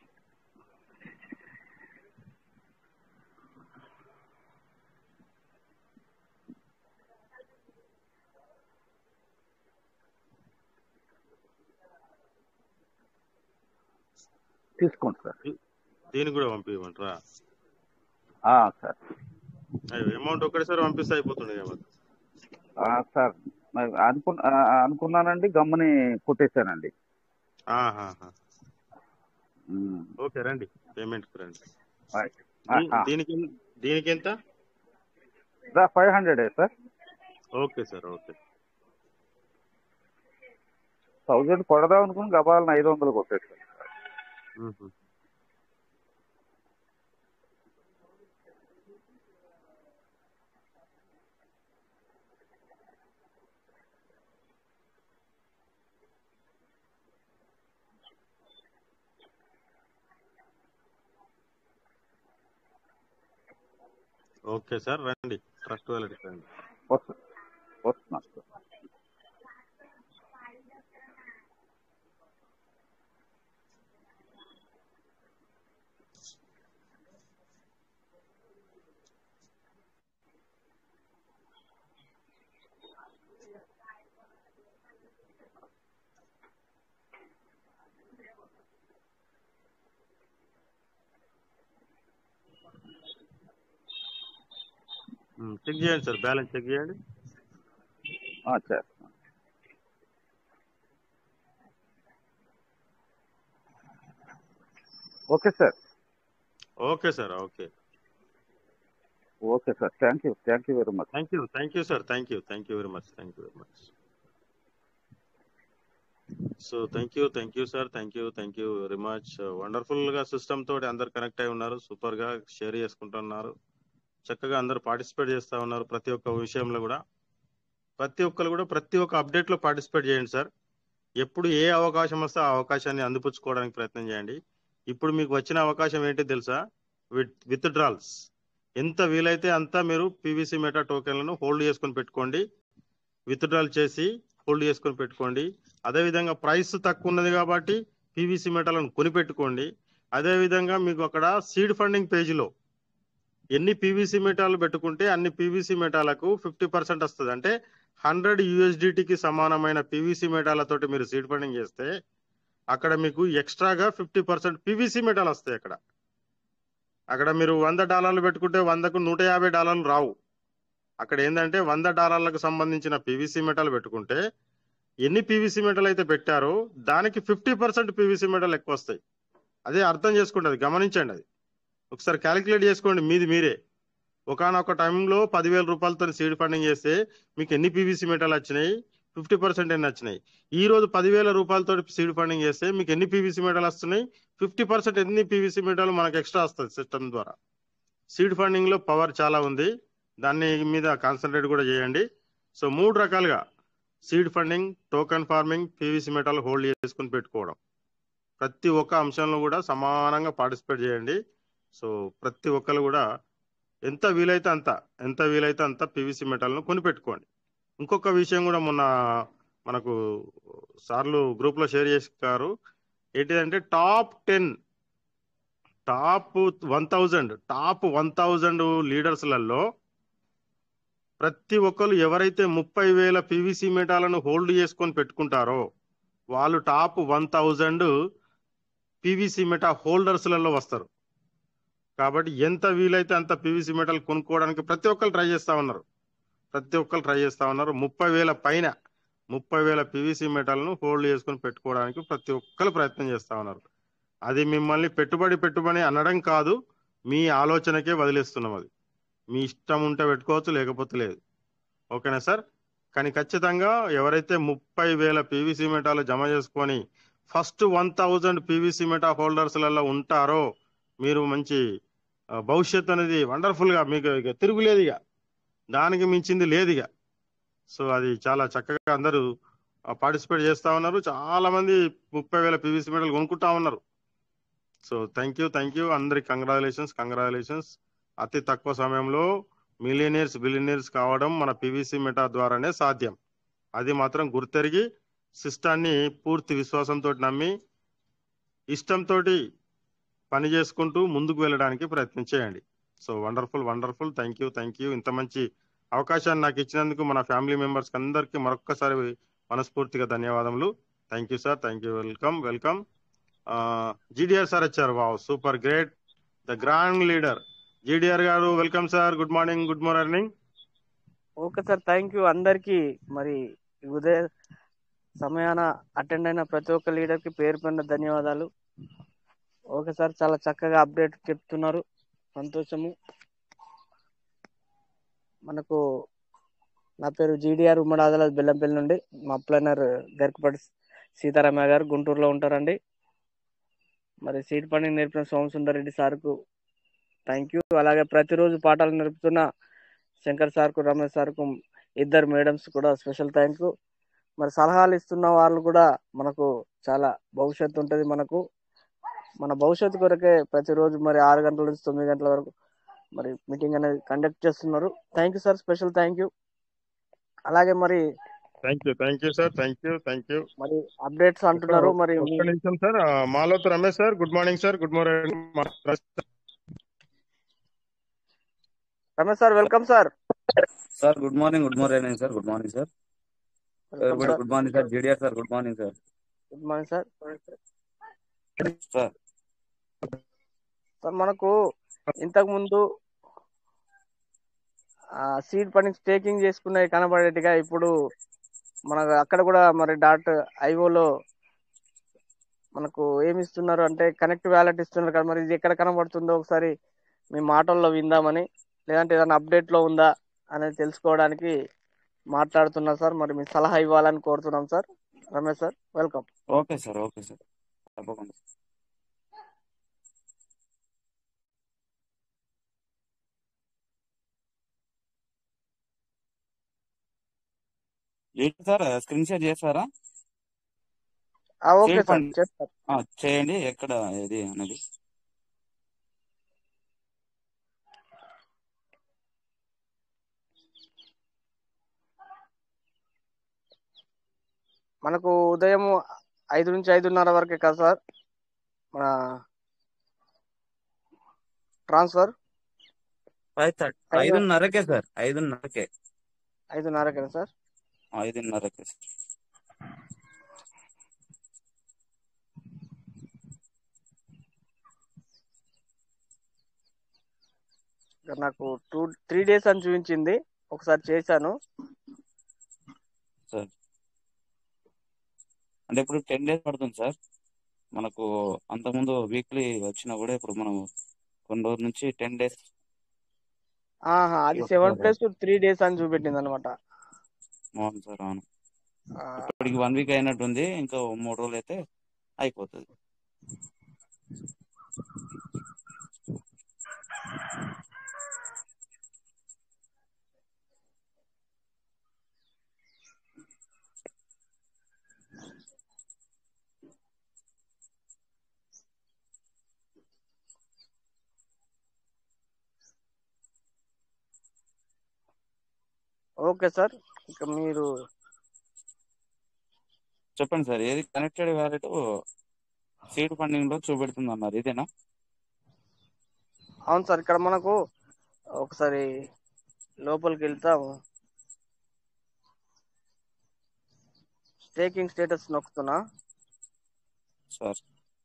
తీసుకోండి సార్ దీనికి కూడా పంపించమంటారా ఆ, సార్ అయ్యో అమౌంట్ ఒక్కటేసారి పంపిస్తే అయిపోతుంది కదా ఆ, సార్ మరి అనుకు ఆ, అనుకున్నానండి గమ్ముని కొట్టేశానండి ఆహాహా. ఉమ్, ఓకే రండి పేమెంట్ రండి రైట్. ఆ, దీ- ఆ. దీనికి దీనికి ఎంత రా five hundred sir okay sir okay thousand కొడదాం అనుకుని గబాలను ఐదు వందలు కొట్టేశాను మ్మ్. ఓకే సార్ రండి ట్రస్ట్ వాళ్ళకి రండి వస్తు వస్తున్నాను సార్ మ్మ్. చెక్ చేయండి సార్ బ్యాలెన్స్ చెక్ చేయండి ఆ, చేస్తాను okay sir okay sir okay okay sir thank you thank you very much thank you thank you sir thank you thank you very much thank you very much so thank you thank you sir thank you thank you very much wonderful గా system తోటి అందరు connect అయి ఉన్నారు super గా share చేసుకుంటున్నారు చక్కగా అందరు participate చేస్తా ఉన్నారు ప్రతి ఒక్క విషయంలో కూడా ప్రతి ఒక్కరు కూడా ప్రతి ఒక్క అప్డేట్ లో పార్టిసిపేట్ చేయండి సార్ ఎప్పుడు ఏ అవకాశం వస్తే ఆ అవకాశాన్ని అందిపుచ్చుకోవడానికి ప్రయత్నం చేయండి ఇప్పుడు మీకు వచ్చిన అవకాశం ఏంటి తెలుసా విత్ విత్ డ్రాల్స్ ఎంత వీలైతే అంత మీరు పీవీసీ మెటా టోకెన్లను హోల్డ్ చేసుకొని పెట్టుకోండి విత్డ్రాల్ చేసి హోల్డ్ చేసుకొని పెట్టుకోండి అదేవిధంగా ప్రైస్ తక్కువ ఉన్నది కాబట్టి పీవీసీ మెటాలను కొని పెట్టుకోండి అదేవిధంగా మీకు అక్కడ సీడ్ ఫండింగ్ పేజీలో ఎన్ని పీవీసీ మెటాలు పెట్టుకుంటే అన్ని పీవీసీ మెటాలకు ఫిఫ్టీ పర్సెంట్ వస్తుంది అంటే హండ్రెడ్ యూఎస్డిటీకి సమానమైన పీవీసీ మెటాలతోటి మీరు సీడ్ ఫండింగ్ చేస్తే అక్కడ మీకు ఎక్స్ట్రాగా ఫిఫ్టీ పర్సెంట్ పీవీసీ మెటాలు వస్తాయి అక్కడ అక్కడ మీరు వంద డాలర్లు పెట్టుకుంటే వందకు నూట యాభై డాలర్లు రావు అక్కడ ఏంటంటే వంద డాలర్లకు సంబంధించిన పీవీసీ మెటల్ పెట్టుకుంటే ఎన్ని పీవీసీ మెటల్ అయితే పెట్టారో దానికి ఫిఫ్టీ పర్సెంట్ పీవీసీ మెటల్ ఎక్కువ వస్తాయి అదే అర్థం చేసుకోండి అది గమనించండి అది ఒకసారి క్యాలిక్యులేట్ చేసుకోండి మీది మీరే ఒకనొక టైంలో పదివేల రూపాయలతో సీడ్ ఫండింగ్ చేస్తే మీకు ఎన్ని పీవీసీ మెటల్ వచ్చినాయి ఫిఫ్టీ పర్సెంట్ ఎన్ని వచ్చినాయి ఈ రోజు పదివేల రూపాయలతో సీడ్ ఫండింగ్ చేస్తే మీకు ఎన్ని పీవీసీ మెటల్ వస్తున్నాయి ఫిఫ్టీ పర్సెంట్ ఎన్ని పీవీసీ మెటల్ మనకు ఎక్స్ట్రా వస్తుంది సిస్టమ్ ద్వారా సీడ్ ఫండింగ్ లో పవర్ చాలా ఉంది దాన్ని మీద కాన్సన్ట్రేట్ కూడా చేయండి సో మూడు రకాలుగా seed funding token farming PVC metal hold చేసుకుని పెట్టుకోవడం ప్రతి ఒక్క అంశంలో కూడా సమానంగా పార్టిసిపేట్ చేయండి సో ప్రతి ఒక్కరు కూడా ఎంత వీలైతే అంత ఎంత వీలైతే అంత పీవీసీ మెటల్ను కొనిపెట్టుకోండి ఇంకొక విషయం కూడా మొన్న మనకు సార్లు గ్రూప్లో షేర్ చేశారు ఏంటిదంటే top ten top one thousand top one thousand లీడర్స్లలో ప్రతి ఒక్కరు ఎవరైతే ముప్పై వేల పీవీసీ మెటాలను హోల్డ్ చేసుకొని పెట్టుకుంటారో వాళ్ళు top one thousand PVC meta హోల్డర్స్లలో వస్తారు కాబట్టి ఎంత వీలైతే అంత పీవీసీ మెటల్ కొనుక్కోవడానికి ప్రతి ఒక్కరు ట్రై చేస్తా ఉన్నారు ప్రతి ఒక్కరు ట్రై చేస్తా ఉన్నారు ముప్పై వేల పైన ముప్పై వేల పీవీసీ మెటల్ను హోల్డ్ చేసుకొని పెట్టుకోవడానికి ప్రతి ఒక్కరు ప్రయత్నం చేస్తా ఉన్నారు అది మిమ్మల్ని పెట్టుబడి పెట్టుబడి అనడం కాదు మీ ఆలోచనకే వదిలేస్తున్నాం అది మీ ఇష్టం ఉంటే పెట్టుకోవచ్చు లేకపోతే లేదు ఓకేనా సార్ కానీ ఖచ్చితంగా ఎవరైతే ముప్పై వేల పీవీసీ మెటాలు జమ చేసుకొని first one thousand PVC meta హోల్డర్స్లలో ఉంటారో మీరు మంచి ఆ, భవిష్యత్తు అనేది వండర్ఫుల్గా మీకు ఇక తిరుగులేదు ఇక దానికి మించింది లేదు ఇక సో అది చాలా చక్కగా అందరూ పార్టిసిపేట్ చేస్తా ఉన్నారు చాలా మంది ముప్పై వేల పీవీసీ మెడల్ కొనుక్కుంటా ఉన్నారు so thank you thank you అందరికి కంగ్రాచులేషన్స్ కంగ్రాచులేషన్స్ అతి తక్కువ సమయంలో మిలియనీర్స్ బిలియనీర్స్ కావడం మన పివిసి మెటా ద్వారానే సాధ్యం అది మాత్రం గుర్తెరిగి సిస్టాన్ని పూర్తి విశ్వాసంతో నమ్మి ఇష్టంతో పని చేసుకుంటూ ముందుకు వెళ్ళడానికి ప్రయత్నం చేయండి so wonderful wonderful thank you thank you ఇంత మంచి అవకాశాన్ని నాకు ఇచ్చినందుకు మన ఫ్యామిలీ మెంబర్స్ అందరికీ మరొక్కసారి మనస్ఫూర్తిగా ధన్యవాదములు thank you sir thank you welcome welcome GDR sir వచ్చారు wow super great the grand leader GDR గారు welcome sir good morning good morning okay sir thank you అందరికి మరి ఈ ఉదయ సమయాన అటెండ్ అయిన ప్రతి ఒక్క లీడర్ కి పేరు పైన ధన్యవాదాలు ఓకే సార్ చాలా చక్కగా అప్డేట్ చెప్తున్నారు సంతోషము మనకు నా పేరు జీడిఆర్ ఉమ్మడి ఆదిలాబాద్ బెల్లంపల్లి నుండి మా ప్లానర్ గరికపాటి సీతారామయ్య గారు గుంటూరులో ఉంటారండి మరి సీట్ పండింగ్ నేర్పిన సోమసుందర్ రెడ్డి సార్కు థ్యాంక్ యూ అలాగే ప్రతిరోజు పాఠాలు నేర్పుతున్న శంకర్ సార్కు రమేష్ సార్కు ఇద్దరు మేడమ్స్ కూడా స్పెషల్ థ్యాంక్ యూ మరి సలహాలు ఇస్తున్న వాళ్ళు కూడా మనకు చాలా భవిష్యత్తు ఉంటుంది మనకు మన భవిష్యత్తు కొరకే ప్రతిరోజు మరి ఆరు గంటల నుంచి తొమ్మిది గంటల వరకు మరి మీటింగ్ అనేది కండక్ట్ చేస్తున్నారు thank you sir special thank you అలాగే మరి thank you thank you sir thank you thank you మరి అప్డేట్స్ అంటున్నారు మరి ఒక్క నిమిషం sir Maloth Ramesh sir good morning sir good morning Ramesh sir welcome sir sir good morning good morning sir good morning sir welcome sir good morning sir JDR sir good morning sir good morning sir sir sir మనకు ఇంతకు ముందు seed funding staking చేసుకున్నవి కనబడేట్టుగా ఇప్పుడు మనకు అక్కడ కూడా మరి dot ఐఓలో మనకు ఏమి ఇస్తున్నారు అంటే కనెక్ట్ వ్యాలెట్ ఇస్తున్నారు కదా మరి ఇది ఎక్కడ కనబడుతుందో ఒకసారి మీ మాటల్లో విందామని లేదంటే ఏదైనా అప్డేట్ లో ఉందా అనేది తెలుసుకోవడానికి మాట్లాడుతున్నా సార్ మరి మీ సలహా ఇవ్వాలని కోరుతున్నాం sir Ramesh sir welcome okay sir okay sir తప్పకుండా ఏంటి సార్ స్క్రీన్ షేర్ చేస్తారా ఓకే సీడ్ సార్ ఫండ్ చేస్తారు ఆ, చేయండి ఎక్కడ ఇది అనేది మనకు ఉదయం ఐదు నుంచి ఐదున్నర వరకే కదా సార్ మన ట్రాన్స్ఫర్ ఫైవ్ థర్టీ ఐదు ఐదున్నరకే సార్ ఐదున్నరకే ఐదున్నరకేనా సార్ ఐదున్నరకే సార్ ఇక్కడ నాకు టూ త్రీ డేస్ అని చూపించింది ఒకసారి చేశాను సార్ అంటే ఇప్పుడు టెన్ డేస్ పడుతుంది సార్ మనకు అంతకుముందు వీక్లీ వచ్చినా కూడా ఇప్పుడు మనం కొన్ని రోజుల నుంచి టెన్ డేస్ ఆహా అది సెవెన్ ప్లస్ త్రీ డేస్ అని చూపెట్టింది అనమాట అవును సార్ అవును ఇప్పటికి వన్ వీక్ అయినట్టుంది ఇంకా మూడు రోజులు అయితే అయిపోతుంది ఓకే సార్ ఇక మీరు చెప్పండి సార్ ఏది కనెక్టెడ్ వ్యాలెట్ సీడ్ ఫండింగ్ లో చూపెడుతుంది అన్నారు ఇదేనా అవును సార్ ఇక్కడ మనకు ఒకసారి లోపలికి వెళ్తాము స్టేకింగ్ స్టేటస్ నొక్కుతున్నా సార్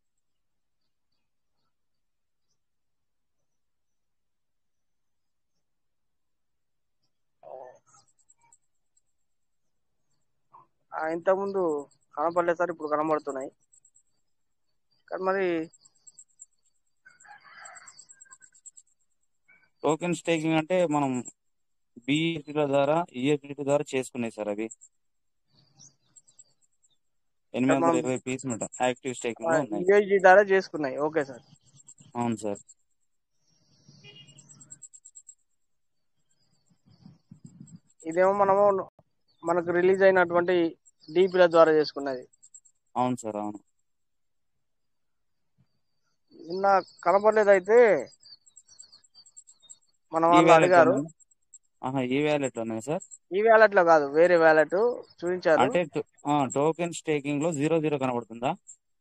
ఆ, ఇంతకుముందు కనపడలేదు సార్ ఇప్పుడు కనబడుతున్నాయి కానీ మరి టోకెన్ స్టేకింగ్ అంటే మనం బిఈపీల ద్వారా ఈఏపీల ద్వారా చేసుకున్నాయి సార్ అవి ఎనిమిది వందల మనం ఇరవై పీస్ మీద యాక్టివ్ స్టేకింగ్ లో ఉన్నాయి యూఐజీ ద్వారా చేసుకున్నాయి ఓకే సార్ అవును సార్ ఇదేమో మనము మనకు రిలీజ్ అయినటువంటి డీపీల ద్వారా చేసుకున్నది అవును సార్ అవును నిన్న కనపడలేదు అయితే మన ఈ వాళ్ళు వ్యాలెట్ అడిగారు ఆహా ఈ వ్యాలెట్ లోనే సార్ ఈ వ్యాలెట్ లో కాదు వేరే వ్యాలెట్ చూపించారు అంటే టోకెన్ స్టేకింగ్ లో జీరో జీరో కనబడుతుందా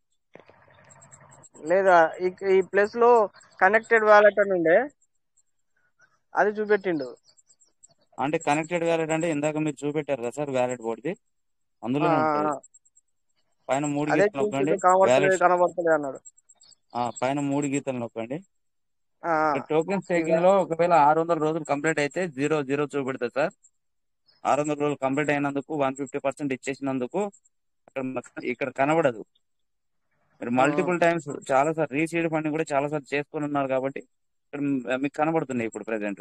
లేదా ఈ ఈ ప్లేస్ లో కనెక్టెడ్ వ్యాలెట్ అని ఉండే అది చూపెట్టిండు అంటే కనెక్టెడ్ వ్యాలెట్ అంటే ఇందాక మీరు చూపెట్టారు కదా సార్ వ్యాలెట్ బోర్డ్ది ఆ, అందులోనే ఆ, ఉంటుంది ఆ. పైన మూడు అదే గీతలు నొక్కండి చూపించు కనబడతలేదు వ్యాలెట్ కనబడతలేదు అన్నాడు ఆ, పైన మూడు గీతలు నొక్కండి ఆ, ఆ. టోకెన్ స్టేకింగ్ లో ఒకవేళ ఆరు వందల రోజులు కంప్లీట్ అయితే జీరో జీరో చూపెడుతుంది సార్ ఆరు వందల రోజులు కంప్లీట్ అయినందుకు వన్ ఫిఫ్టీ పర్సెంట్ ఇచ్చేసినందుకు అక్కడ మొత్తం ఇక్కడ కనబడదు మీరు ఆ, మల్టిపుల్ టైమ్స్ చాలా సార్ రీసీడ్ ఫండింగ్ కూడా చాలా సార్లు చేసుకొని ఉన్నారు కాబట్టి ఇక్కడ మీకు కనబడుతున్నాయి ఇప్పుడు ప్రెసెంట్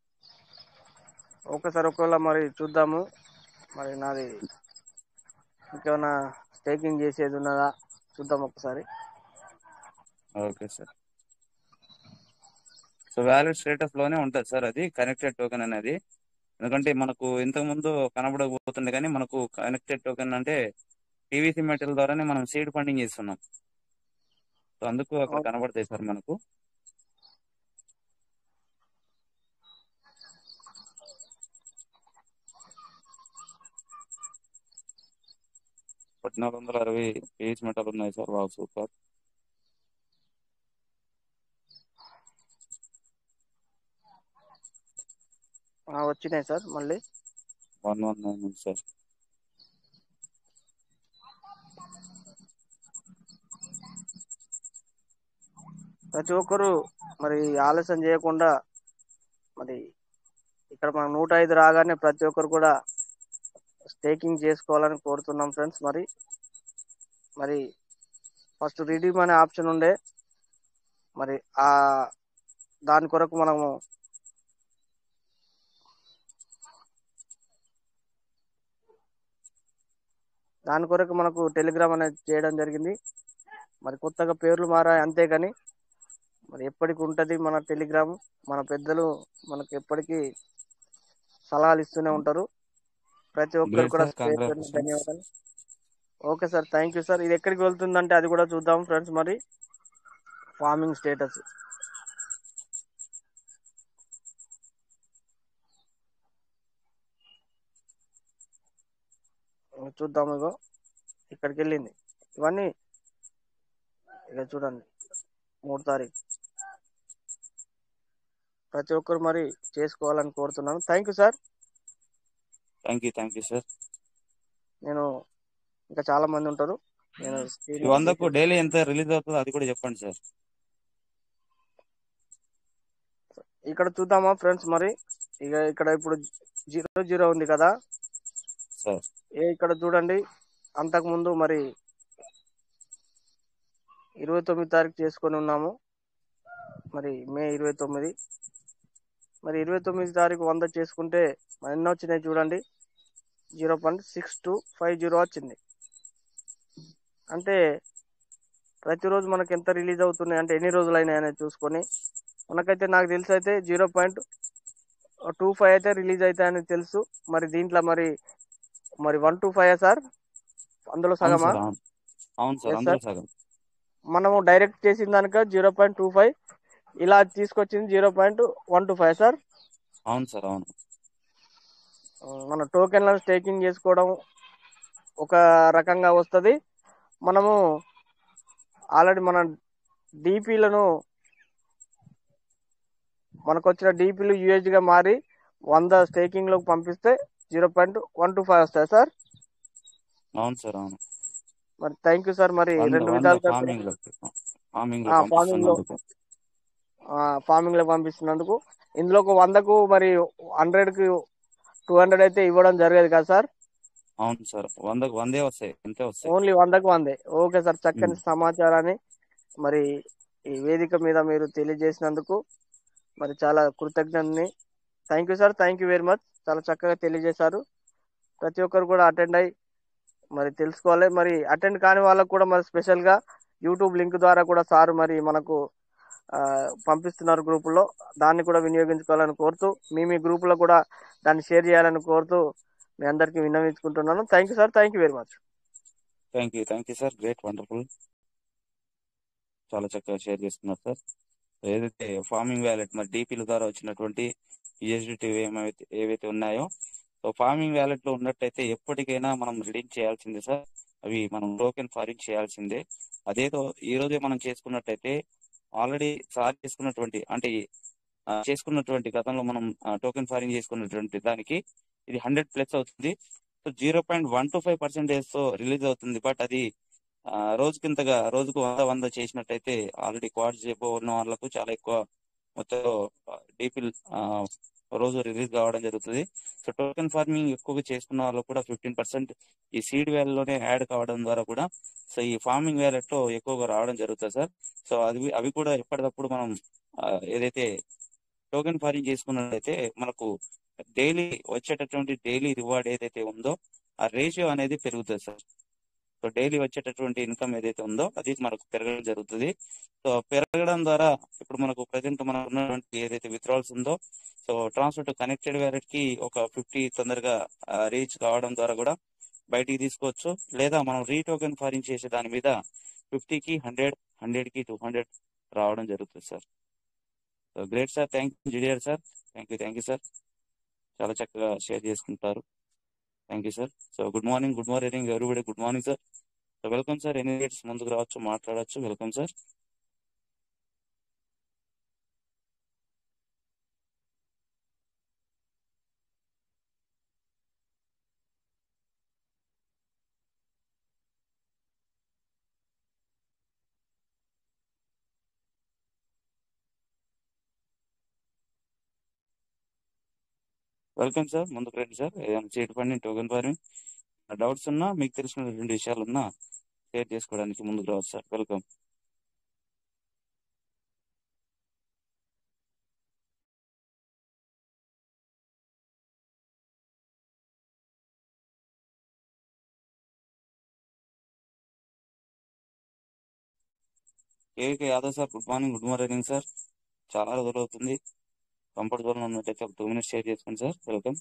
ఓకే సార్ ఒకవేళ మరి చూద్దాము మరి నాది ఇంకేమైనా స్టేకింగ్ చేసేది ఉన్నదా చూద్దాం ఒకసారి okay sir so valid status లోనే ఉంటుంది సార్ అది కనెక్టెడ్ టోకెన్ అనేది ఎందుకంటే మనకు ఇంతకు ముందు కనబడకపోతుండే కానీ మనకు కనెక్టెడ్ టోకెన్ అంటే టీవీసీ మెటల్ ద్వారానే మనం సీడ్ ఫండింగ్ చేస్తున్నాం సో అందుకు అక్కడ కనబడతాయి సార్ మనకు పద్నాలుగు వందల అరవై పేజ్ మెటల్ ఉన్నాయి సార్ వావ్ సూపర్ ఆ, వచ్చినాయి సార్ మళ్ళీ వన్ వన్ నైన్ సార్ ప్రతి ఒక్కరు మరి ఆలస్యం చేయకుండా మరి ఇక్కడ మనం నూట ఐదు రాగానే ప్రతి ఒక్కరు కూడా స్టేకింగ్ చేసుకోవాలని కోరుతున్నాం ఫ్రెండ్స్ మరి మరి ఫస్ట్ రిడీమ్ అనే ఆప్షన్ ఉండే మరి ఆ దాని కొరకు మనము దాని కొరకు మనకు టెలిగ్రామ్ అనేది చేయడం జరిగింది మరి కొత్తగా పేర్లు మారాయి అంతేగాని మరి ఎప్పటికి ఉంటది మన టెలిగ్రామ్ మన పెద్దలు మనకు ఎప్పటికీ సలహాలు ఇస్తూనే ఉంటారు ప్రతి ఒక్కరు గ్రేట్ కూడా సార్ పేరు పేరున కంగ్రాచులేషన్స్ ధన్యవాదాలు okay sir thank you sir ఇది ఎక్కడికి వెళ్తుందంటే అది కూడా చూద్దాం ఫ్రెండ్స్ మరి ఫార్మింగ్ స్టేటస్ చూద్దాం ఇగో ఇక్కడికి వెళ్ళింది ఇవన్నీ ఇక చూడండి మూడు తారీఖు ప్రతి ఒక్కరు మరి చేసుకోవాలని కోరుతున్నాను thank you sir thank you thank you sir నేను ఇంకా చాలా మంది ఉంటారు నేను ఈ screen వందకు తీసి- డైలీ ఎంత రిలీజ్ అవుతుందో అది కూడా చెప్పండి సార్ ఇక్కడ చూద్దామా ఫ్రెండ్స్ మరి ఇక ఇక్కడ ఇప్పుడు జీరో జీరో ఉంది కదా సార్ ఏ ఇక్కడ చూడండి అంతకు ముందు మరి ఇరవై తొమ్మిది తారీఖు చేసుకొని ఉన్నాము మరి మే ఇరవై తొమ్మిది మరి ఇరవై తొమ్మిది తారీఖు వంద చేసుకుంటే మరి ఎన్ని వచ్చినాయి చూడండి zero point six two five zero వచ్చింది అంటే ప్రతిరోజు మనకి ఎంత రిలీజ్ అవుతున్నాయి అంటే ఎన్ని రోజులు అయినాయి అనేది చూసుకొని మనకైతే నాకు తెలిసి అయితే జీరో పాయింట్ టూ ఫైవ్ అయితే రిలీజ్ అవుతాయని తెలుసు మరి దీంట్లో మరి మరి వన్ టూ ఫైవ్ సార్ అందులో అవును సగమా సార్ అవును అవును సార్ Yes, అందులో sir. సగం మనము డైరెక్ట్ చేసిన దానిక జీరో పాయింట్ టూ ఫైవ్ ఇలా తీసుకొచ్చింది zero point one two five sir అవును సార్ అవును మన టోకెన్లను స్టేకింగ్ చేసుకోవడం ఒక రకంగా వస్తుంది మనము ఆల్రెడీ మన డిపిలను మనకు వచ్చిన డిపిలు యూఎస్డి గా మారి వంద స్టేకింగ్ లోకి పంపిస్తే zero point one two five వస్తాయి సార్ అవును సార్ అవును మరి థ్యాంక్ యూ సార్ మరి వంద రెండు వంద విధాలుగా ఫార్మింగ్ లో ఫార్మింగ్ లో ఆ, farming లో పంపిస్తున్నందుకు ఫార్మింగ్ లో పంపిస్తున్నందుకు ఇందులో ఒక వందకు మరి హండ్రెడ్ కి టూ హండ్రెడ్ అయితే ఇవ్వడం జరిగేది కదా సార్ అవును సార్ వందకు వందే వస్తాయి ఎంతే వస్తాయి ఓన్లీ వందకు వందే ఓకే సార్ చక్కని సమాచారాన్ని మరి ఈ వేదిక మీద మీరు తెలియజేసినందుకు మరి చాలా కృతజ్ఞతని thank you sir thank you very much చాలా చక్కగా తెలియజేశారు ప్రతి ఒక్కరు కూడా అటెండ్ అయ్యి మరి తెలుసుకోవాలి మరి అటెండ్ కాని వాళ్ళకు కూడా మరి స్పెషల్ గా యూట్యూబ్ లింక్ ద్వారా కూడా సార్ మరి మనకు ఆ, పంపిస్తున్నారు గ్రూపుల్లో దాన్ని కూడా వినియోగించుకోవాలని కోరుతూ మీ మీ గ్రూపులో కూడా దాన్ని షేర్ చేయాలని కోరుతూ మీ అందరికీ విన్నవించుకుంటున్నాను thank you sir thank you very much thank you thank you sir great wonderful చాలా చక్కగా షేర్ చేసుకున్నారు సార్ ఏదైతే ఫార్మింగ్ వ్యాలెట్ మరి డీపీల ద్వారా వచ్చినటువంటి యూఎస్డిటీ ఏమైతే ఏవైతే ఉన్నాయో సో ఫార్మింగ్ వ్యాలెట్ లో ఉన్నట్టయితే ఎప్పటికైనా మనం రిడీమ్ చేయాల్సిందే సార్ అవి మనం టోకెన్ ఫారింగ్ చేయాల్సిందే అదేదో ఈ రోజే మనం చేసుకున్నట్టయితే ఆల్రెడీ సార్ చేసుకున్నటువంటి అంటే ఆ, చేసుకున్నటువంటి గతంలో మనం టోకెన్ ఫారింగ్ చేసుకున్నటువంటి దానికి ఇది హండ్రెడ్ ప్లస్ అవుతుంది so zero point one two five percentage తో రిలీజ్ అవుతుంది బట్ అది ఆ, రోజుకింతగా రోజుకు వంద వంద చేసినట్టయితే ఆల్రెడీ క్వాడ్ చేయబో ఉన్న వాళ్ళకు చాలా ఎక్కువ మొత్తంలో డీపీల్ రోజు రిలీజ్ కావడం జరుగుతుంది సో టోకెన్ ఫార్మింగ్ ఎక్కువగా చేసుకున్న వాళ్ళు కూడా ఫిఫ్టీన్ పర్సెంట్ ఈ సీడ్ లోనే యాడ్ కావడం ద్వారా కూడా సో ఈ ఫార్మింగ్ వ్యాలెట్ లో ఎక్కువగా రావడం జరుగుతుంది సార్ సో అది అవి కూడా ఎప్పటికప్పుడు మనం ఆ, ఏదైతే టోకెన్ ఫారింగ్ చేసుకున్నట్లయితే మనకు డైలీ వచ్చేటటువంటి డైలీ రివార్డ్ ఏదైతే ఉందో ఆ రేషియో అనేది పెరుగుతుంది సార్ సో డైలీ వచ్చేటటువంటి ఇన్కమ్ ఏదైతే ఉందో అది మనకు పెరగడం జరుగుతుంది సో పెరగడం ద్వారా ఇప్పుడు మనకు ప్రజెంట్ మనకు ఉన్నటువంటి ఏదైతే విత్డ్రాల్స్ ఉందో so transfer to connected wallet కి ఒక ఫిఫ్టీ తొందరగా రీచ్ కావడం ద్వారా కూడా బయటికి తీసుకోవచ్చు లేదా మనం రీటోకెన్ ఫారింగ్ చేసే దాని మీద ఫిఫ్టీకి హండ్రెడ్ హండ్రెడ్ కి టూ హండ్రెడ్ రావడం జరుగుతుంది sir so great sir thank you GDR sir thank you thank you sir చాలా చక్కగా షేర్ చేసుకుంటారు thank you sir so good morning good morning everybody good morning sir so welcome sir any dates ముందుకు రావచ్చు మాట్లాడవచ్చు welcome sir welcome sir ముందుకు రండి sir ఏదైనా cheat పండి టోకెన్ ఫార్మింగ్ డౌట్స్ ఉన్నా మీకు తెలిసినటువంటి విషయాలు ఉన్నా షేర్ చేసుకోవడానికి ముందుకు రావచ్చు sir welcome KVK Yadav sir good morning good morning sir చాలా రోజులు అవుతుంది కంఫర్ట్ జోన్ లో ఉన్నట్లయితే ఒక టూ మినిట్స్ షేర్ చేసుకోండి sir welcome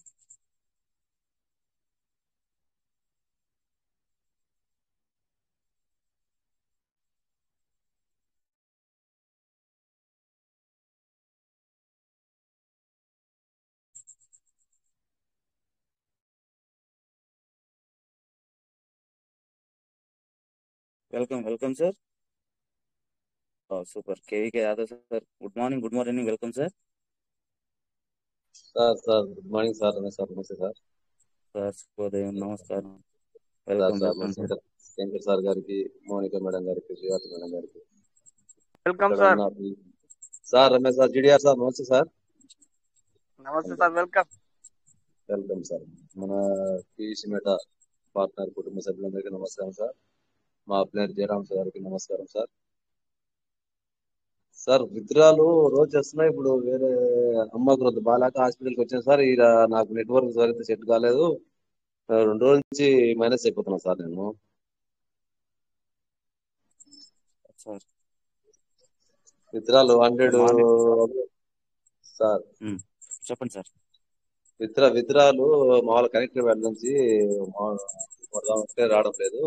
welcome welcome sir super KVK Yadav sir good morning good morning welcome sir sir sir good morning sir Ramesh sir నమస్తే sir sir శుభోదయం నమస్కారం sir welcome sir welcome sir Shankar Shankar sir గారికి Mounika madam గారికి Srivathi madam గారికి welcome ఇక్కడ sir ఉన్న ఈ- sir Ramesh sir GDR sir నమస్తే సార్ నమస్తే సార్ వెల్కమ్ వెల్కమ్ సార్ మన పిసి మెట పార్ట్నర్ కుటుంబ సభ్యులందరికీ నమస్కారం సార్ మా ప్లేయర్ జయరామ్ సార్ గారికి నమస్కారం సార్ సార్ విత్డ్రాలు రోజు చేస్తున్నాయి ఇప్పుడు వేరే అమ్మకు రోజు బాలాక హాస్పిటల్కి వచ్చాను సార్ ఈడ నాకు నెట్వర్క్ సరిగ్గా సెట్ కాలేదు ఆ, రెండు రోజుల నుంచి మైనస్ అయిపోతున్నా సార్ నేను సార్ విత్డ్రాలు హండ్రెడ్ మార్నింగ్ సార్ ఉమ్, చెప్పండి సార్ విత్డ్రా విత్డ్రాలు మామూలు కనెక్టర్ వ్యాడ్ నుంచి ఉంటే రావడం లేదు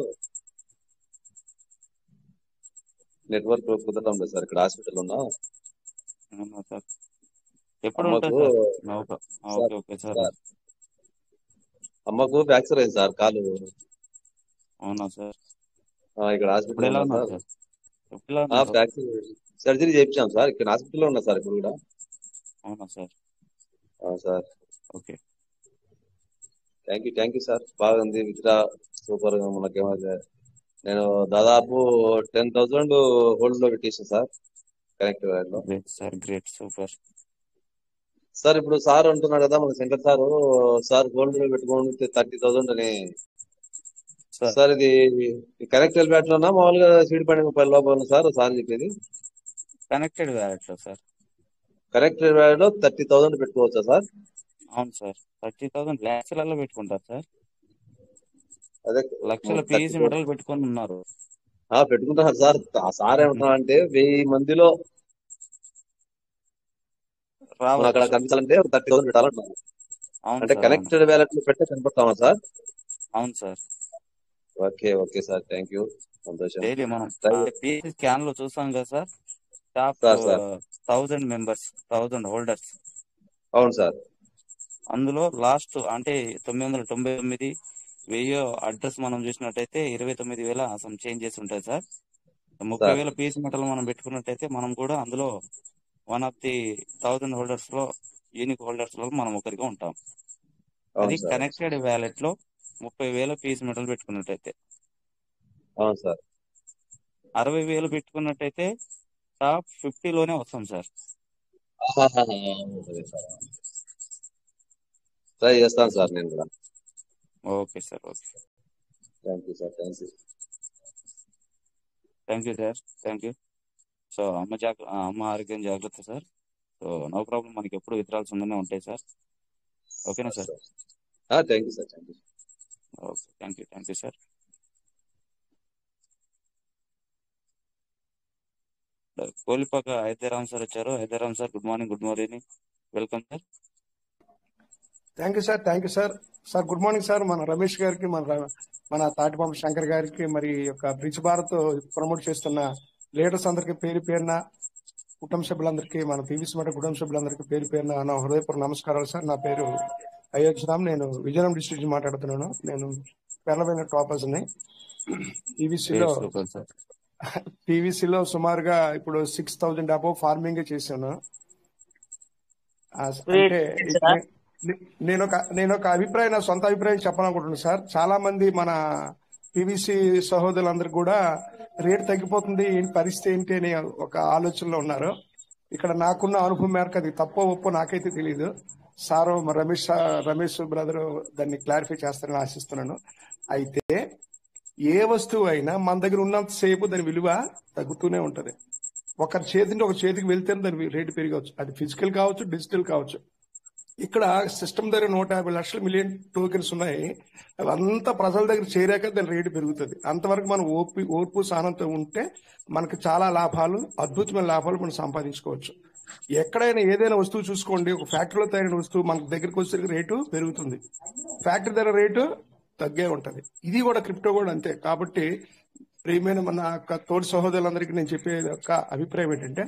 నెట్వర్క్ కుదరడం లేదు సార్ ఇక్కడ హాస్పిటల్ ఉన్నా అవునా సార్ ఎప్పుడు ఉంటుంది అమ్మకు సార్ ఓకే ఆ, sir okay okay sir sir అమ్మకు ఫ్రాక్చర్ అయింది సార్ కాలు అవునా సార్ ఆ, ఇక్కడ ఇప్పుడు హాస్పిటల్ ఎలా ఉన్నా ఉన్నారు సార్ సార్ ఇప్పుడు ఎలా ఆ ఉన్నారు సార్ ఫ్రాక్చర్ సర్జరీ చేయించాం సార్ ఇక్కడ హాస్పిటల్లో ఉన్నా సార్ ఇప్పుడు కూడా అవునా సార్ ఆ, sir okay thank you thank you sir బాగుంది విత్డ్రా సూపర్ గా మనకేమో నేను దాదాపు టెన్ థౌసండ్ హోల్డ్ లో పెట్టేసాను సార్ కనెక్ట్ వ్యాడ్ లో great sir great super sir ఇప్పుడు సార్ అంటున్నాడు కదా మన శంకర్ సార్ సార్ గోల్డ్ లో పెట్టుకోండి థర్టీ థౌసండ్ అని సార్ సార్ ఇది కనెక్టెడ్ బ్యాట్ లోనా మామూలుగా సీడ్ పడిన ముప్పై లోపల సార్ సార్ చెప్పేది కనెక్టెడ్ వ్యాలెట్ లో సార్ కనెక్టెడ్ బ్యాట్ లో థర్టీ థౌసండ్ పెట్టుకోవచ్చా సార్ అవును సార్ థర్టీ థౌసండ్ లక్షలలో పెట్టుకుంటారు సార్ అదే లక్షల థర్టీ పీఈసీ మెడల్ పెట్టుకొని ఉన్నారు ఆ పెట్టుకుంటున్నారు సార్ ఆ సార్ ఏమంటున్నా అంటే వెయ్యి మందిలో మనం అక్కడ రావచ్చు కనిపించాలంటే ఒక థర్టీ థౌసండ్ పెట్టాలంటున్నారు అవును అంటే సార్ అవును కనెక్టెడ్ వ్యాలెట్ లో పెట్టే కనపడతామా సార్ అవును sir okay okay sir thank you సంతోషం డైలీ మనం Thank you. పిఎస్సి స్కాన్ లో చూస్తాం కదా sir top sir, sir. Thousand members thousand holders అవును సార్ అందులో లాస్ట్ అంటే తొమ్మిది వందల తొంభై తొమ్మిది వెయ్యి అడ్రస్ మనం చూసినట్టయితే ఇరవై తొమ్మిది వేల సమ్ చేంజెస్ ఉంటాయి సార్ ముప్పై సార్. వేల పీసీ మెటల్ మనం పెట్టుకున్నట్టయితే మనం కూడా అందులో one of the thousand holders లో యూనిక్ హోల్డర్స్ లో మనం ఒకరిగా ఉంటాం అవును అది సార్. కనెక్టెడ్ వ్యాలెట్ లో ముప్పై వేల పీసీ మెటల్ పెట్టుకున్నట్టయితే అవును సార్ అరవై వేలు పెట్టుకున్నట్టయితే టాప్ ఫిఫ్టీ లోనే వస్తాం సార్ సరే సార్ ట్రై చేస్తాను సార్ నేను కూడా okay sir okay thank you sir thank you thank you sir thank you so అమ్మ జాగ్ర ఆ, అమ్మ ఆరోగ్యం జాగ్రత్త సార్ సో నో ప్రాబ్లం మనకి ఎప్పుడు విత్రాల్సి ఉందనే ఉంటాయి సార్ ఓకేనా sir thank you sir thank you okay thank you thank you sir Kolipaka Hyderabad sir వచ్చారు Hyderabad sir good morning good morning welcome sir thank you sir thank you sir sir good morning sir మన రమేష్ గారికి మన ర- మన తాటిపాంప శంకర్ గారికి మరి ఈ యొక్క బ్రిడ్జ్ భారత్ ప్రమోట్ చేస్తున్న లీడర్స్ అందరికీ పేరు పేరున కుటుంబ సభ్యులందరికీ మన పీవీసీ మఠ కుటుంబ సభ్యులందరికీ పేరు పేరున నా హృదయపూర్వక నమస్కారాలు సార్ నా పేరు అయోధ్యరామ్ నేను విజయనగరం డిస్ట్రిక్ట్ నుంచి మాట్లాడుతున్నాను నేను పెరలమైన టాపర్స్ ని పీవీసీలో సూపర్ సార్ పీవీసీలో సుమారుగా ఇప్పుడు సిక్స్ థౌజండ్ అబౌవ్ ఫార్మింగ్ చేశాను ఆ, అంటే నే- నే- నేను ఒక నేను ఒక అభిప్రాయం నా సొంత అభిప్రాయం చెప్పాలనుకుంటున్నాను సార్ చాలా మంది మన పివిసి సహోదరులందరూ కూడా రేట్ తగ్గిపోతుంది ఏంటి పరిస్థితి ఏంటి అని ఒక ఆలోచనలో ఉన్నారు ఇక్కడ నాకున్న అనుభవం మేరకు అది తప్పో ఒప్పో నాకైతే తెలియదు సారు మ- రమేష్ సా- రమేష్ బ్రదర్ దాన్ని క్లారిఫై చేస్తారని ఆశిస్తున్నాను అయితే ఏ వస్తువు అయినా మన దగ్గర ఉన్నంత సేపు దాని విలువ తగ్గుతూనే ఉంటది ఒకరి చేతి నుండి ఒక చేతికి వెళ్తేనే దాని రేటు పెరగవచ్చు అది ఫిజికల్ కావచ్చు డిజిటల్ కావచ్చు ఇక్కడ సిస్టమ్ దగ్గర నూట యాభై లక్షల మిలియన్ టోకెన్స్ ఉన్నాయి అవంతా ప్రజల దగ్గర చేరాక దాని రేటు పెరుగుతుంది అంతవరకు మనం ఓపి ఓర్పు సహనంతో ఉంటే మనకు చాలా లాభాలు అద్భుతమైన లాభాలు మనం సంపాదించుకోవచ్చు ఎక్కడైనా ఏదైనా వస్తువు చూసుకోండి ఒక ఫ్యాక్టరీలో తయారైన వస్తువు మనకు దగ్గరికి వచ్చేసరికి రేటు పెరుగుతుంది ఫ్యాక్టరీ దగ్గర రేటు తగ్గే ఉంటది ఇది కూడా క్రిప్టో కూడా అంతే కాబట్టి ప్రియమైన మన యొక్క తోటి సహోదరులందరికీ నేను చెప్పే ఒక అభిప్రాయం ఏంటంటే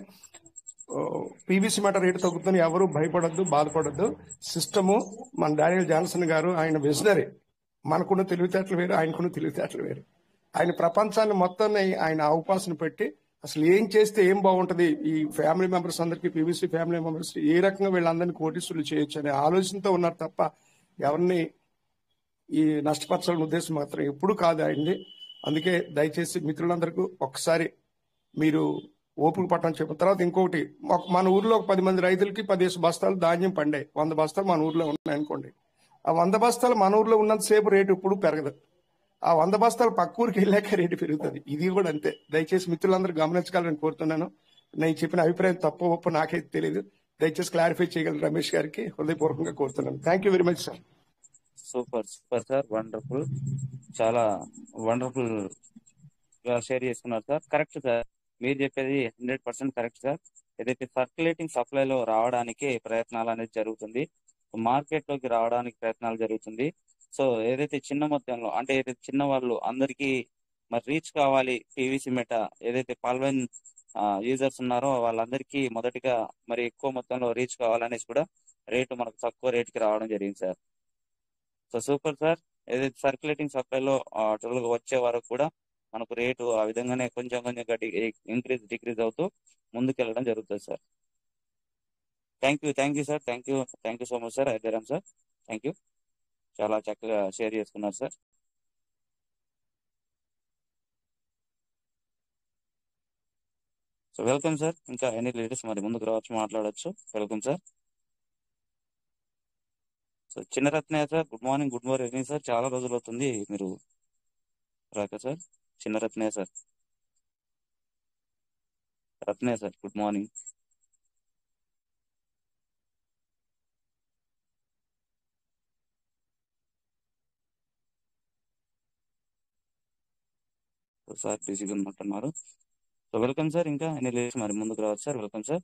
పీవీసీ మాట రేటు తగ్గుతుంది ఎవరు భయపడద్దు బాధపడద్దు సిస్టము మన డానియల్ జాన్సన్ గారు ఆయన విజనరీ మనకున్న తెలివితేటలు వేరు ఆయనకున్న తెలివితేటలు వేరు ఆయన ప్రపంచాన్ని మొత్తాన్ని ఆయన అవకాశం పెట్టి అసలు ఏం చేస్తే ఏం బాగుంటది ఈ ఫ్యామిలీ మెంబర్స్ అందరికి పీవీసీ ఫ్యామిలీ మెంబర్స్ ఏ రకంగా వీళ్ళందరినీ కోటీసులు చేయొచ్చు అనే ఆలోచనతో ఉన్నారు తప్ప ఎవరిని ఈ నష్టపరచాలనే ఉద్దేశం మాత్రం ఎప్పుడు కాదు ఆయనది అందుకే దయచేసి మిత్రులందరికీ ఒక్కసారి మీరు ఓపిక పట్టడం చెప్పిన తర్వాత ఇంకొకటి ఒక- మన ఊర్లో ఒక పది మంది రైతులకి పదిహేను బస్తాలు ధాన్యం పండాయి వంద బస్తాలు మన ఊర్లో ఉన్నాయి అనుకోండి ఆ వంద బస్తాలు మన ఊర్లో ఉన్నంత సేపు రేటు ఇప్పుడు పెరగదు ఆ వంద బస్తాలు పక్క ఊరికి వెళ్ళాక రేటు పెరుగుతుంది ఇది కూడా అంతే దయచేసి మిత్రులందరూ గమనించగలరని కోరుతున్నాను నేను చెప్పిన అభిప్రాయం తప్ప ఒప్పు నాకైతే తెలియదు దయచేసి క్లారిఫై చేయగలరు రమేష్ గారికి హృదయపూర్వకంగా కోరుతున్నాను thank you very much sir super super sir wonderful చాలా వండర్ఫుల్ గా షేర్ చేసుకున్నారు సార్ కరెక్ట్ సార్ మీరు చెప్పేది హండ్రెడ్ పర్సెంట్ కరెక్ట్ సార్ ఏదైతే సర్క్యులేటింగ్ సప్లై లో రావడానికి ప్రయత్నాలు అనేది జరుగుతుంది మార్కెట్ లోకి రావడానికి ప్రయత్నాలు జరుగుతుంది సో ఏదైతే చిన్న మొత్తంలో అంటే ఏదైతే చిన్న వాళ్ళు అందరికీ మరి రీచ్ కావాలి పీవీసీ మెట ఏదైతే పాల్వెన్ యూజర్స్ ఉన్నారో వాళ్ళందరికీ మొదటిగా మరి ఎక్కువ మొత్తంలో రీచ్ కావాలనేసి కూడా రేటు మనకు తక్కువ రేటుకి రావడం జరిగింది సార్ సో సూపర్ సార్ ఏదైతే సర్క్యులేటింగ్ సప్లైలో టోటల్ గా వచ్చే వరకు కూడా మనకు రేటు ఆ విధంగానే కొంచెం కొంచెం ఇంక్రీజ్ డిక్రీజ్ అవుతూ ముందుకెళ్ళడం జరుగుతుంది sir thank you thank you sir thank you thank you so much sir Hyderabad sir thank you చాలా చక్కగా షేర్ చేసుకున్నారు సార్ సో వెల్కమ్ సార్ ఇంకా ఎనీ లీడర్స్ మరి ముందుకు రావచ్చు మాట్లాడొచ్చు వెల్కమ్ సార్ సో చిన్న Ratnaiah sir good morning good morning sir చాలా రోజులు అవుతుంది మీరు రాక సార్ చిన్న Ratnaiah sir Ratnaiah sir good morning sir బిజీగా ఉన్నట్టున్నారు సో వెల్కమ్ సార్ ఇంకా ఎన్ని లేదు మరి ముందుకు రావచ్చు sir welcome sir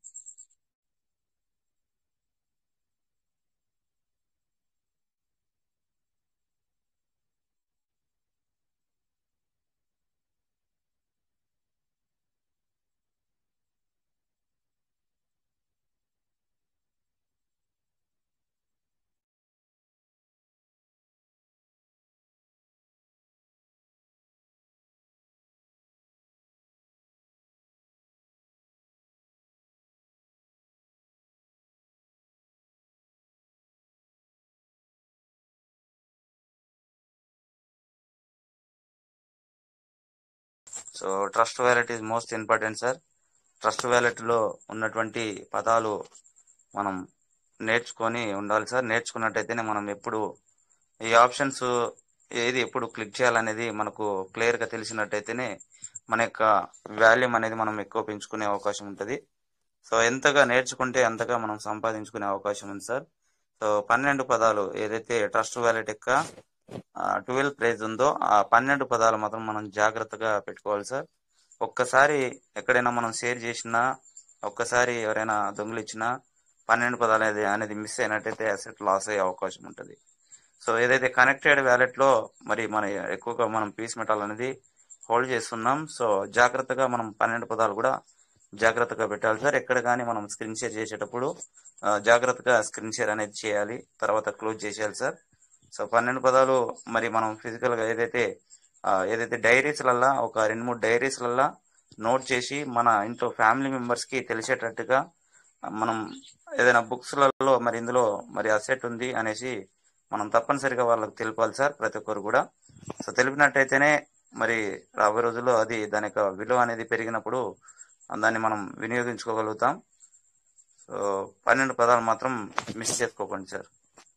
so trust wallet is most important sir trust wallet లో ఉన్నటువంటి పదాలు మనం నేర్చుకొని ఉండాలి సార్ నేర్చుకున్నట్టయితేనే మనం ఎప్పుడు ఈ ఆప్షన్స్ ఏది ఎప్పుడు క్లిక్ చేయాలనేది మనకు క్లియర్ గా తెలిసినట్టయితేనే మన యొక్క వాల్యూమ్ అనేది మనం ఎక్కువ పెంచుకునే అవకాశం ఉంటుంది సో ఎంతగా నేర్చుకుంటే అంతగా మనం సంపాదించుకునే అవకాశం ఉంది సార్ సో పన్నెండు పదాలు ఏదైతే ట్రస్ట్ వ్యాలెట్ యొక్క ట్వెల్వ్ ప్రైజ్ ఉందో ఆ పన్నెండు పదాలు మాత్రం మనం జాగ్రత్తగా పెట్టుకోవాలి సార్ ఒక్కసారి ఎక్కడైనా మనం షేర్ చేసినా ఒక్కసారి ఎవరైనా దొంగిలిచ్చినా పన్నెండు పదాలు అనేది అనేది మిస్ అయినట్టయితే అసెట్ లాస్ అయ్యే అవకాశం ఉంటుంది సో ఏదైతే కనెక్టెడ్ వ్యాలెట్ లో మరి మన ఎక్కువగా మనం పీస్ మెటాల్ అనేది హోల్డ్ చేస్తున్నాం సో జాగ్రత్తగా మనం పన్నెండు పదాలు కూడా జాగ్రత్తగా పెట్టాలి సార్ ఎక్కడ కానీ మనం స్క్రీన్ షేర్ చేసేటప్పుడు ఆ, జాగ్రత్తగా స్క్రీన్ షేర్ అనేది చేయాలి తర్వాత క్లోజ్ చేసేయాలి సార్ సో పన్నెండు పదాలు మరి మనం ఫిజికల్ గా ఏదైతే ఆ, ఏదైతే డైరీస్లల్లా ఒక రెండు మూడు డైరీస్లల్లా నోట్ చేసి మన ఇంట్లో ఫ్యామిలీ మెంబర్స్ కి తెలిసేటట్టుగా మనం ఏదైనా బుక్స్ లలో మరి ఇందులో మరి అసెట్ ఉంది అనేసి మనం తప్పనిసరిగా వాళ్ళకి తెలిపాలి సార్ ప్రతి ఒక్కరు కూడా సో తెలిపినట్టయితేనే మరి రాబోయే రోజుల్లో అది దాని యొక్క విలువ అనేది పెరిగినప్పుడు దాన్ని మనం వినియోగించుకోగలుగుతాం సో పన్నెండు పదాలు మాత్రం మిస్ చేసుకోకండి sir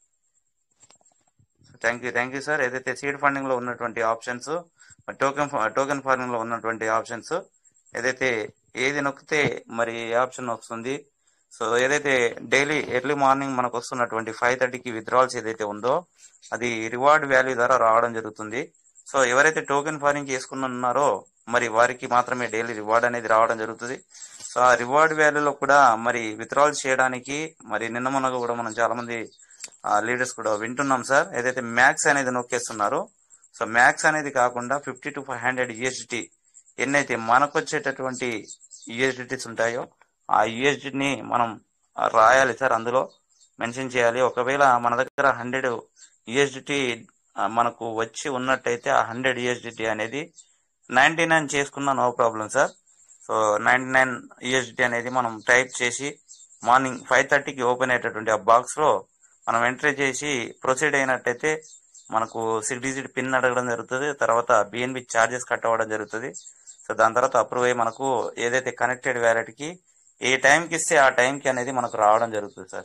thank you thank you sir ఏదైతే సీడ్ ఫండింగ్ లో ఉన్నటువంటి ఆప్షన్స్ టోకెన్ టోకెన్ ఫార్మింగ్ లో ఉన్నటువంటి ఆప్షన్స్ ఏదైతే ఏది నొక్కితే మరి ఏ ఆప్షన్ వస్తుంది సో ఏదైతే డైలీ ఎర్లీ మార్నింగ్ మనకు వస్తున్నటువంటి ఫైవ్ థర్టీకి విత్డ్రాల్స్ ఏదైతే ఉందో అది రివార్డ్ వాల్యూ ద్వారా రావడం జరుగుతుంది సో ఎవరైతే టోకెన్ ఫార్మింగ్ చేసుకుని ఉన్నారో మరి వారికి మాత్రమే డైలీ రివార్డ్ అనేది రావడం జరుగుతుంది సో ఆ రివార్డ్ వాల్యూలో కూడా మరి విత్డ్రాల్స్ చేయడానికి మరి నిన్న మొన్న కూడా మనం చాలా మంది లీడర్స్ కూడా వింటున్నాం సార్ ఏదైతే మ్యాక్స్ అనేది నొక్కేస్తున్నారో సో మ్యాక్స్ అనేది కాకుండా fifty to five hundred USDT ఎన్నైతే మనకు వచ్చేటటువంటి యూఎస్డిటీస్ ఉంటాయో ఆ యూఎస్డిని మనం రాయాలి సార్ అందులో మెన్షన్ చేయాలి ఒకవేళ మన దగ్గర హండ్రెడ్ యూఎస్డిటీ మనకు వచ్చి ఉన్నట్టయితే ఆ హండ్రెడ్ యూఎస్డిటీ అనేది నైన్టీ నైన్ చేసుకున్నా no problem sir so ninety nine USDT అనేది మనం టైప్ చేసి మార్నింగ్ ఫైవ్ థర్టీకి ఓపెన్ అయ్యేటటువంటి ఆ బాక్స్ లో మనం ఎంట్రీ చేసి ప్రొసీడ్ అయినట్టయితే మనకు సిక్స్ డిజిట్ పిన్ అడగడం జరుగుతుంది తర్వాత బిఎన్బి ఛార్జెస్ కట్ అవ్వడం జరుగుతుంది సో దాని తర్వాత అప్రూవ్ అయ్యి మనకు ఏదైతే కనెక్టెడ్ వ్యాలెట్ కి ఏ టైంకి ఇస్తే ఆ టైంకి అనేది మనకు రావడం జరుగుతుంది sir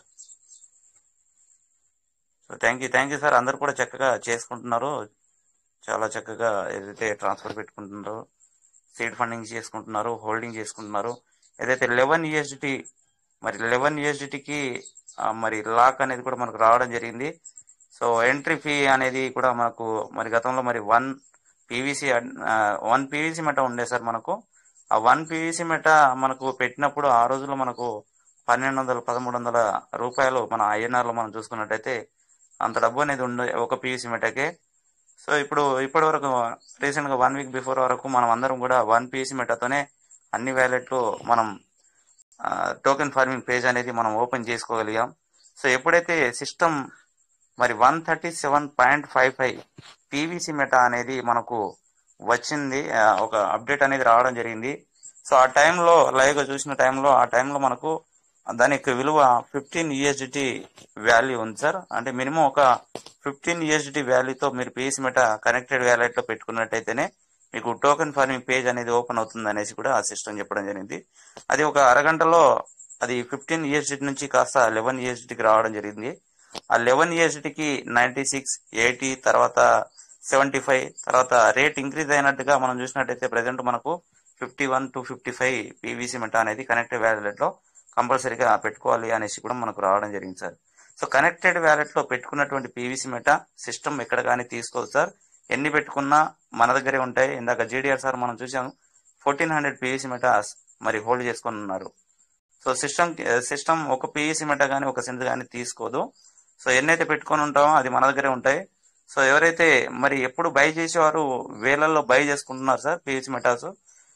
so thank you thank you sir అందరు కూడా చక్కగా చేసుకుంటున్నారు చాలా చక్కగా ఏదైతే ట్రాన్స్ఫర్ పెట్టుకుంటున్నారో సీడ్ ఫండింగ్ చేసుకుంటున్నారు హోల్డింగ్ చేసుకుంటున్నారు ఏదైతే లెవెన్ యూఎస్డిటీ మరి లెవెన్ యూఎస్డిటీకి మరి లాక్ అనేది కూడా మనకు రావడం జరిగింది సో ఎంట్రీ ఫీ అనేది కూడా మనకు మరి గతంలో మరి one PVC one PVC meta ఉండే సార్ మనకు ఆ వన్ పీవీసీ మెట మనకు పెట్టినప్పుడు ఆ రోజుల్లో మనకు పన్నెండు వందల పదమూడు వందల రూపాయలు మన ఐఎన్ఆర్ లో మనం చూసుకున్నట్టయితే అంత డబ్బు అనేది ఉండే ఒక పీవీసీ మెటకే సో ఇప్పుడు ఇప్పటి వరకు రీసెంట్ గా వన్ వీక్ బిఫోర్ వరకు మనం అందరం కూడా వన్ పీసీ మెటాతోనే అన్ని వ్యాలెట్లు మనం టోకెన్ ఫార్మింగ్ పేజ్ అనేది మనం ఓపెన్ చేసుకోగలిగాం సో ఎప్పుడైతే సిస్టమ్ మరి one thirty seven point five five PVC meta అనేది మనకు వచ్చింది ఆ, ఒక అప్డేట్ అనేది రావడం జరిగింది సో ఆ టైంలో లైవ్ గా చూసిన టైంలో ఆ టైంలో మనకు దాని యొక్క విలువ ఫిఫ్టీన్ యూఎస్డిటీ వాల్యూ ఉంది సార్ అంటే మినిమం ఒక ఫిఫ్టీన్ యూఎస్డిటీ వాల్యూతో మీరు పీఎస్ మెట కనెక్టెడ్ వ్యాలెట్ లో పెట్టుకున్నట్టయితేనే మీకు టోకెన్ ఫార్మింగ్ పేజ్ అనేది ఓపెన్ అవుతుంది అనేసి కూడా ఆ సిస్టమ్ చెప్పడం జరిగింది అది ఒక అరగంటలో అది ఫిఫ్టీన్ యూఎస్డిటీ నుంచి కాస్త లెవెన్ యూఎస్డిటీకి రావడం జరిగింది ఆ లెవెన్ యూఎస్డిటీకి నైన్టీ సిక్స్ ఎయిటీ తర్వాత సెవెంటీ ఫైవ్ తర్వాత రేట్ ఇంక్రీజ్ అయినట్టుగా మనం చూసినట్టయితే ప్రజెంట్ మనకు fifty one to fifty five PVC meta connected కనెక్టెడ్ వ్యాలెట్ లో కంపల్సరీగా పెట్టుకోవాలి అనేసి కూడా మనకు రావడం జరిగింది సార్ సో కనెక్టెడ్ వ్యాలెట్ లో పెట్టుకున్నటువంటి పీవీసీ మెటా సిస్టమ్ ఎక్కడ కానీ తీసుకోదు సార్ ఎన్ని పెట్టుకున్నా మన దగ్గరే ఉంటాయి ఇందాక జేడీఆర్ సార్ మనం చూసాము ఫోర్టీన్ హండ్రెడ్ పీవీసీ మెటాస్ మరి హోల్డ్ చేసుకొని ఉన్నారు సో సిస్టమ్ సిస్టమ్ ఒక పీఈసీ మెటా కానీ ఒక సెంట్ కానీ తీసుకోదు సో ఎన్నైతే పెట్టుకొని ఉంటామో అది మన దగ్గరే ఉంటాయి సో ఎవరైతే మరి ఎప్పుడు బై చేసేవారు వేలల్లో బై చేసుకుంటున్నారు sir PEC metas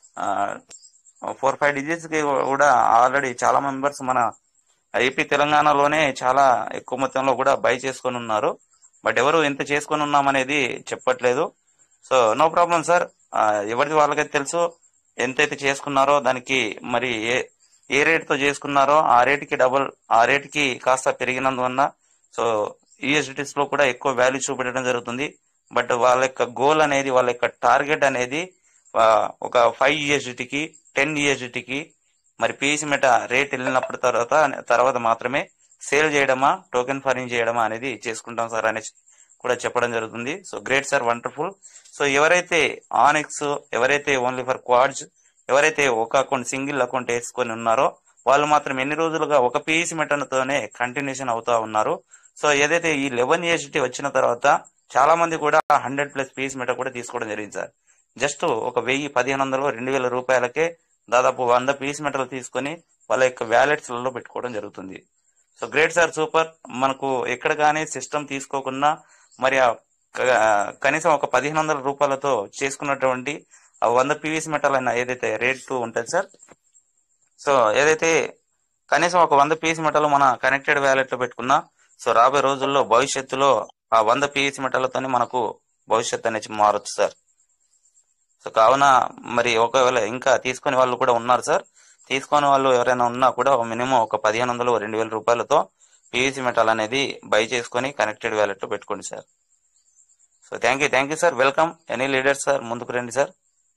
four five digits కి కూడా ఆల్రెడీ చాలా మెంబర్స్ మన ఏపీ తెలంగాణలోనే చాలా ఎక్కువ మొత్తంలో కూడా బై చేసుకొని ఉన్నారు బట్ ఎవరు ఎంత చేసుకొని ఉన్నామనేది చెప్పట్లేదు సో నో ప్రాబ్లం సార్ ఎవరిది వాళ్ళకైతే తెలుసు ఎంతైతే చేసుకున్నారో దానికి మరి ఏ ఏ రేట్ తో చేసుకున్నారో ఆ రేట్ కి డబుల్ ఆ రేట్ కి కాస్త పెరిగినందువల్ల సో యూఎస్డిటీస్ లో కూడా ఎక్కువ వాల్యూ చూపెట్టడం జరుగుతుంది బట్ వాళ్ళ యొక్క గోల్ అనేది వాళ్ళ యొక్క టార్గెట్ అనేది ఆ, ఒక ఫైవ్ యూఎస్డిటీకి టెన్ యూఎస్డిటీకి మరి పిఎస్ మెట రేట్ వెళ్ళినప్పుడు తర్వాత తర్వాత మాత్రమే సేల్ చేయడమా టోకెన్ ఫరింగ్ చేయడమా అనేది చేసుకుంటాం సార్ అనేసి కూడా చెప్పడం జరుగుతుంది so great sir wonderful so ఎవరైతే ఆనెక్స్ ఎవరైతే ఓన్లీ ఫర్ క్వాడ్స్ ఎవరైతే ఒక అకౌంట్ సింగిల్ అకౌంట్ వేసుకొని ఉన్నారో వాళ్ళు మాత్రం ఎన్ని రోజులుగా ఒక పిఎస్ మెటన్తోనే కంటిన్యూషన్ అవుతా ఉన్నారు సో ఏదైతే ఈ లెవెన్ యూఎస్డిటీ వచ్చిన తర్వాత చాలా మంది కూడా హండ్రెడ్ ప్లస్ పిఎస్ మెట కూడా తీసుకోవడం జరిగింది సార్ జస్ట్ ఒక వెయ్యి పదిహేను వందలు రెండు వేల రూపాయలకే దాదాపు వంద పీస్ మెటల్ తీసుకొని వాళ్ళ యొక్క వ్యాలెట్స్ లలో పెట్టుకోవడం జరుగుతుంది సో గ్రేట్ సార్ సూపర్ మనకు ఎక్కడ కానీ సిస్టమ్ తీసుకోకుండా మరి ఆ క- కనీసం ఒక పదిహేను వందల రూపాయలతో చేసుకున్నటువంటి ఆ వంద పీవీస్ మెటల్ అయిన ఏదైతే రేట్ ఉంటుంది సార్ సో ఏదైతే కనీసం ఒక వంద పీస్ మెటల్ మన కనెక్టెడ్ వ్యాలెట్ లో పెట్టుకున్నా సో రాబోయే రోజుల్లో భవిష్యత్తులో ఆ వంద పీస్ మెటలతోనే మనకు భవిష్యత్తు అనేది మారొచ్చు సార్ సో కావున మరి ఒకవేళ ఇంకా తీసుకునే వాళ్ళు కూడా ఉన్నారు సార్ తీసుకునే వాళ్ళు ఎవరైనా ఉన్నా కూడా మినిమం ఒక పదిహేను వందలు రెండు వేల రూపాయలతో పీవీసీ మెటల్ అనేది బై చేసుకొని కనెక్టెడ్ వ్యాలెట్ లో పెట్టుకోండి sir so thank you thank you sir welcome any leader sir ముందుకు రండి sir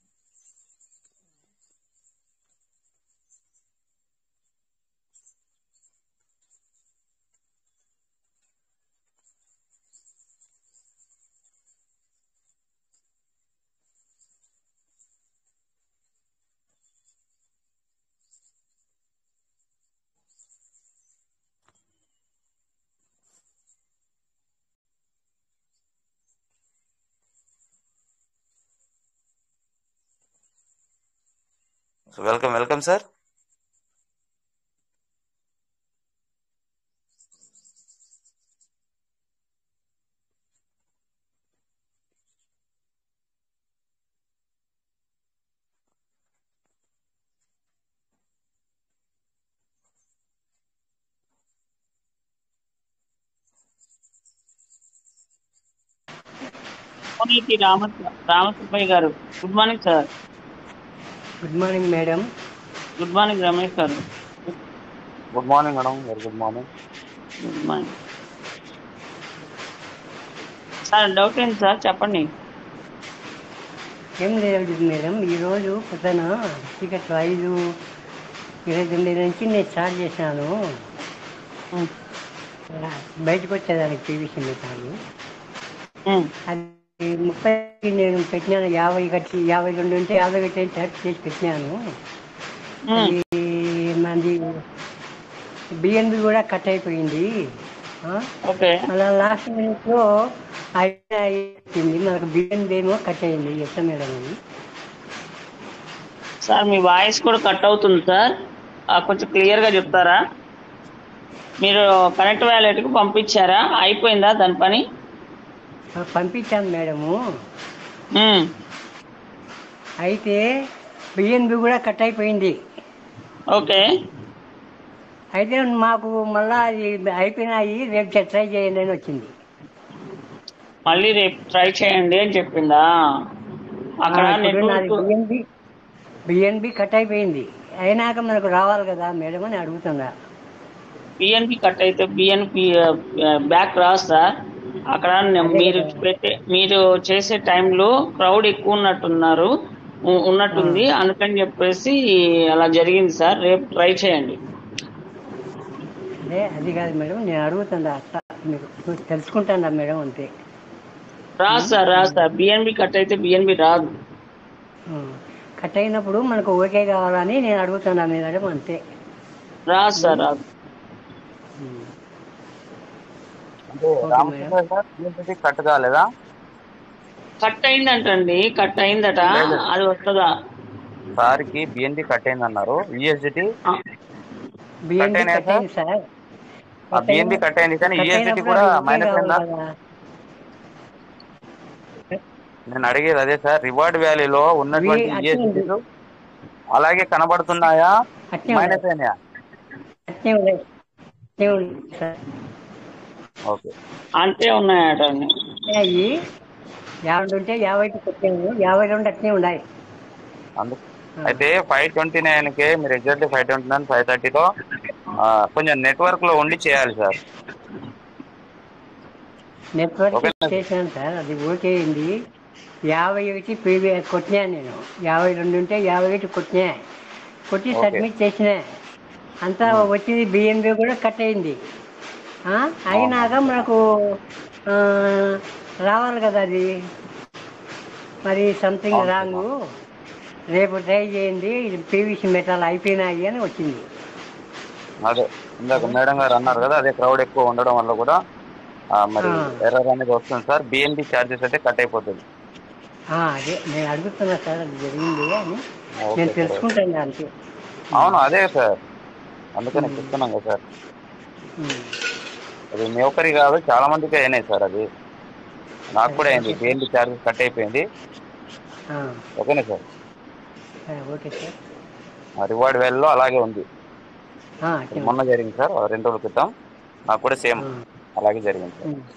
so welcome welcome sir Koneti Rama Ramasubbaiah గారు good morning sir good morning madam good morning Ramesh గారు good morning madam very good morning good morning sir doubt ఏంటి sir చెప్పండి ఏం లేదు madam ఈరోజు పొద్దున టికెట్ ఐదు ఇరవై తొమ్మిది నుంచి నేను స్టార్ట్ చేశాను బయటకు వచ్చేదానికి పీవీసీ మెటాలు అది ముప్పై నేను పెట్టినాను యాభై కట్టి యాభై రెండు ఉంటే యాభై కట్టి టైప్ చేసి పెట్టినాను అది మంది బిఎన్బి కూడా కట్ అయిపోయింది ఓకే అలా లాస్ట్ మినిట్ లో అయిపోయింది మనకు బిఎన్బి ఏమో కట్ అయింది ఎట్లా మేడం అది సార్ మీ వాయిస్ కూడా కట్ అవుతుంది సార్ ఆ, కొంచెం క్లియర్ గా చెప్తారా మీరు కనెక్ట్ వ్యాలెట్ కు పంపించారా అయిపోయిందా దాని పని ఆ, పంపించాను మేడము అయితే బిఎన్బి కూడా కట్ అయిపోయింది ఓకే అయితే మాకు మళ్ళా అది అయిపోయినాయి రేపు ట్రై చేయండి అని వచ్చింది మళ్ళీ రేపు ట్రై చేయండి అని చెప్పిందా అక్కడ నెట్వర్క్ బిఎన్బి బిఎన్బి కట్ అయిపోయింది అయినాక మనకు రావాలి కదా మేడం అని అడుగుతున్నా బిఎన్పి కట్ అయితే బిఎన్పి బ్యాక్ రా సార్ అక్కడ నే- మీరు పెట్టే మీరు చేసే టైంలో క్రౌడ్ ఎక్కువ ఉన్నట్టున్నారు ఉ- ఉన్నట్టుంది అందుకని చెప్పేసి అలా జరిగింది సార్ రేపు ట్రై చేయండి అదే అది కాదు మేడం నేను అడుగుతున్నా అట్లా మీరు తెలుసుకుంటాను మేడం అంతే రాదు సార్ రాదు సార్ బిఎన్బి కట్ అయితే బిఎన్బి రాదు కట్ అయినప్పుడు మనకు ఓకే కావాలని నేను అడుగుతున్నా మేడం అంతే రాదు సార్ రాదు అంటే రామచంద్ర సార్ ఏంటంటే కట్ కాలేదా కట్ అయిందంటండి కట్ అయిందట లేదు. అది వస్తుందా సార్కి బిఎన్బి కట్ అయింది అన్నారు యూఎస్డిటి బిఎన్బి అయినాయా కట్ అయింది సార్ ఆ బిఎన్బి కట్ అయింది కానీ కట్ యూఎస్డిటి అయినప్పుడు కూడా అది ఓకే మైనస్ అయిందా కావాలి కదా. నేను అడిగేది అదే సార్ రివార్డ్ వ్యాలీలో ఉన్నటువంటి అట్లే ఉంది. యూఎస్డిటీలు అలాగే కనబడుతున్నాయా అట్లే మైనస్ ఉన్నాయి. అయినాయా అట్లే ఉన్నాయి. అట్లే ఉంది సార్ ఓకే అంతే ఉన్నాయట అన్ని. అయ్యి యాభై ఉంటే యాభైకి పెట్టాము యాభై రెండు అట్లే ఉన్నాయి అందుకు అయితే ఫైవ్ ట్వంటీ నైన్ కే మీరు exactly five twenty nine five థర్టీలో కొంచెం నెట్వర్క్ లో ఉండి చేయాలి సార్ నెట్వర్క్ ఓకేనా? చేశాను సార్ అది ఓకే అయింది యాభై ఒకటి పీవీ కొట్టినా నేను యాభై రెండు ఉంటే యాభై ఒకటి కొట్టినా కొట్టి ఓకే. సబ్మిట్ చేసిన అంతా వచ్చింది బిఎన్బి కూడా కట్ అయింది ఆ? అయినాక మనకు ఆ, రావాలి కదా అది మరి సంథింగ్ అవును. రాంగ్ రేపు ట్రై చేయండి ఇది పీవీసీ మెటాల్ అయిపోయినాయి అని వచ్చింది అదే ఇందాక మేడం గారు అన్నారు కదా అదే క్రౌడ్ ఎక్కువ ఉండడం వల్ల కూడా ఆ, మరి ఆ. ఎర్రర్ అనేది వస్తుంది సార్ బిఎన్బి ఛార్జెస్ అయితే కట్ అయిపోతుంది ఆ, అదే నేను అడుగుతున్నా సార్ అది జరిగింది అని ఓకే నేను సార్. తెలుసుకుంటాను అంతే అవును అదే సార్ అందుకని చెప్తున్నాం కదా సార్ ఉమ్. అది మీ ఒక్కరి కాదు చాలా మందికి అయినాయి సార్ అది నాకు కూడా అయింది బిఎన్బి ఛార్జెస్ కట్ అయిపోయింది ఆ, ఓకేనా సార్ ఆ, ఓకే సార్ ఆ రివార్డ్ వేల్లో అలాగే ఉంది ఆ, అది మొన్న జరిగింది సార్ రెండు రోజుల క్రితం నాకు కూడా సేమ్ అలాగే జరిగింది సార్ ఉమ్.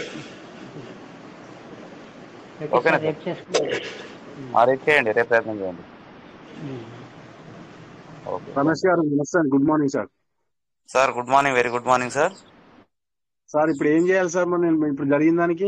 ఓకే ఓకేనా సార్ రేపు చేసుకుంటాను ఆ, రేపు చేయండి రేపు ప్రయత్నం చేయండి ఉమ్. ఓకే రమేష్ గారు నమస్తే good morning sir sir good morning very good morning sir sir ఇప్పుడు ఏం చేయాలి సార్ మరి నేను ఇప్పుడు జరిగిన దానికి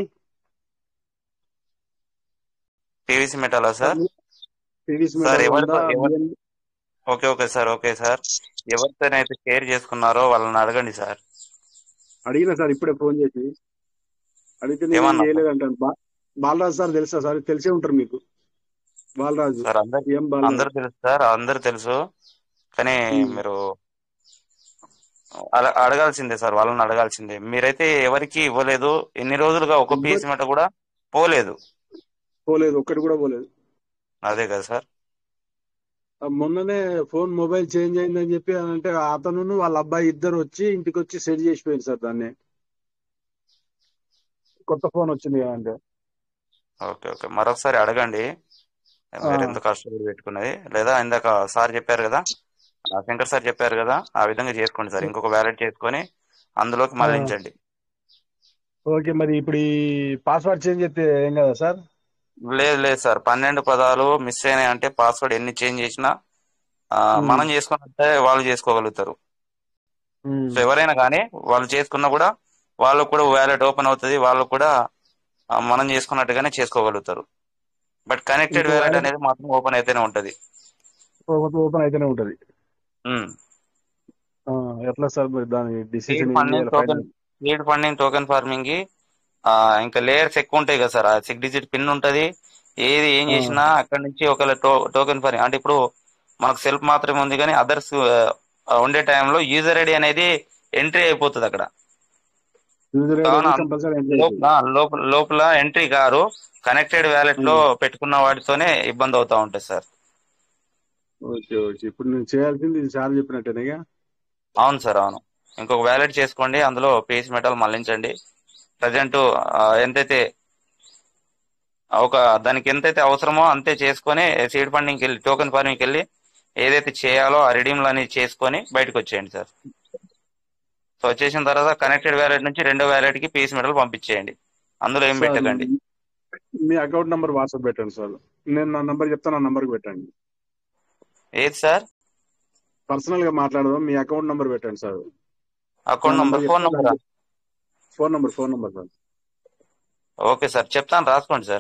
పీవీసీ మెటాలా సార్ పీవీసీ సార్ మెటల్ ఎవరితో ఉందా ఎవరు బిఎన్ okay okay sir okay sir ఎవరితోనైతే షేర్ చేసుకున్నారో వాళ్ళని అడగండి సార్ అడిగిన సార్ ఇప్పుడే ఫోన్ చేసి అడిగితే నేను ఏమన్నా? చేయలేదు అంటాను బా- బాలరాజు సార్ తెలుసా సార్ తెలిసే ఉంటారు మీకు బాలరాజు సార్ అందరు ఏం బాలరాజు అందరు తెలుసు సార్ అందరు తెలుసు కానీ ఉమ్. మీరు అల- అడగాల్సిందే సార్ వాళ్ళని అడగాల్సిందే మీరైతే ఎవరికి ఇవ్వలేదు ఎన్ని రోజులుగా ఒక ఇవ్వ- పీస్ మెట కూడా పోలేదు పోలేదు ఒక్కటి కూడా పోలేదు అదే కదా సార్ ఆ మొన్ననే ఫోన్ మొబైల్ చేంజ్ అయిందని చెప్పి అని అంటే అతను వాళ్ళ అబ్బాయి ఇద్దరు వచ్చి ఇంటికి వచ్చి సెట్ చేసిపోయింది సార్ దాన్ని కొత్త ఫోన్ వచ్చింది కదా అంటే ఓకే ఓకే మరొకసారి అడగండి మీరు ఎంత కష్టపడి పెట్టుకున్నది లేదా ఇందాక సార్ చెప్పారు కదా ఆ శంకర్ సార్ చెప్పారు కదా ఆ విధంగా చేసుకోండి సార్ ఇంకొక వ్యాలెట్ చేసుకొని అందులోకి మళ్ళించండి ఓకే మరి ఇప్పుడు ఈ పాస్వర్డ్ చేంజ్ చేస్తే ఏం కదా సార్ లేదు లేదు సార్ పన్నెండు పదాలు మిస్ అయినాయి అంటే పాస్వర్డ్ ఎన్ని చేంజ్ చేసినా ఆ, మ్మ్. మనం చేసుకున్నట్టే వాళ్ళు చేసుకోగలుగుతారు సో ఎవరైనా కానీ వాళ్ళు చేసుకున్నా కూడా వాళ్ళకు కూడా వ్యాలెట్ ఓపెన్ అవుతుంది వాళ్ళు కూడా ఆ, మనం చేసుకున్నట్టుగానే చేసుకోగలుగుతారు బట్ కనెక్టెడ్ ఇంకో వ్యాలెట్ wallet- అనేది మాత్రం ఓపెన్ అయితేనే ఉంటది ఓపెన్ అయితేనే ఉంటది మ్మ్. ఆ, ఎట్లా సార్ మరి దాని సీడ్ డిసిజన్ ఏం ఫండింగ్ చేయాలి token final seed funding token farming కి ఆ, ఇంకా లేయర్స్ ఎక్కువ ఉంటాయి కదా సార్ ఆ సిక్స్ డిజిట్ పిన్ ఉంటది ఏది ఏం ఆ. చేసినా అక్కడ నుంచి ఒకవేళ టో టోకెన్ ఫార్మింగ్ అంటే ఇప్పుడు మనకు సెల్ఫ్ మాత్రమే ఉంది కానీ అదర్స్ ఉండే టైంలో యూజర్ ఐడి అనేది ఎంట్రీ అయిపోతుంది అక్కడ యూజర్ ఐడి కావున అనేది కంపల్సరీ ఎంట్రీ లోపల లోపల లోపల ఎంట్రీ కారు కనెక్టెడ్ వ్యాలెట్ లో పెట్టుకున్న వాటితోనే ఇబ్బంది అవుతా ఉంటుంది సార్ ఓకే ఓకే ఇప్పుడు నేను చేయాల్సింది ఇది సార్ చెప్పినట్టేనా అవును సార్ అవును ఇంకొక వ్యాలెట్ చేసుకోండి అందులో పేస్ మెటల్ మళ్ళించండి ప్రజెంట్ ఎంతైతే ఒక దానికి ఎంతైతే అవసరమో అంతే చేసుకొని సీడ్ ఫండింగ్కి వెళ్ళి టోకెన్ ఫార్మింగ్కి వెళ్ళి ఏదైతే చేయాలో ఆ రిడీమ్లు అనేది చేసుకొని బయటకు వచ్చేయండి సార్ సో వచ్చేసిన తర్వాత కనెక్టెడ్ వ్యాలెట్ నుంచి రెండో వ్యాలెట్ కి పీస్ మెటల్ పంపించేయండి అందులో ఏం సార్ పెట్టకండి మీ అకౌంట్ నంబర్ వాట్సాప్ పెట్టండి సార్ నేను నా నంబర్ చెప్తాను ఆ నంబర్కి పెట్టండి ఏది సార్ పర్సనల్ గా మాట్లాడదాం మీ అకౌంట్ నంబర్ పెట్టండి సార్ అకౌంట్ నంబర్ ఫోన్ నంబరా phone number phone number sir okay sir చెప్తాను రాసుకోండి సార్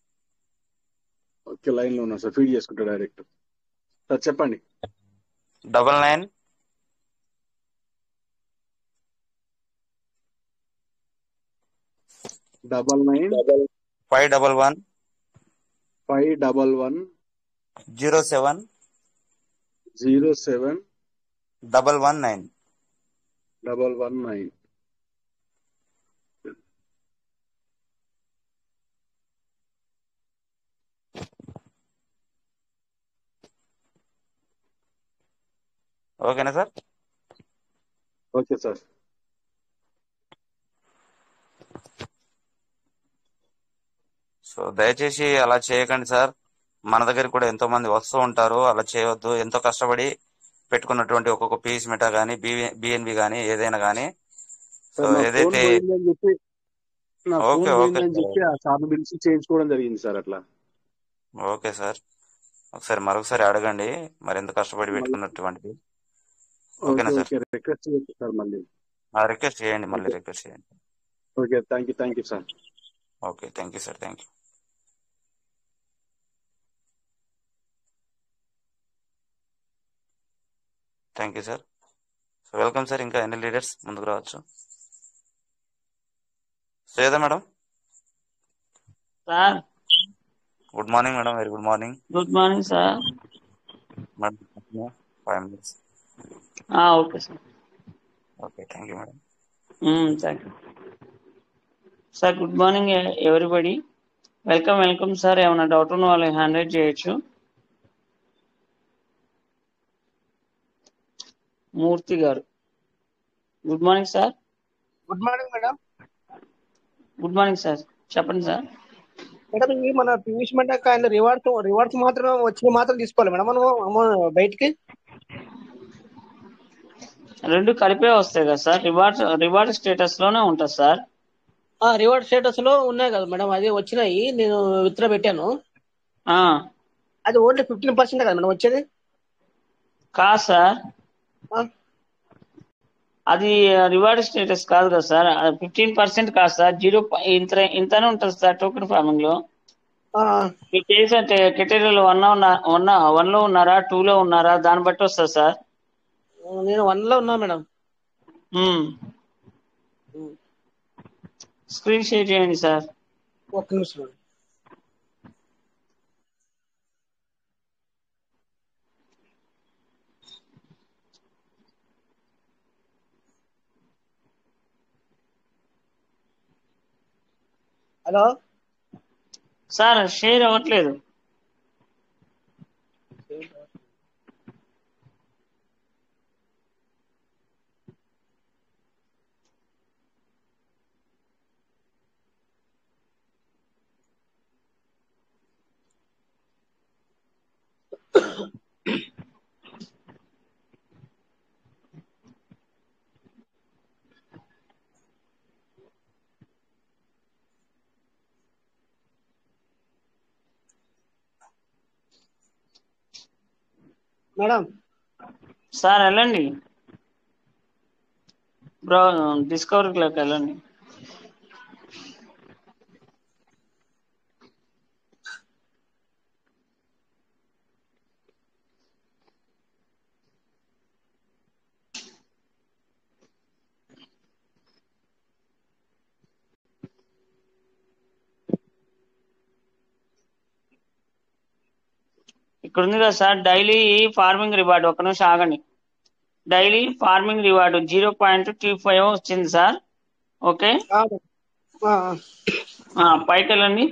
ఓకే లైన్ లో ఉన్నా సార్ ఫీడ్ చేసుకుంటా డైరెక్ట్ సార్ చెప్పండి double nine double nine five double one five double one zero seven zero seven double one nine double one nine ఓకేనా sir okay sir so దయచేసి అలా చేయకండి sir మన దగ్గర కూడా ఎంతో మంది వస్తూ ఉంటారు అలా చేయవద్దు ఎంతో కష్టపడి పెట్టుకున్నటువంటి ఒక్కొక్క పీస్ మెటా కానీ బిఎన్బి కానీ ఏదైనా కానీ సో సార్ నా ఫోన్ ఏదైతే పోయిందని చెప్పి నా ఫోన్ ఓకే ఓకే పోయిందని సార్ చెప్పి ఆ సార్ని పిలిచి చేయించుకోవడం జరిగింది సార్ అట్లా ఓకే సార్ ఒకసారి మరొకసారి అడగండి మరి ఎంత కష్టపడి మళ్ళీ పెట్టుకున్నటువంటిది ఓకే ఓకేనా సార్ ఓకే రిక్వెస్ట్ చేయొచ్చు సార్ మళ్ళీ రిక్వెస్ట్ చేయండి మళ్ళీ ఓకే రిక్వెస్ట్ చేయండి okay thank you thank you sir okay thank you sir thank you thank you sir so welcome sir ఇంకా ఎన్ని లీడర్స్ ముందుకు రావచ్చు Shweta madam sir good morning madam very good morning good morning sir madam five minutes okay sir okay thank you madam thank you sir good morning everybody welcome welcome sir ఏమైనా doubt ఉన్న వాళ్ళు hand right చేయొచ్చు మూర్తి గారు good morning sir good morning madam good morning sir చెప్పండి sir madam ఇవి మన పీయూష్ మండక ఆయన rewards rewards మాత్రం వచ్చిన మాత్రం తీసుకోవాలి మేడం మనం అమౌ- బయటికి రెండు కలిపే వస్తాయి కదా సార్ రివార్డ్ రివార్డ్ స్టేటస్ లోనే ఉంటుంది సార్ ఆ రివార్డ్ స్టేటస్ లో ఉన్నాయి కదా మేడం అది వచ్చినాయి నేను విత్డ్రా పెట్టాను ఆ, అది ఓన్లీ ఫిఫ్టీన్ పర్సెంట్ కదా మేడం వచ్చేది కాదు సార్ ఆ? అది రివార్డ్ స్టేటస్ కాదు కదా సార్ ఫిఫ్టీన్ పర్సెంట్ కాదు సార్ జీరో ఇంత ఇంతనే ఉంటుంది సార్ టోకెన్ ఫార్మింగ్ లో ఆ, మీరు చేసే కెటగిరీలో వన్ వన్ వన్ లో ఉన్నారా టూ లో ఉన్నారా దాన్ని బట్టి వస్తుంది సార్ నేను వన్ లో ఉన్నా మేడం స్క్రీన్ షేర్ చేయండి సార్ ఒక్క నిమిషం మేడం. హలో సార్ షేర్ అవ్వట్లేదు మేడం సార్ వెళ్ళండి బ్రో డిస్కవరీలోకి వెళ్ళండి ఇక్కడ ఉంది కదా సార్ డైలీ ఫార్మింగ్ రివార్డ్ ఒక నిమిషం ఆగండి daily farming reward zero point two five వచ్చింది సార్ ఓకే ఆ, ఆ, ఆ, పైకి వెళ్ళండి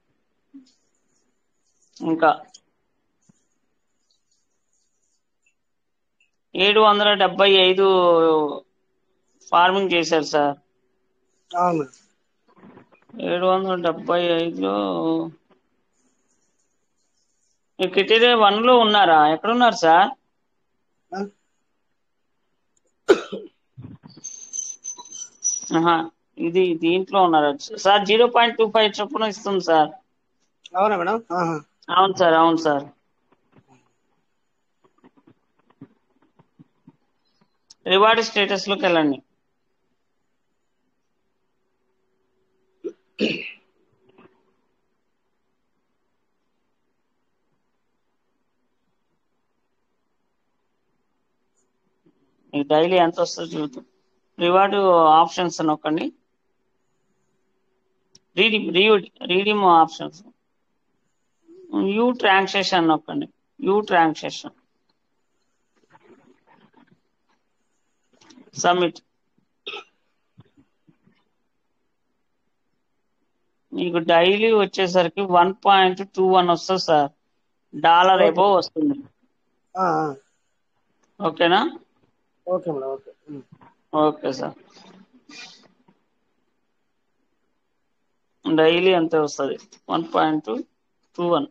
ఇంకా ఏడు వందల డెబ్బై ఐదు ఫార్మింగ్ చేశారు సార్ అవును ఏడు వందల డెబ్బై ఐదులో మీరు క్రిటీరియా వన్ లో ఉన్నారా ఎక్కడున్నారు సార్ ఆహా, ఇది దీంట్లో ఉన్నారు sir zero point two five చొప్పున ఇస్తుంది సార్ అవునా మేడం ఆహా. అవును సార్ అవును సార్ రివార్డ్ స్టేటస్ లోకి వెళ్ళండి మీకు డైలీ ఎంత వస్తుందో చూద్దాం రివార్డ్ ఆప్షన్స్ నొక్కండి reading reading options you transaction నొక్కండి యూ ట్రాన్సాక్షన్ సబ్మిట్ మీకు డైలీ వచ్చేసరికి వన్ పాయింట్ టూ వన్ వస్తుంది సార్ డాలర్ ఏబో వస్తుంది ఆ, ఆ. ఓకేనా okay madam okay um. Okay sir daily అంతే వస్తుంది వన్ పాయింట్ టూ వన్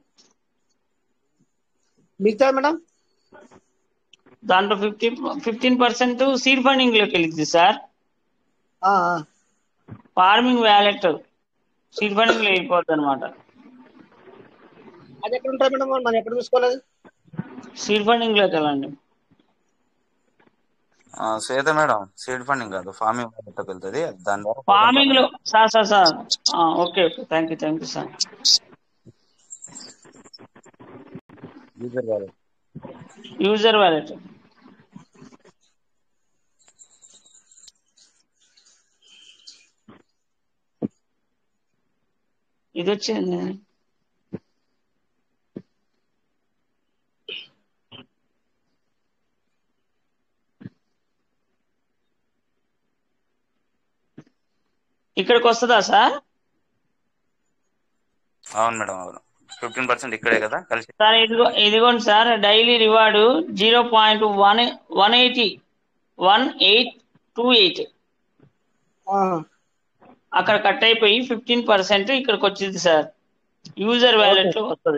మిగతా మేడం దాంట్లో fifty fifteen percent seed funding లోకి వెళ్ళింది సార్ ఆ, ఆ. ఫార్మింగ్ వ్యాలెట్ సీడ్ ఫండింగ్ లో వెళ్ళిపోద్ది అనమాట అది ఎక్కడ ఉంటుంది మేడం మనం ఎక్కడ చూసుకోలేదు సీడ్ ఫండింగ్ లోకి వెళ్ళండి ఆ, శ్వేత మేడం సీడ్ ఫండింగ్ కాదు ఫార్మింగ్ వాళ్ళకి వెళ్తుంది దాని ద్వారా ఫార్మింగ్ లో సార్ సార్ సార్ ఆ, okay okay thank you thank you sir user వాళ్ళు యూజర్ వ్యాలెట్ ఇది వచ్చింది ఇక్కడికి వస్తుందా సార్ అవును మేడం అవును ఫిఫ్టీన్ పర్సెంట్ ఇక్కడే కదా కలిసి సార్ ఇదిగో ఇదిగోండి sir daily reward zero point one one eighty one eight two eight అక్కడ కట్ అయిపోయి ఫిఫ్టీన్ పర్సెంట్ ఇక్కడికి వచ్చింది సార్ యూజర్ వ్యాలెట్ లో వస్తుంది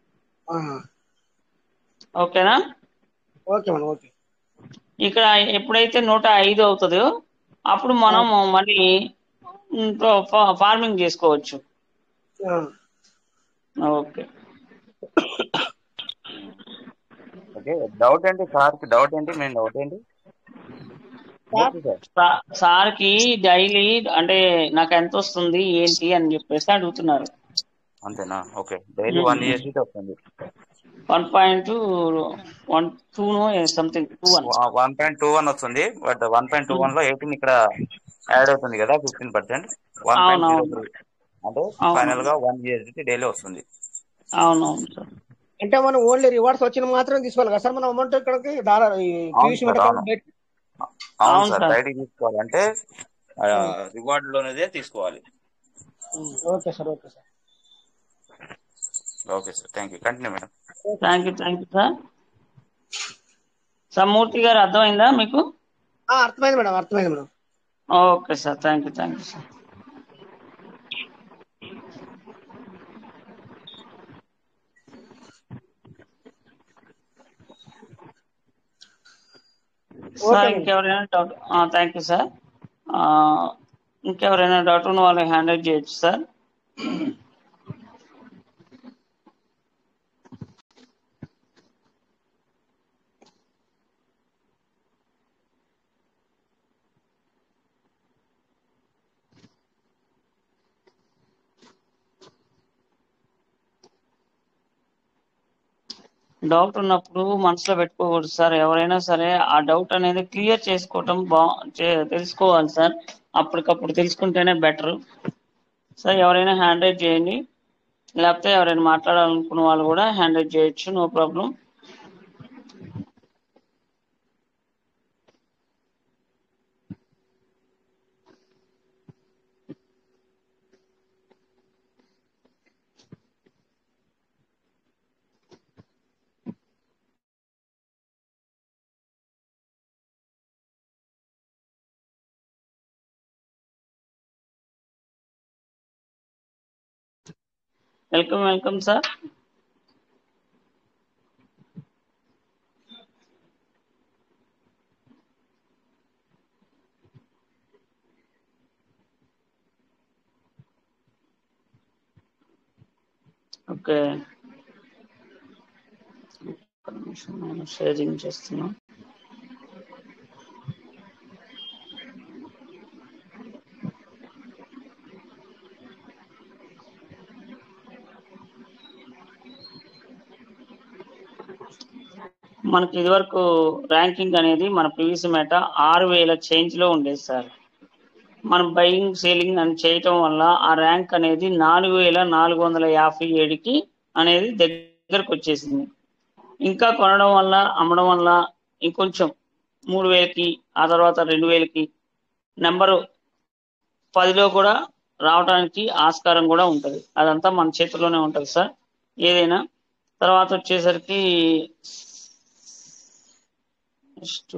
ఓకేనా ఓకే మేడం ఓకే ఇక్కడ ఎప్పుడైతే నూట ఐదు అవుతుందో అప్పుడు మనం మళ్ళీ ఫార్మింగ్ చేసుకోవచ్చు ఓకే ఓకే డౌట్ ఏంటి సార్కి డౌట్ ఏంటి మెయిన్ డౌట్ ఏంటి ఓకే సార్ సా- సార్కి డైలీ అంటే నాకు ఎంత వస్తుంది ఏంటి అని చెప్పేసి అడుగుతున్నారు అంతేనా ఓకే డైలీ వన్ ఇయర్స్ వస్తుంది one point one two something two one one point two one వస్తుంది but one point two one లో ఎయిటీన్ ఇక్కడ యాడ్ అవుతుంది కదా fifteen percent one point zero అవునవును త్రీ అంటే అవును. ఫైనల్ గా వన్ ఇయర్ డైలీ వస్తుంది అవునవును సార్ అంటే మనం ఓన్లీ రివార్డ్స్ వచ్చిన మాత్రం తీసుకోవాలి కదా సార్ మనం అమౌంట్ ఇక్కడికి డాలర్ ఈ అవును పీయూసీ సార్ మెటల్ అవును అవును అవును సార్ సార్ బయటికి తీసుకోవాలంటే రివార్డ్ లోనేదే తీసుకోవాలి okay sir okay sir okay sir thank you continue madam thank you thank you sir Sammurthy garu అర్థమైందా మీకు ఆ, అర్థమైంది మేడం అర్థమైంది madam okay sir thank you thank you sir sir madam. ఇంకెవరైనా డౌట్ థ్యాంక్ యూ సార్ ఇంకెవరైనా doubt ఉన్న వాళ్ళు handle చేయొచ్చు సార్ డౌట్ ఉన్నప్పుడు మనసులో పెట్టుకోకూడదు సార్ ఎవరైనా సరే ఆ డౌట్ అనేది క్లియర్ చేసుకోవటం బా చే- తెలుసుకోవాలి సార్ అప్పటికప్పుడు తెలుసుకుంటేనే బెటర్ సార్ ఎవరైనా హ్యాండ్ రైజ్ చేయండి లేకపోతే ఎవరైనా మాట్లాడాలనుకున్న వాళ్ళు కూడా హ్యాండ్ రైజ్ చేయొచ్చు no problem welcome welcome sir okay ఒక్క నిమిషం నేను షేరింగ్ చేస్తున్నా మనకి ఇదివరకు ర్యాంకింగ్ అనేది మన పీవీసీ మేట ఆరు వేల చేంజ్ లో ఉండేది సార్ మనం బయింగ్ సేలింగ్ అని చేయటం వల్ల ఆ ర్యాంక్ అనేది నాలుగు వేల నాలుగు వందల యాభై ఏడుకి అనేది దగ్గరకు వచ్చేసింది ఇంకా కొనడం వల్ల అమ్మడం వల్ల ఇంకొంచెం మూడు వేలకి ఆ తర్వాత రెండు వేలకి నెంబరు పదిలో కూడా రావడానికి ఆస్కారం కూడా ఉంటుంది అదంతా మన చేతిలోనే ఉంటుంది సార్ ఏదైనా తర్వాత వచ్చేసరికి నెక్స్ట్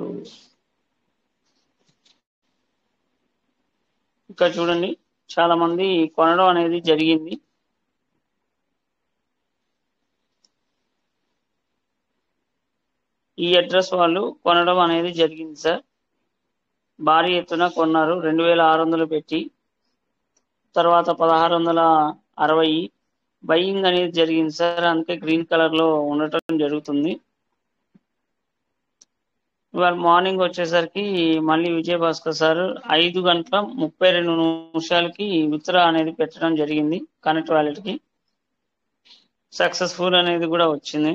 ఇక్కడ చూడండి చాలా మంది కొనడం అనేది జరిగింది ఈ అడ్రస్ వాళ్ళు కొనడం అనేది జరిగింది సార్ భారీ ఎత్తున కొన్నారు రెండు వేల ఆరు వందలు పెట్టి తర్వాత పదహారు వందల అరవై బయింగ్ అనేది జరిగింది సార్ అందుకే గ్రీన్ కలర్ లో ఉండటం జరుగుతుంది ఇవాళ మార్నింగ్ వచ్చేసరికి మళ్ళీ విజయభాస్కర్ సార్ ఐదు గంటల ముప్పై రెండు నిమిషాలకి విత్డ్రా అనేది పెట్టడం జరిగింది కనెక్ట్ వ్యాలెట్ కి సక్సెస్ఫుల్ అనేది కూడా వచ్చింది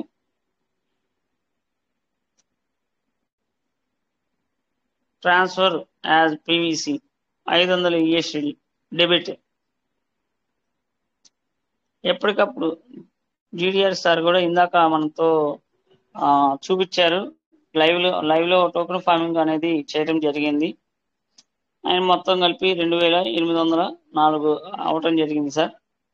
ట్రాన్స్ఫర్ యాజ్ పీవీసీ ఐదు వందల ఈఎస్డి డెబిట్ ఎప్పటికప్పుడు జీడిఆర్ సార్ కూడా ఇందాక మనతో ఆ, చూపించారు లైవ్ లో లైవ్ లో టోకెన్ ఫార్మింగ్ అనేది చేయడం జరిగింది ఆయన మొత్తం కలిపి రెండు వేల ఎనిమిది వందల నాలుగు అవటం జరిగింది సార్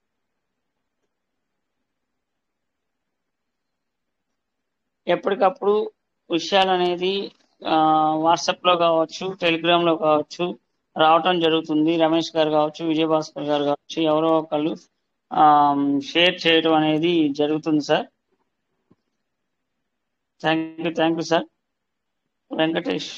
ఎప్పటికప్పుడు విషయాలు అనేది వాట్సాప్ లో కావచ్చు టెలిగ్రామ్ లో కావచ్చు రావటం జరుగుతుంది రమేష్ గారు కావచ్చు విజయభాస్కర్ గారు కావచ్చు ఎవరో ఒకళ్ళు షేర్ చేయడం అనేది జరుగుతుంది sir thank you thank you sir Venkatesh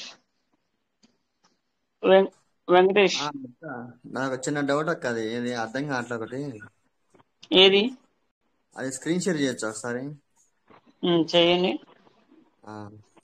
వెం- వెంకటేష్ ఆ, అక్క, నాకు చిన్న డౌట్ అక్క అది ఏది అర్థం కావట్లే ఒకటి ఏది అది స్క్రీన్ షేర్ చేయొచ్చు ఒకసారి ఉమ్, చేయండి ఆ,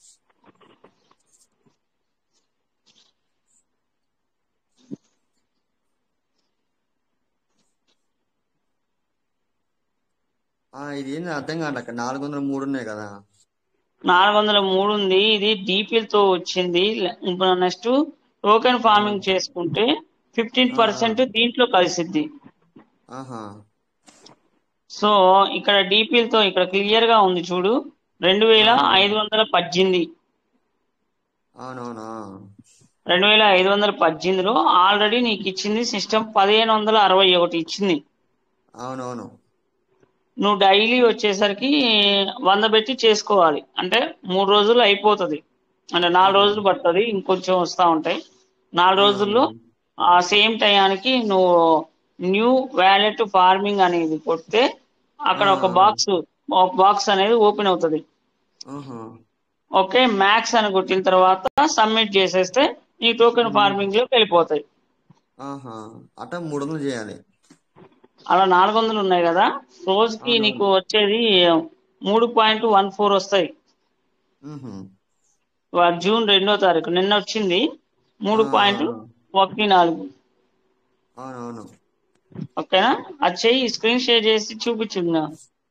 ఆ, ఇది ఏంది అర్థం కావట్లే అక్క నాలుగు వందల మూడు ఉన్నాయి కదా నాలుగు వందల మూడు ఉంది ఇది DPL తో వచ్చింది ఇప్పుడు నెక్స్ట్ టోకెన్ ఫార్మింగ్ చేసుకుంటే ఫిఫ్టీన్ పర్సెంట్ దీంట్లో కలిసిద్ది ఆహా సో ఇక్కడ DPL తో ఇక్కడ క్లియర్ గా ఉంది చూడు రెండు వేల ఐదు వందల పద్దెనిమిది అవునవునా రెండు వేల ఐదు వందల పద్దెనిమిదిలో ఆల్రెడీ నీకు ఇచ్చింది సిస్టమ్ పదిహేను వందల అరవై ఒకటి ఇచ్చింది అవునవును నువ్వు డైలీ వచ్చేసరికి వంద పెట్టి చేసుకోవాలి అంటే మూడు రోజులు అయిపోతుంది అంటే నాలుగు రోజులు పడుతుంది ఇంకొంచెం వస్తూ ఉంటాయి నాలుగు రోజుల్లో ఆ సేమ్ టయానికి నువ్వు న్యూ వ్యాలెట్ ఫార్మింగ్ అనేది కొడితే అక్కడ ఒక బాక్స్ ఒక బాక్స్ అనేది ఓపెన్ అవుతుంది ఆహా ఓకే మ్యాక్స్ అని కొట్టిన తర్వాత సబ్మిట్ చేసేస్తే నీ టోకెన్ ఫార్మింగ్ లోకి వెళ్ళిపోతాయి ఆహా అట్ట మూడు వందలు చేయాలి అలా నాలుగు వందలు ఉన్నాయి కదా రోజుకి నీకు వచ్చేది మూడు పాయింట్ వన్ ఫోర్ వస్తాయి మ్హూ. వా- జూన్ రెండో తారీఖు నిన్న వచ్చింది మూడు పాయింట్ ఒకటి నాలుగు అవునవును ఓకేనా అది చెయ్యి స్క్రీన్ షేర్ చేసి చూపించున్నా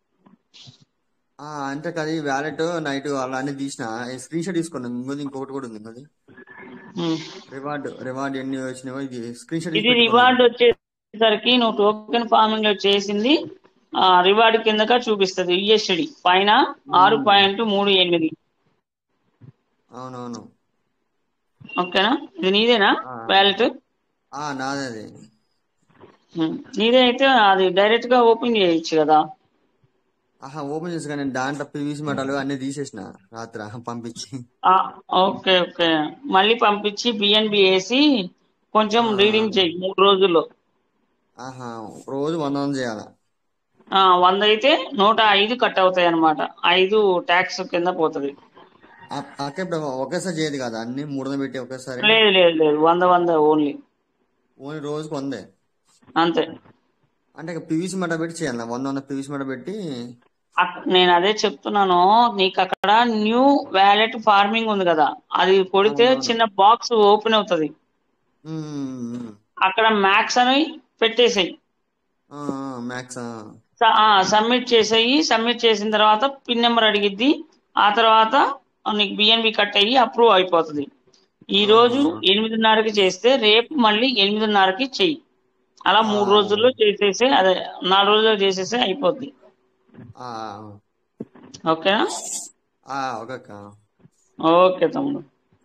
ఆ, అంటే అది వ్యాలెట్ నైట్ అలా అన్ని తీసిన స్క్రీన్ షాట్ తీసుకున్నాను ఇంకోది ఇంకొకటి కూడా ఉంది అది రివార్డ్ రివార్డ్ ఎన్ని వచ్చినాయో ఇది స్క్రీన్ షాట్ ఇది రివార్డ్ వచ్చేసరికి నువ్వు టోకెన్ ఫార్మింగ్ లో చేసింది ఆ రివార్డ్ కిందగా చూపిస్తుంది యుఎస్డి పైన ఆరు పాయింట్ మూడు ఎనిమిది అవునవును ఓకేనా ఇది నీదేనా వ్యాలెట్ ఆ నాదే అది నీదే అయితే అది డైరెక్ట్ గా ఓపెన్ చేయొచ్చు కదా ఆహా ఓపెన్ చేసి కానీ దాంట్లో పీవీసీ మెటల్ అన్ని తీసేసిన రాత్రి పంపించి ఆ, ఓకే ఓకే మళ్ళీ పంపించి బిఎన్బి వేసి కొంచెం రీడింగ్ చేయి మూడు రోజుల్లో ఆహా రోజు వంద వంద చేయాల ఆ, వంద అయితే నూట ఐదు కట్ అవుతాయి అనమాట ఐదు ట్యాక్స్ కింద పోతుంది అక్క ఇప్పుడు ఒకేసారి చేయదు కదా అన్ని మూడు వందలు పెట్టి ఒకేసారి లేదు లేదు లేదు వంద వంద ఓన్లీ ఓన్లీ రోజుకి వందే అంతే అంటే పీవీసీ మెట పెట్టి చేయాలి వంద వంద పీవీసీ మెట పెట్టి అక్- నేను అదే చెప్తున్నాను నీకు అక్కడ న్యూ వ్యాలెట్ ఫార్మింగ్ ఉంది కదా అది కొడితే చిన్న బాక్స్ ఓపెన్ అవుతుంది మ్మ్. అక్కడ మ్యాక్స్ అని పెట్టేసాయి ఆ, మ్యాక్స్ ఆ. సబ్మిట్ చేసేయి సబ్మిట్ చేసిన తర్వాత పిన్ నెంబర్ అడిగిద్ది ఆ తర్వాత నీకు బిఎన్బి కట్ అయ్యి అప్రూవ్ అయిపోతుంది ఈ రోజు ఎనిమిదిన్నరకి చేస్తే రేపు మళ్ళీ ఎనిమిదిన్నరకి చెయ్యి అలా మూడు రోజుల్లో చేసేసి అదే నాలుగు రోజుల్లో చేసేసి అయిపోద్ది ఆ, ఓకేనా ఆ, ఓకే అక్క ఓకే తమ్ముడు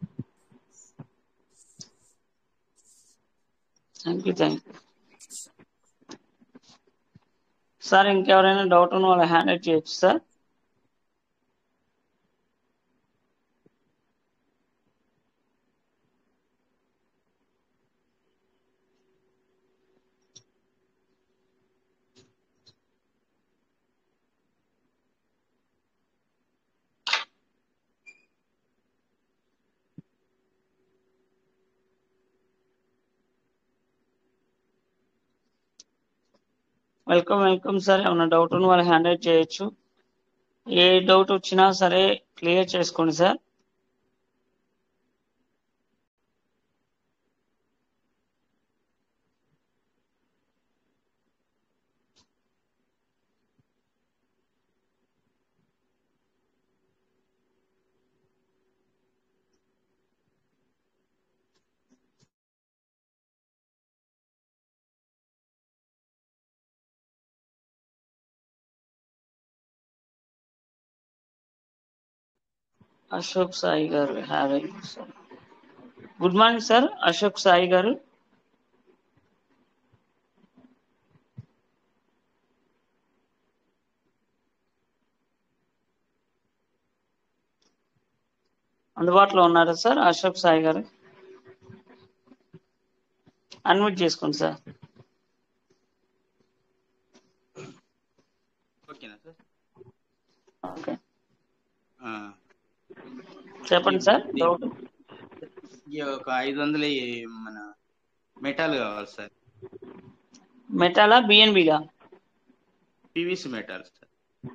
thank you thank you sir ఇంకెవరైనా డౌట్ ఉన్న వాళ్ళు హ్యాండ్ రైట్ చేయొచ్చు సార్ వెల్కమ్ వెల్కమ్ సార్ ఏమైనా డౌట్ ఉన్న వాళ్ళు హ్యాండ్ రైట్ చేయొచ్చు ఏ డౌట్ వచ్చినా సరే క్లియర్ చేసుకోండి sir Ashok Sai garu having good morning sir Ashok Sai garu అందుబాటులో ఉన్నారా సార్ అశోక్ సాయి గారు అన్మ్యూట్ చేసుకోండి సార్ ఓకేనా సార్ ఓకే ఆ, చెప్పండి సార్ డౌట్ ఈ ఒక ఐదు వందల ఈ మన మెటాల్ కావాలి సార్ మెటాలా బిఎన్బిగా పీవీసీ మెటాల్ సార్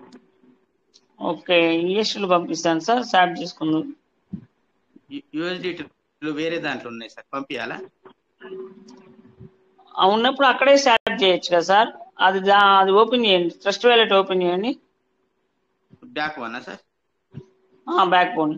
ఓకే ఈఎస్టీలు పంపిస్తాను సార్ సాప్ చేసుకుందాం యూఎస్డిటీలు వేరే దాంట్లో ఉన్నాయి సార్ పంపించాలా ఆ ఉన్నప్పుడు అక్కడే సాప్ చేయొచ్చు కదా సార్ అది దా అది ఓపెన్ చేయండి ట్రస్ట్ వ్యాలెట్ ఓపెన్ చేయండి బ్యాక్ వన్నా సార్ బ్యాక్ బోన్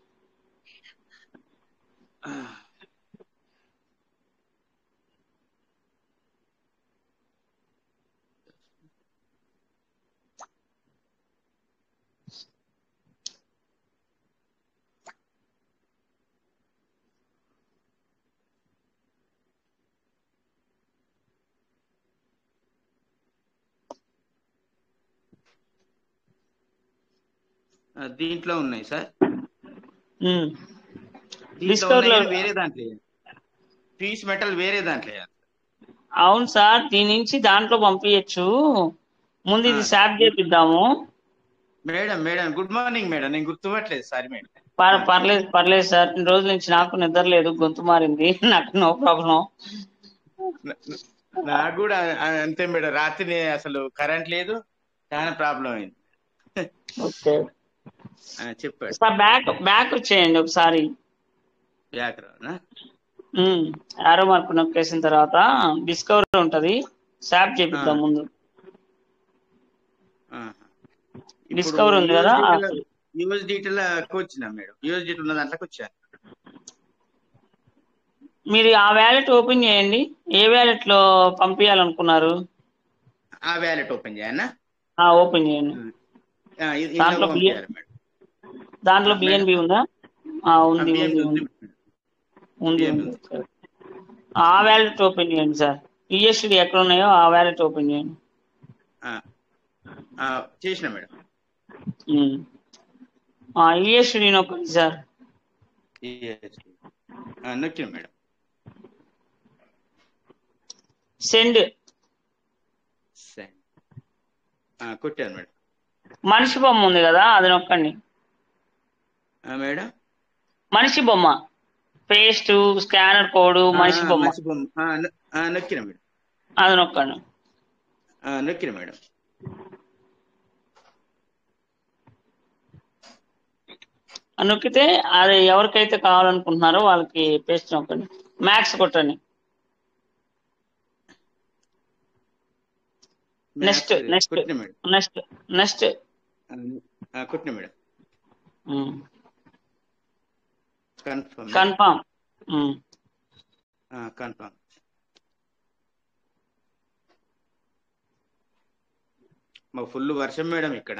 ఆ, దీంట్లో ఉన్నాయి సార్ దీంట్లో Discover ఉన్నాయి లో- కానీ వేరే దాంట్లో పీస్ మెటల్ వేరే దాంట్లో వేయాలి. అవును సార్ దీని నుంచి దాంట్లో పంపించచ్చు ముందు ఇది సాప్ చేపిద్దాము madam madam good morning madam నేను గుర్తుపట్టలేదు సారీ మేడం పర్- పర్లేదు పర్లేదు సార్ ఇన్ని రోజుల నుంచి నాకు నిద్ర లేదు గొంతు మారింది నాకు నో ప్రాబ్లం నాకు కూడా అ- అంతే మేడం రాత్రి అసలు కరెంట్ లేదు చాలా ప్రాబ్లం అయింది ఓకే ఆ, చెప్పాడు సార్ బ్యాక్ బ్యాక్ వచ్చేయండి ఒకసారి వ్యాకరణ ఆరో మార్పు నొక్కేసిన తర్వాత డిస్కవర్ ఉంటది సాప్ చేపిద్దాం ముందు డిస్కవర్ ఉంది కదా యూఎస్ డీటెయిల్కి వచ్చినా మేడం యూఎస్ డీటెయిల్ ఉన్న దాంట్లోకి వచ్చాను మీరు ఆ వ్యాలెట్ ఓపెన్ చేయండి ఏ వ్యాలెట్ లో పంపించాలనుకున్నారు ఆ వ్యాలెట్ ఓపెన్ చేయనా ఆ ఓపెన్ చేయండి ఆ, ఇది- దాంట్లో ఇందులో బిఎన్ పంపించాలి మేడం దాంట్లో ఆ, బిఎన్బి ఉందా ఆ, ఉంది ఆ, ఉంది BNB ఉంది. ఉంది ఉంది ఉంది ఆ వ్యాలెట్ ఓపెన్ చేయండి సార్ యుఎస్డి ఎక్కడ ఉన్నాయో ఆ వ్యాలెట్ ఓపెన్ చేయండి ఆ, ఆ, చేసిన మేడం యుఎస్డి నొక్కండి సార్ Yes. ఆ, నొక్కిన మేడం సెండ్ Send. ఆ, కొట్టాను మేడం మనిషి బొమ్మ ఉంది కదా అది నొక్కండి ఆ, మేడం మనిషి బొమ్మ పేస్ట్ స్కానర్ కోడ్ మనిషి ఆ, బొమ్మ మనిషి బొమ్మ ఆ, నొ- ఆ, నొక్కిన మేడం అది నొక్కండి ఆ, నొక్కిన మేడం అది నొక్కితే అది ఎవరికైతే కావాలనుకుంటున్నారో వాళ్ళకి పేస్ట్ నొక్కండి మ్యాక్స్ కొట్టండి నెక్స్ట్ Max నెక్స్ట్ కొట్టిన మేడం నెక్స్ట్ నెక్స్ట్ ఆ, ఆ, కొట్టిన మేడం కన్ఫర్మ్ కన్ఫామ్ కన్ఫర్మ్ మాకు ఫుల్ వర్షం మేడం ఇక్కడ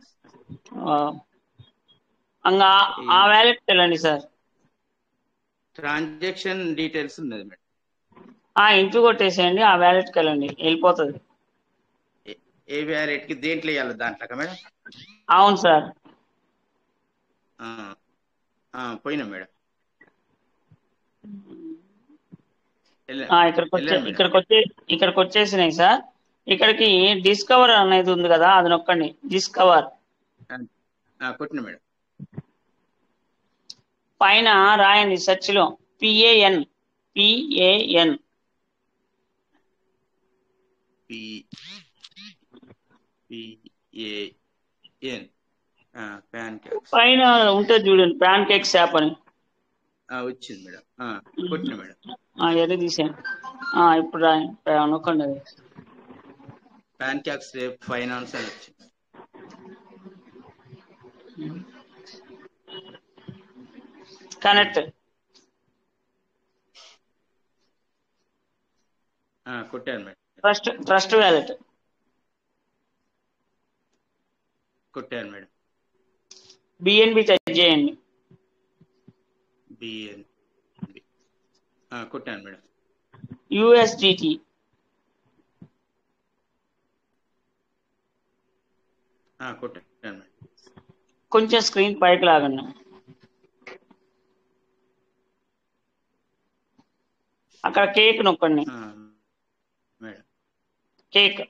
అంగా ఆ వ్యాలెట్ వెళ్ళండి సార్ ట్రాన్సాక్షన్ డీటెయిల్స్ ఉన్నది మేడం ఆ ఇంటూ కొట్టేసేయండి ఆ వ్యాలెట్కి వెళ్ళండి వెళ్ళిపోతుంది ఏ వ్యాలెట్ కి దేంట్లో వేయాలి దాంట్లో మేడం అవును సార్ ఆ, ఆ, పోయినా మేడం వెళ్ళా- ఆ, ఇక్కడికి వచ్చే వెళ్ళాను మేడం. ఇక్కడికి వచ్చే ఇక్కడికి వచ్చేసినాయి సార్ ఇక్కడికి డిస్కవర్ అనేది ఉంది కదా అది నొక్కండి డిస్కవర్ ఆ, కొట్టిన మేడం పైన రాయండి సెర్చ్ లో PAN PAN P PAN PAN card పైన ఉంటుంది చూడండి ప్యాన్ కేక్ షాప్ అని వచ్చింది మేడం ఆ, కొట్టిన మేడం ఆ, ఎర్ర తీసేయండి ఆ, ఇప్పుడు రాయండి పైన నొక్కండి అది ప్యాన్ క్యాక్స్ ఫైనాన్స్ అని వచ్చింది కనెక్ట్ ఆ, కొట్టాను మేడం ట్రస్ట్ ట్రస్ట్ వ్యాలెట్ కొట్టాను మేడం బిఎన్బి టచ్ చేయండి బిఎన్ కొట్టాను మేడం యుఎస్డిటి ఆ, కొట్టాను మేడం కొంచెం స్క్రీన్ పైకి లాగండి అక్కడ కేక్ నొక్కండి ఆ, madam cake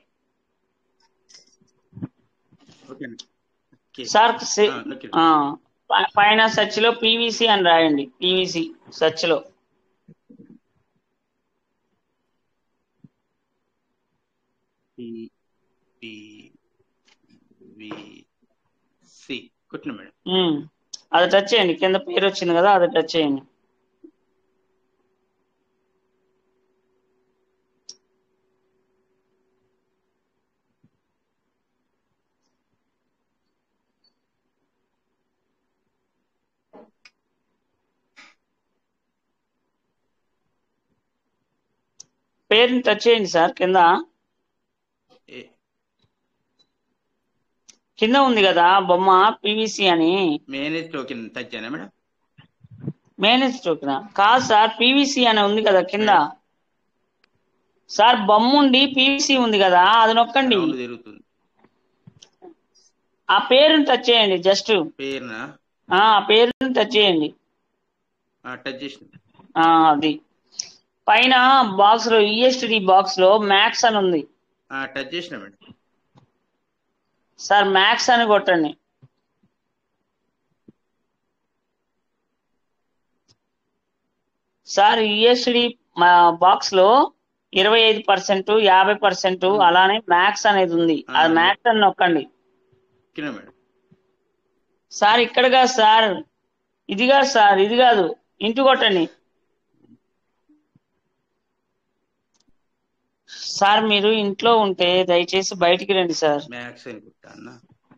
okay okay. Sir సి- ఆ, నొక్కాను. ఆ, ప- పైన సెర్చ్ లో పీవీసీ అని రాయండి పీవీసీ సెర్చ్ లో పి పి వి సి కొట్టిన మేడం ఉమ్. అది టచ్ చేయండి కింద పేరు వచ్చింది కదా అది టచ్ చేయండి పేరుని టచ్ చేయండి సార్ కింద ఏ- కింద ఉంది కదా బొమ్మ పీవీసీ అని మేనేజ్ టోకెన్ టచ్ చేయనా మేడం మేనేజ్ టోకెన్ కాదు సార్ పీవీసీ అని ఉంది కదా కింద సార్ బొమ్మ ఉండి పీవీసీ ఉంది కదా అది నొక్కండి రౌండ్ తిరుగుతుంది ఆ పేరుని టచ్ చేయండి జస్ట్ పేరునా ఆ పేరుని టచ్ చేయండి ఆ, టచ్ చేసిన ఆ అది పైన బాక్స్ లో ఈఎస్టిడి బాక్స్ లో మ్యాక్స్ అని ఉంది ఆ, టచ్ చేసిన మేడం సార్ మ్యాక్స్ అని కొట్టండి సార్ యుఎస్డి బాక్స్ లో ఇరవై ఐదు పర్సెంట్ యాభై పర్సెంట్ అలానే మ్యాక్స్ అనేది ఉంది అది మ్యాక్స్ అని నొక్కండి ఎక్కిన మేడం సార్ ఇక్కడ కాదు సార్ ఇది కాదు సార్ ఇది కాదు ఇంటి కొట్టండి సార్ మీరు ఇంట్లో ఉంటే దయచేసి బయటికి రండి సార్ మ్యాక్స్ అని కొట్టా అన్న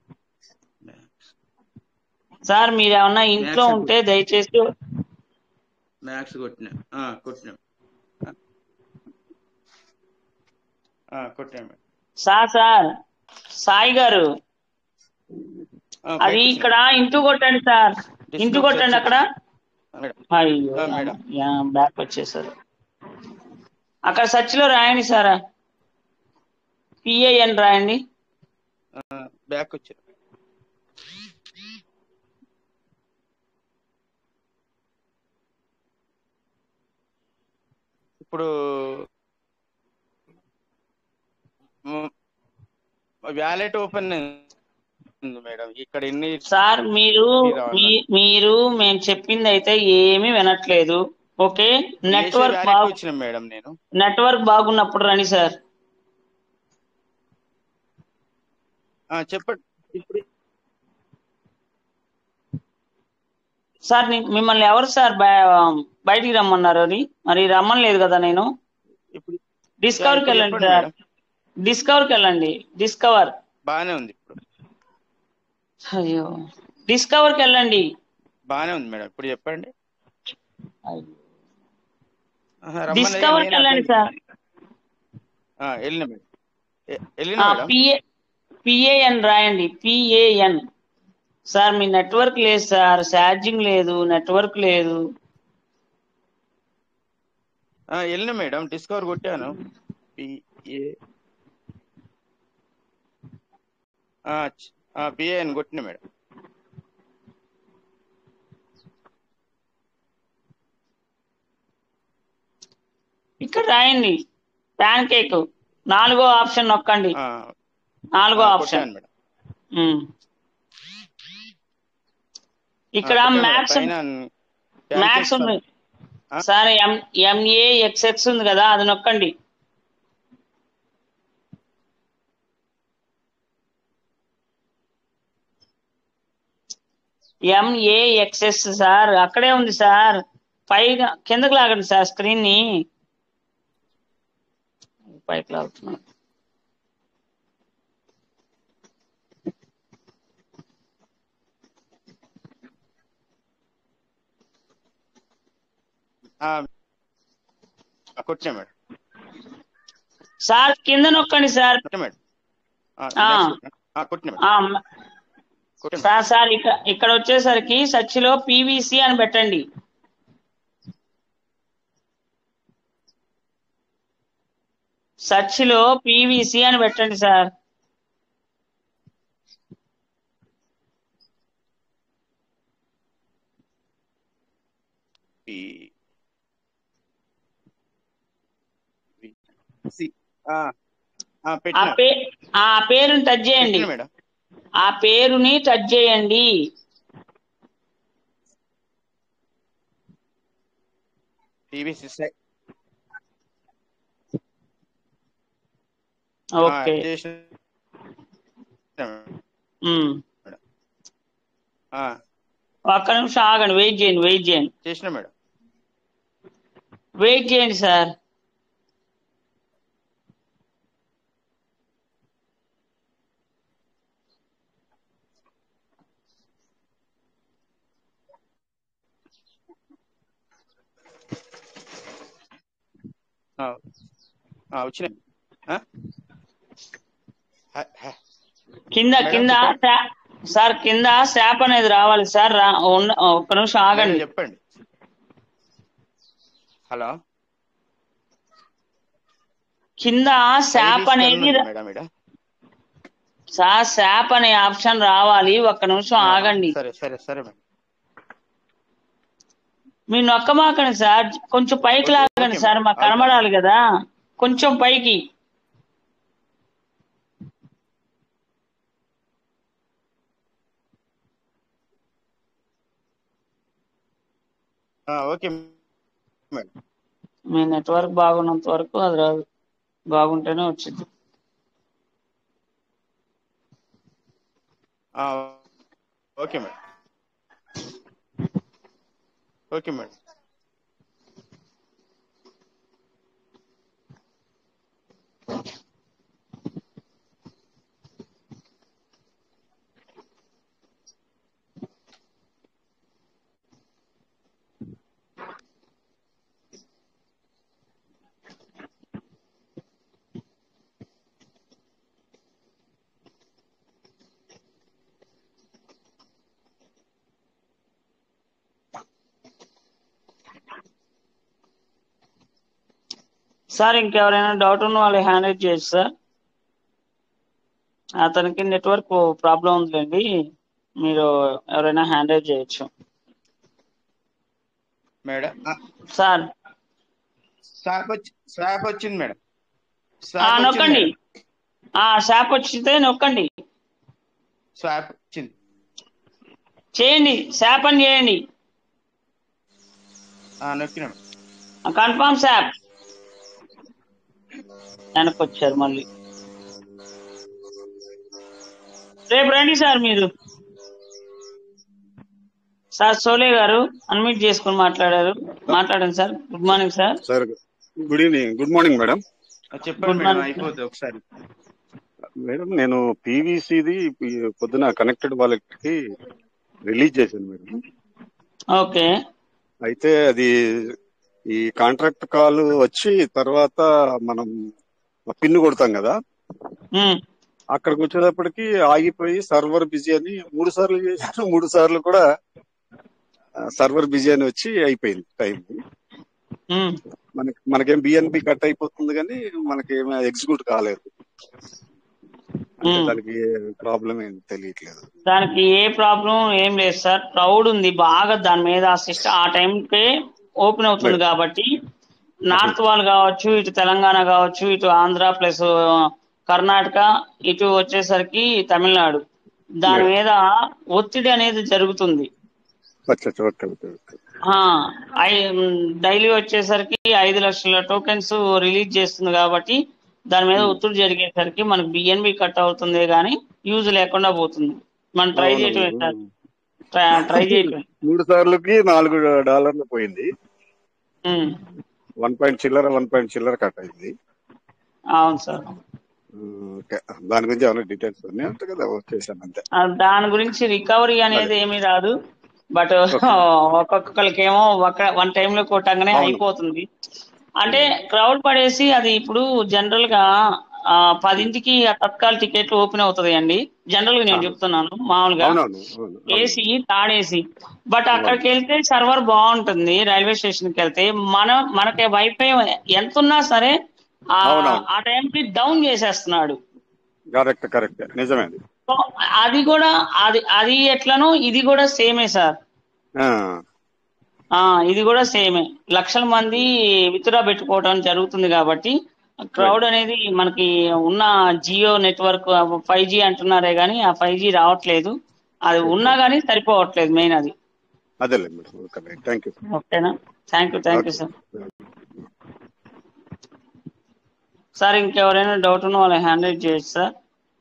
సార్ మీరు ఏమన్నా ఇంట్లో Max ఉంటే దయచేసి మ్యాక్స్ కొట్టిన ఆ, కొట్టినాం ఆ, కొట్టాను మేడం సార్ సార్ సాయి గారు ఆ, అది బయటికి ఇక్కడ ఇంటూ కొట్టండి సార్ ఇంటూ Discount కొట్టండి అక్కడ మేడం అయ్యో ఆ, మేడం. బ్యాక్ వచ్చేసారు అక్కడ సర్చ్ లో రాయండి సార్ పిఏఎన్ రాయండి బ్యాక్ వచ్చారు ఇప్పుడు వ్యాలెట్ ఓపెన్ ఉంది మేడం ఇక్కడ ఎన్ని సార్ మీరు రావాలి. మీ- మీరు మేము చెప్పింది అయితే ఏమీ వినట్లేదు ఓకే నెట్వర్క్ వ్యాలెట్ బాగు వచ్చిన మేడం నేను నెట్వర్క్ బాగున్నప్పుడు రండి సార్ ఆ, చెప్పండి ఇప్పుడు సార్ ని- మిమ్మల్ని ఎవరు సార్ బయ- బయటికి రమ్మన్నారు అని మరి రమ్మలేదు కదా నేను ఇప్పుడు డిస్కవర్కి ఇప్పుడు వెళ్ళండి చెప్పండి సార్ మేడం. డిస్కవర్కి వెళ్ళండి డిస్కవర్ బాగానే ఉంది ఇప్పుడు అయ్యో డిస్కవర్కి వెళ్ళండి బాగానే ఉంది మేడం ఇప్పుడు చెప్పండి ఆహా, రమ్మన్నది డిస్కవర్కి నేను వెళ్ళండి అట్లా- సార్ ఆ, వెళ్ళిన మేడం ఎ- వెళ్ళిన మేడం పిఏ పిఏఎన్ రాయండి పిఏఎన్ సార్ మీ నెట్వర్క్ లేదు సార్ ఛార్జింగ్ లేదు నెట్వర్క్ లేదు ఆ, వెళ్ళిన మేడం డిస్కవర్ కొట్టాను పి ఏ పిఏ అని కొట్టిన మేడం ఇక్కడ రాయండి ప్యాన్ కేక్ నాలుగో ఆప్షన్ నొక్కండి ఆ, నాలుగో ఆ, ఆప్షన్ కొట్టాను మేడం ఉమ్. ఇక్కడ ఆ, కొట్టాను మేడం. మ్యాక్స్ పైన మ్యాక్స్ ఉంది సార్ ఎం ఎంఏ ఎక్స్ఎక్స్ ఉంది కదా అది నొక్కండి ఎంఏఎక్స్ఎస్ సార్ అక్కడే ఉంది సార్ పైగా కిందకి లాగండి సార్ స్క్రీన్ ని పైకి లాగుతున్నా ఆ, ఆ, కొట్టిన మేడం సార్ కింద నొక్కండి సార్ కొట్టిన మేడం ఆ, ఆ. next కొట్టిన. ఆ, కొట్టిన మేడం ఆ, మ- కొట్టిన మేడం. సార్ సార్ ఇక్కడ ఇక్కడ వచ్చేసరికి సర్చ్ లో పీవీసీ అని పెట్టండి సెర్చ్ లో పీవీసీ అని పెట్టండి సార్ ఈ- సి- ఆ, ఆ, ఆ పెట్టిన పే ఆ పేరుని టచ్ చేయండి పెట్టిన మేడం ఆ పేరుని టచ్ చేయండి టీవీసీ ఓకే చేసిన ఉమ్. ఆ, ఒక్క నిమిషం ఆగండి వెయిట్ చేయండి వెయిట్ చేయండి చేసిన మేడం వెయిట్ చేయండి సార్ ఆ, ఆ, వచ్చినాయి ఆ? హ, హ. కింద మేడం కింద చెప్పండి. శా- సార్ కింద శాప్ అనేది రావాలి సార్ రా ఉన్న- ఒక్క నిమిషం మేడం ఆగండి చెప్పండి హలో కింద శాప్ ఐడి అనేది స్కాన్ ఉంది రా- మేడం ఈడ. సార్ శాప్ అనే ఆప్షన్ రావాలి ఒక్క నిమిషం ఆ, ఆగండి సరే సరే సరే మేడం మీరు నొక్కమాకండి సార్ కొంచెం పైకి ఓకే, లాగండి ఓకే సార్ మేడం. మాకు కనబడాలి కదా కొంచెం పైకి ఆ, ఓకే మేడం మీ నెట్వర్క్ బాగున్నంత వరకు అది రాదు బాగుంటేనే వచ్చింది ఆ, okay madam okay madam sir ఇంకెవరైనా డౌట్ ఉన్న వాళ్ళు హ్యాండ్ రైజ్ చేయొచ్చు సార్ అతనికి నెట్వర్క్ ప్రాబ్లం ఉందిలేండి మీరు ఎవరైనా హ్యాండ్ రైజ్ చేయొచ్చు మేడం ఆ, సార్ స్వాప్ వచ్చి స్వాప్ వచ్చింది మేడం ఆ, స్వాప్ వచ్చింది నొక్కండి మేడం. ఆ షాప్ వచ్చితే నొక్కండి స్వాప్ వచ్చింది చేయండి శాప్ అని చేయండి ఆ, నొక్కిన మేడం. కన్ఫర్మ్ శాప్ వెనక్కి వచ్చారు మళ్ళీ రేపు రండి సార్ మీరు సార్ సోలే గారు అన్మ్యూట్ చేసుకుని మాట్లాడారు మాట్లాడండి sir good morning sir sir good evening good morning madam ఆ, చెప్పండి Good మేడం morning. అయిపోతుంది ఒకసారి మేడం నేను పీవీసీది పొద్దున కనెక్టెడ్ వాళ్ళకి రిలీజ్ చేశాను మేడం ఓకే అయితే అది ఈ కాంట్రాక్ట్ కాల్ వచ్చి తర్వాత మనం పిన్ కొడతాం కదా అక్కడికి వచ్చేటప్పటికి ఆగిపోయి సర్వర్ బిజీ అని మూడు సార్లు చేశాను మూడు సార్లు కూడా సర్వర్ బిజీ అని వచ్చి అయిపోయింది టైం మనకి మనకేం బిఎన్పి కట్ అయిపోతుంది కానీ మనకేం ఎగ్జిక్యూట్ కాలేదు అంటే దానికి ప్రాబ్లం ఏం తెలియట్లేదు దానికి ఏ ప్రాబ్లం ఏం లేదు సార్ క్రౌడ్ ఉంది బాగా దాని మీద సిస్టమ్ ఆ టైంకే ఓపెన్ అవుతుంది కాబట్టి నార్త్ వాళ్ళు కావచ్చు ఇటు తెలంగాణ కావచ్చు ఇటు ఆంధ్ర ప్లస్ కర్ణాటక ఇటు వచ్చేసరికి తమిళనాడు దాని మీద ఒత్తిడి అనేది జరుగుతుంది అచ్చా అచ్చా, ఓకే ఓకే ఓకే డైలీ వచ్చేసరికి ఐదు లక్షల టోకెన్స్ రిలీజ్ చేస్తుంది కాబట్టి దాని మీద ఒత్తిడి జరిగేసరికి మనకు బిఎన్బి కట్ అవుతుంది కానీ యూజ్ లేకుండా పోతుంది మనం ట్రై చేయటమే సార్ ట్రై- ట్రై చేయటమే మూడు సార్లుకి నాలుగు డాలర్లు పోయింది ఉమ్, వన్ పాయింట్ చిల్లర వన్ పాయింట్ చిల్లర కట్ అయింది అవును సార్ ఓకే దాని గురించి ఏమైనా డీటెయిల్స్ ఉన్నాయి అంతే కదా చేశాను అంతే ఆ, దాని గురించి రికవరీ అనేది ఏమీ రాదు బట్ ఒక్కొక్కరికేమో ఒక వన్ టైం లో కొట్టంగానే అవును. అయిపోతుంది అంటే క్రౌడ్ పడేసి అది ఇప్పుడు జనరల్ గా ఆ, పదింటికి ఆ తత్కాల్ టికెట్లు ఓపెన్ అవుతుంది అండి జనరల్ గా నేను చెప్తున్నాను మామూలుగా అవునవును అవును ఏసీ థర్డ్ ఏసీ బట్ అక్కడికి వెళ్తే సర్వర్ బాగుంటుంది రైల్వే స్టేషన్ కి వెళ్తే మన మనకి వైఫై ఎంత ఉన్నా సరే ఆ అవునవును ఆ టైంకి డౌన్ చేసేస్తున్నాడు కరెక్ట్ కరెక్ట్ నిజమే అది సో అది కూడా అది అది ఎట్లనో ఇది కూడా సేమే సార్ ఆ, ఆ ఇది కూడా సేమే లక్షల మంది విత్డ్రా పెట్టుకోవడం జరుగుతుంది కాబట్టి క్రౌడ్ అనేది మనకి ఉన్న జియో నెట్వర్క్ ఫైవ్ జీ అంటున్నారే కానీ ఆ ఫైవ్ జీ రావట్లేదు అది ఉన్నా కానీ సరిపోవట్లేదు మెయిన్ అది అదేలే మేడం ఓకే థ్యాంక్ యూ ఓకేనా thank you thank you sir sir ఇంకెవరైనా డౌట్ ఉన్న వాళ్ళు హ్యాండ్ రైజ్ చేయొచ్చు సార్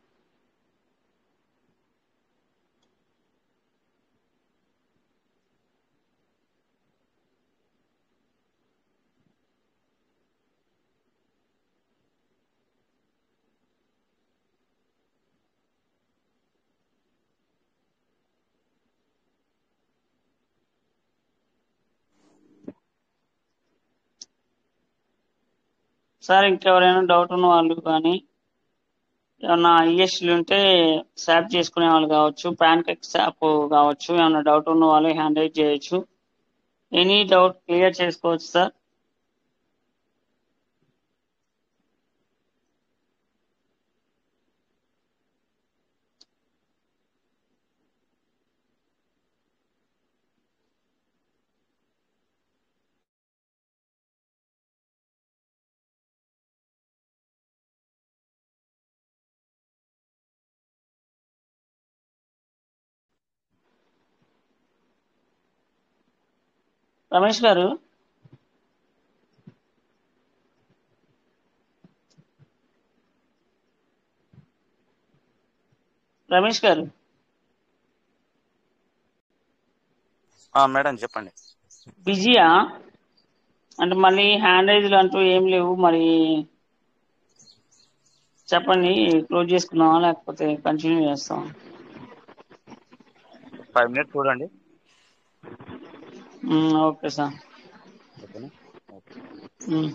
సార్ ఇంకెవరైనా డౌట్ ఉన్న వాళ్ళు కానీ ఏమన్నా ఐఎస్లు ఉంటే స్వాప్ చేసుకునే వాళ్ళు కావచ్చు పాన్ కార్డ్ స్వాప్ కావచ్చు ఏమన్నా డౌట్ ఉన్న వాళ్ళు హ్యాండ్ రైజ్ చేయొచ్చు ఎనీ డౌట్ క్లియర్ చేసుకోవచ్చు సార్ రమేష్ గారు రమేష్ గారు ఆ, మేడం చెప్పండి బిజీయా అంటే మళ్ళీ హ్యాండ్ రైజ్లు అంటూ ఏం లేవు మరి చెప్పండి క్లోజ్ చేసుకుందామా లేకపోతే కంటిన్యూ చేస్తాం ఫైవ్ మినిట్స్ చూడండి ఓకే సార్ ఓకేనా ఓకే మ్మ్.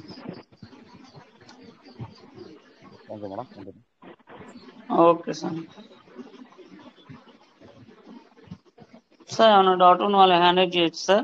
Thank you madam thank you okay sir sir ఏమన్నా డౌట్ ఉన్న వాళ్ళు హ్యాండ్ రైజ్ చేయొచ్చు సార్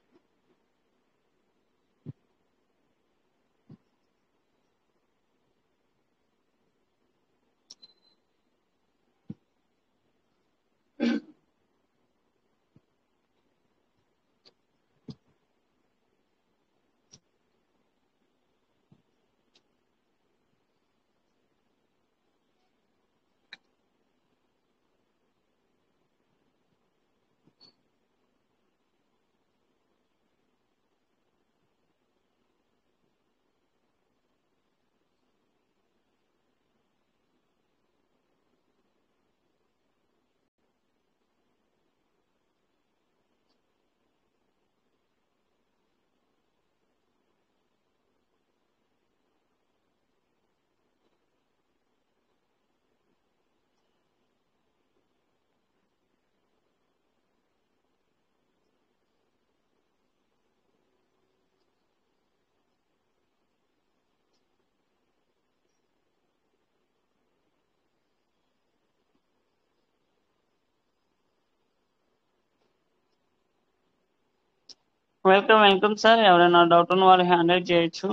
వెల్కమ్ వెల్కమ్ సార్ ఎవరైనా డౌట్ ఉన్న వాళ్ళు హ్యాండ్ రైజ్ చేయొచ్చు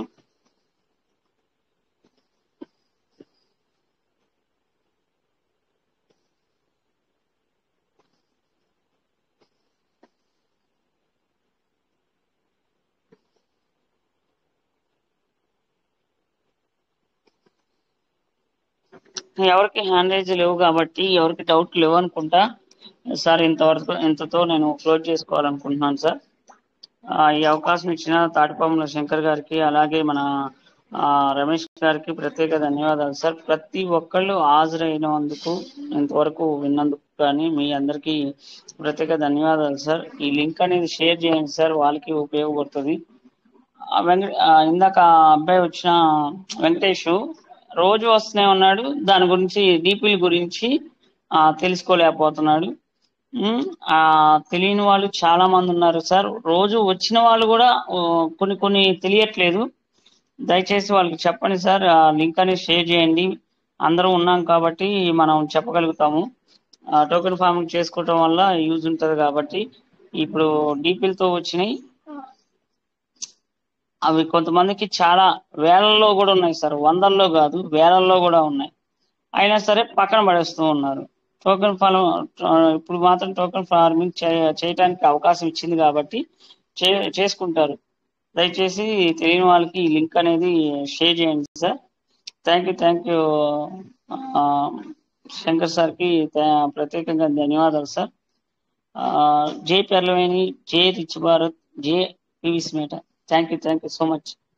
ఎవరికి హ్యాండ్ రైజ్ లేవు కాబట్టి ఎవరికి డౌట్ లేవు అనుకుంటా సార్ ఇంతవరకు ఇంతతో నేను క్లోజ్ చేసుకోవాలనుకుంటున్నాను సార్ ఆ, ఈ అవకాశం ఇచ్చిన తాటిపాముల శంకర్ గారికి అలాగే మన ఆ, రమేష్ గారికి ప్రత్యేక ధన్యవాదాలు సార్ ప్రతి ఒక్కళ్ళు హాజరైనందుకు ఇంతవరకు విన్నందుకు కానీ మీ అందరికీ ప్రత్యేక ధన్యవాదాలు సార్ ఈ లింక్ అనేది షేర్ చేయండి సార్ వాళ్ళకి ఉపయోగపడుతుంది ఆ వెంకట ఆ, ఇందాక ఆ అబ్బాయి వచ్చిన వెంకటేష్ రోజు వస్తూనే ఉన్నాడు దాని గురించి డీపీల గురించి ఆ, తెలుసుకోలేకపోతున్నాడు ఉమ్, ఆ తెలియని వాళ్ళు చాలా మంది ఉన్నారు సార్ రోజు వచ్చిన వాళ్ళు కూడా ఆ, కొన్ని కొన్ని తెలియట్లేదు దయచేసి వాళ్ళకి చెప్పండి సార్ ఆ లింక్ అనేది షేర్ చేయండి అందరం ఉన్నాం కాబట్టి మనం చెప్పగలుగుతాము టోకెన్ ఫార్మింగ్ చేసుకోవటం వల్ల యూజ్ ఉంటుంది కాబట్టి ఇప్పుడు డీపీలతో వచ్చినాయి అవి కొంతమందికి చాలా వేలల్లో కూడా ఉన్నాయి సార్ వందల్లో కాదు వేలల్లో కూడా ఉన్నాయి అయినా సరే పక్కన పడేస్తూ ఉన్నారు టోకెన్ ఫార్మ్ ఇప్పుడు మాత్రం టోకెన్ ఫార్మింగ్ చేయడానికి అవకాశం ఇచ్చింది కాబట్టి చే- చేసుకుంటారు దయచేసి తెలియని వాళ్ళకి ఈ లింక్ అనేది షేర్ చేయండి sir thank you thank you Shankar సార్కి థా- ప్రత్యేకంగా ధన్యవాదాలు సార్ ఆ, జై పెర్లవేణి జై రిచ్ భారత్ జై పివి స్మేట thank you thank you so much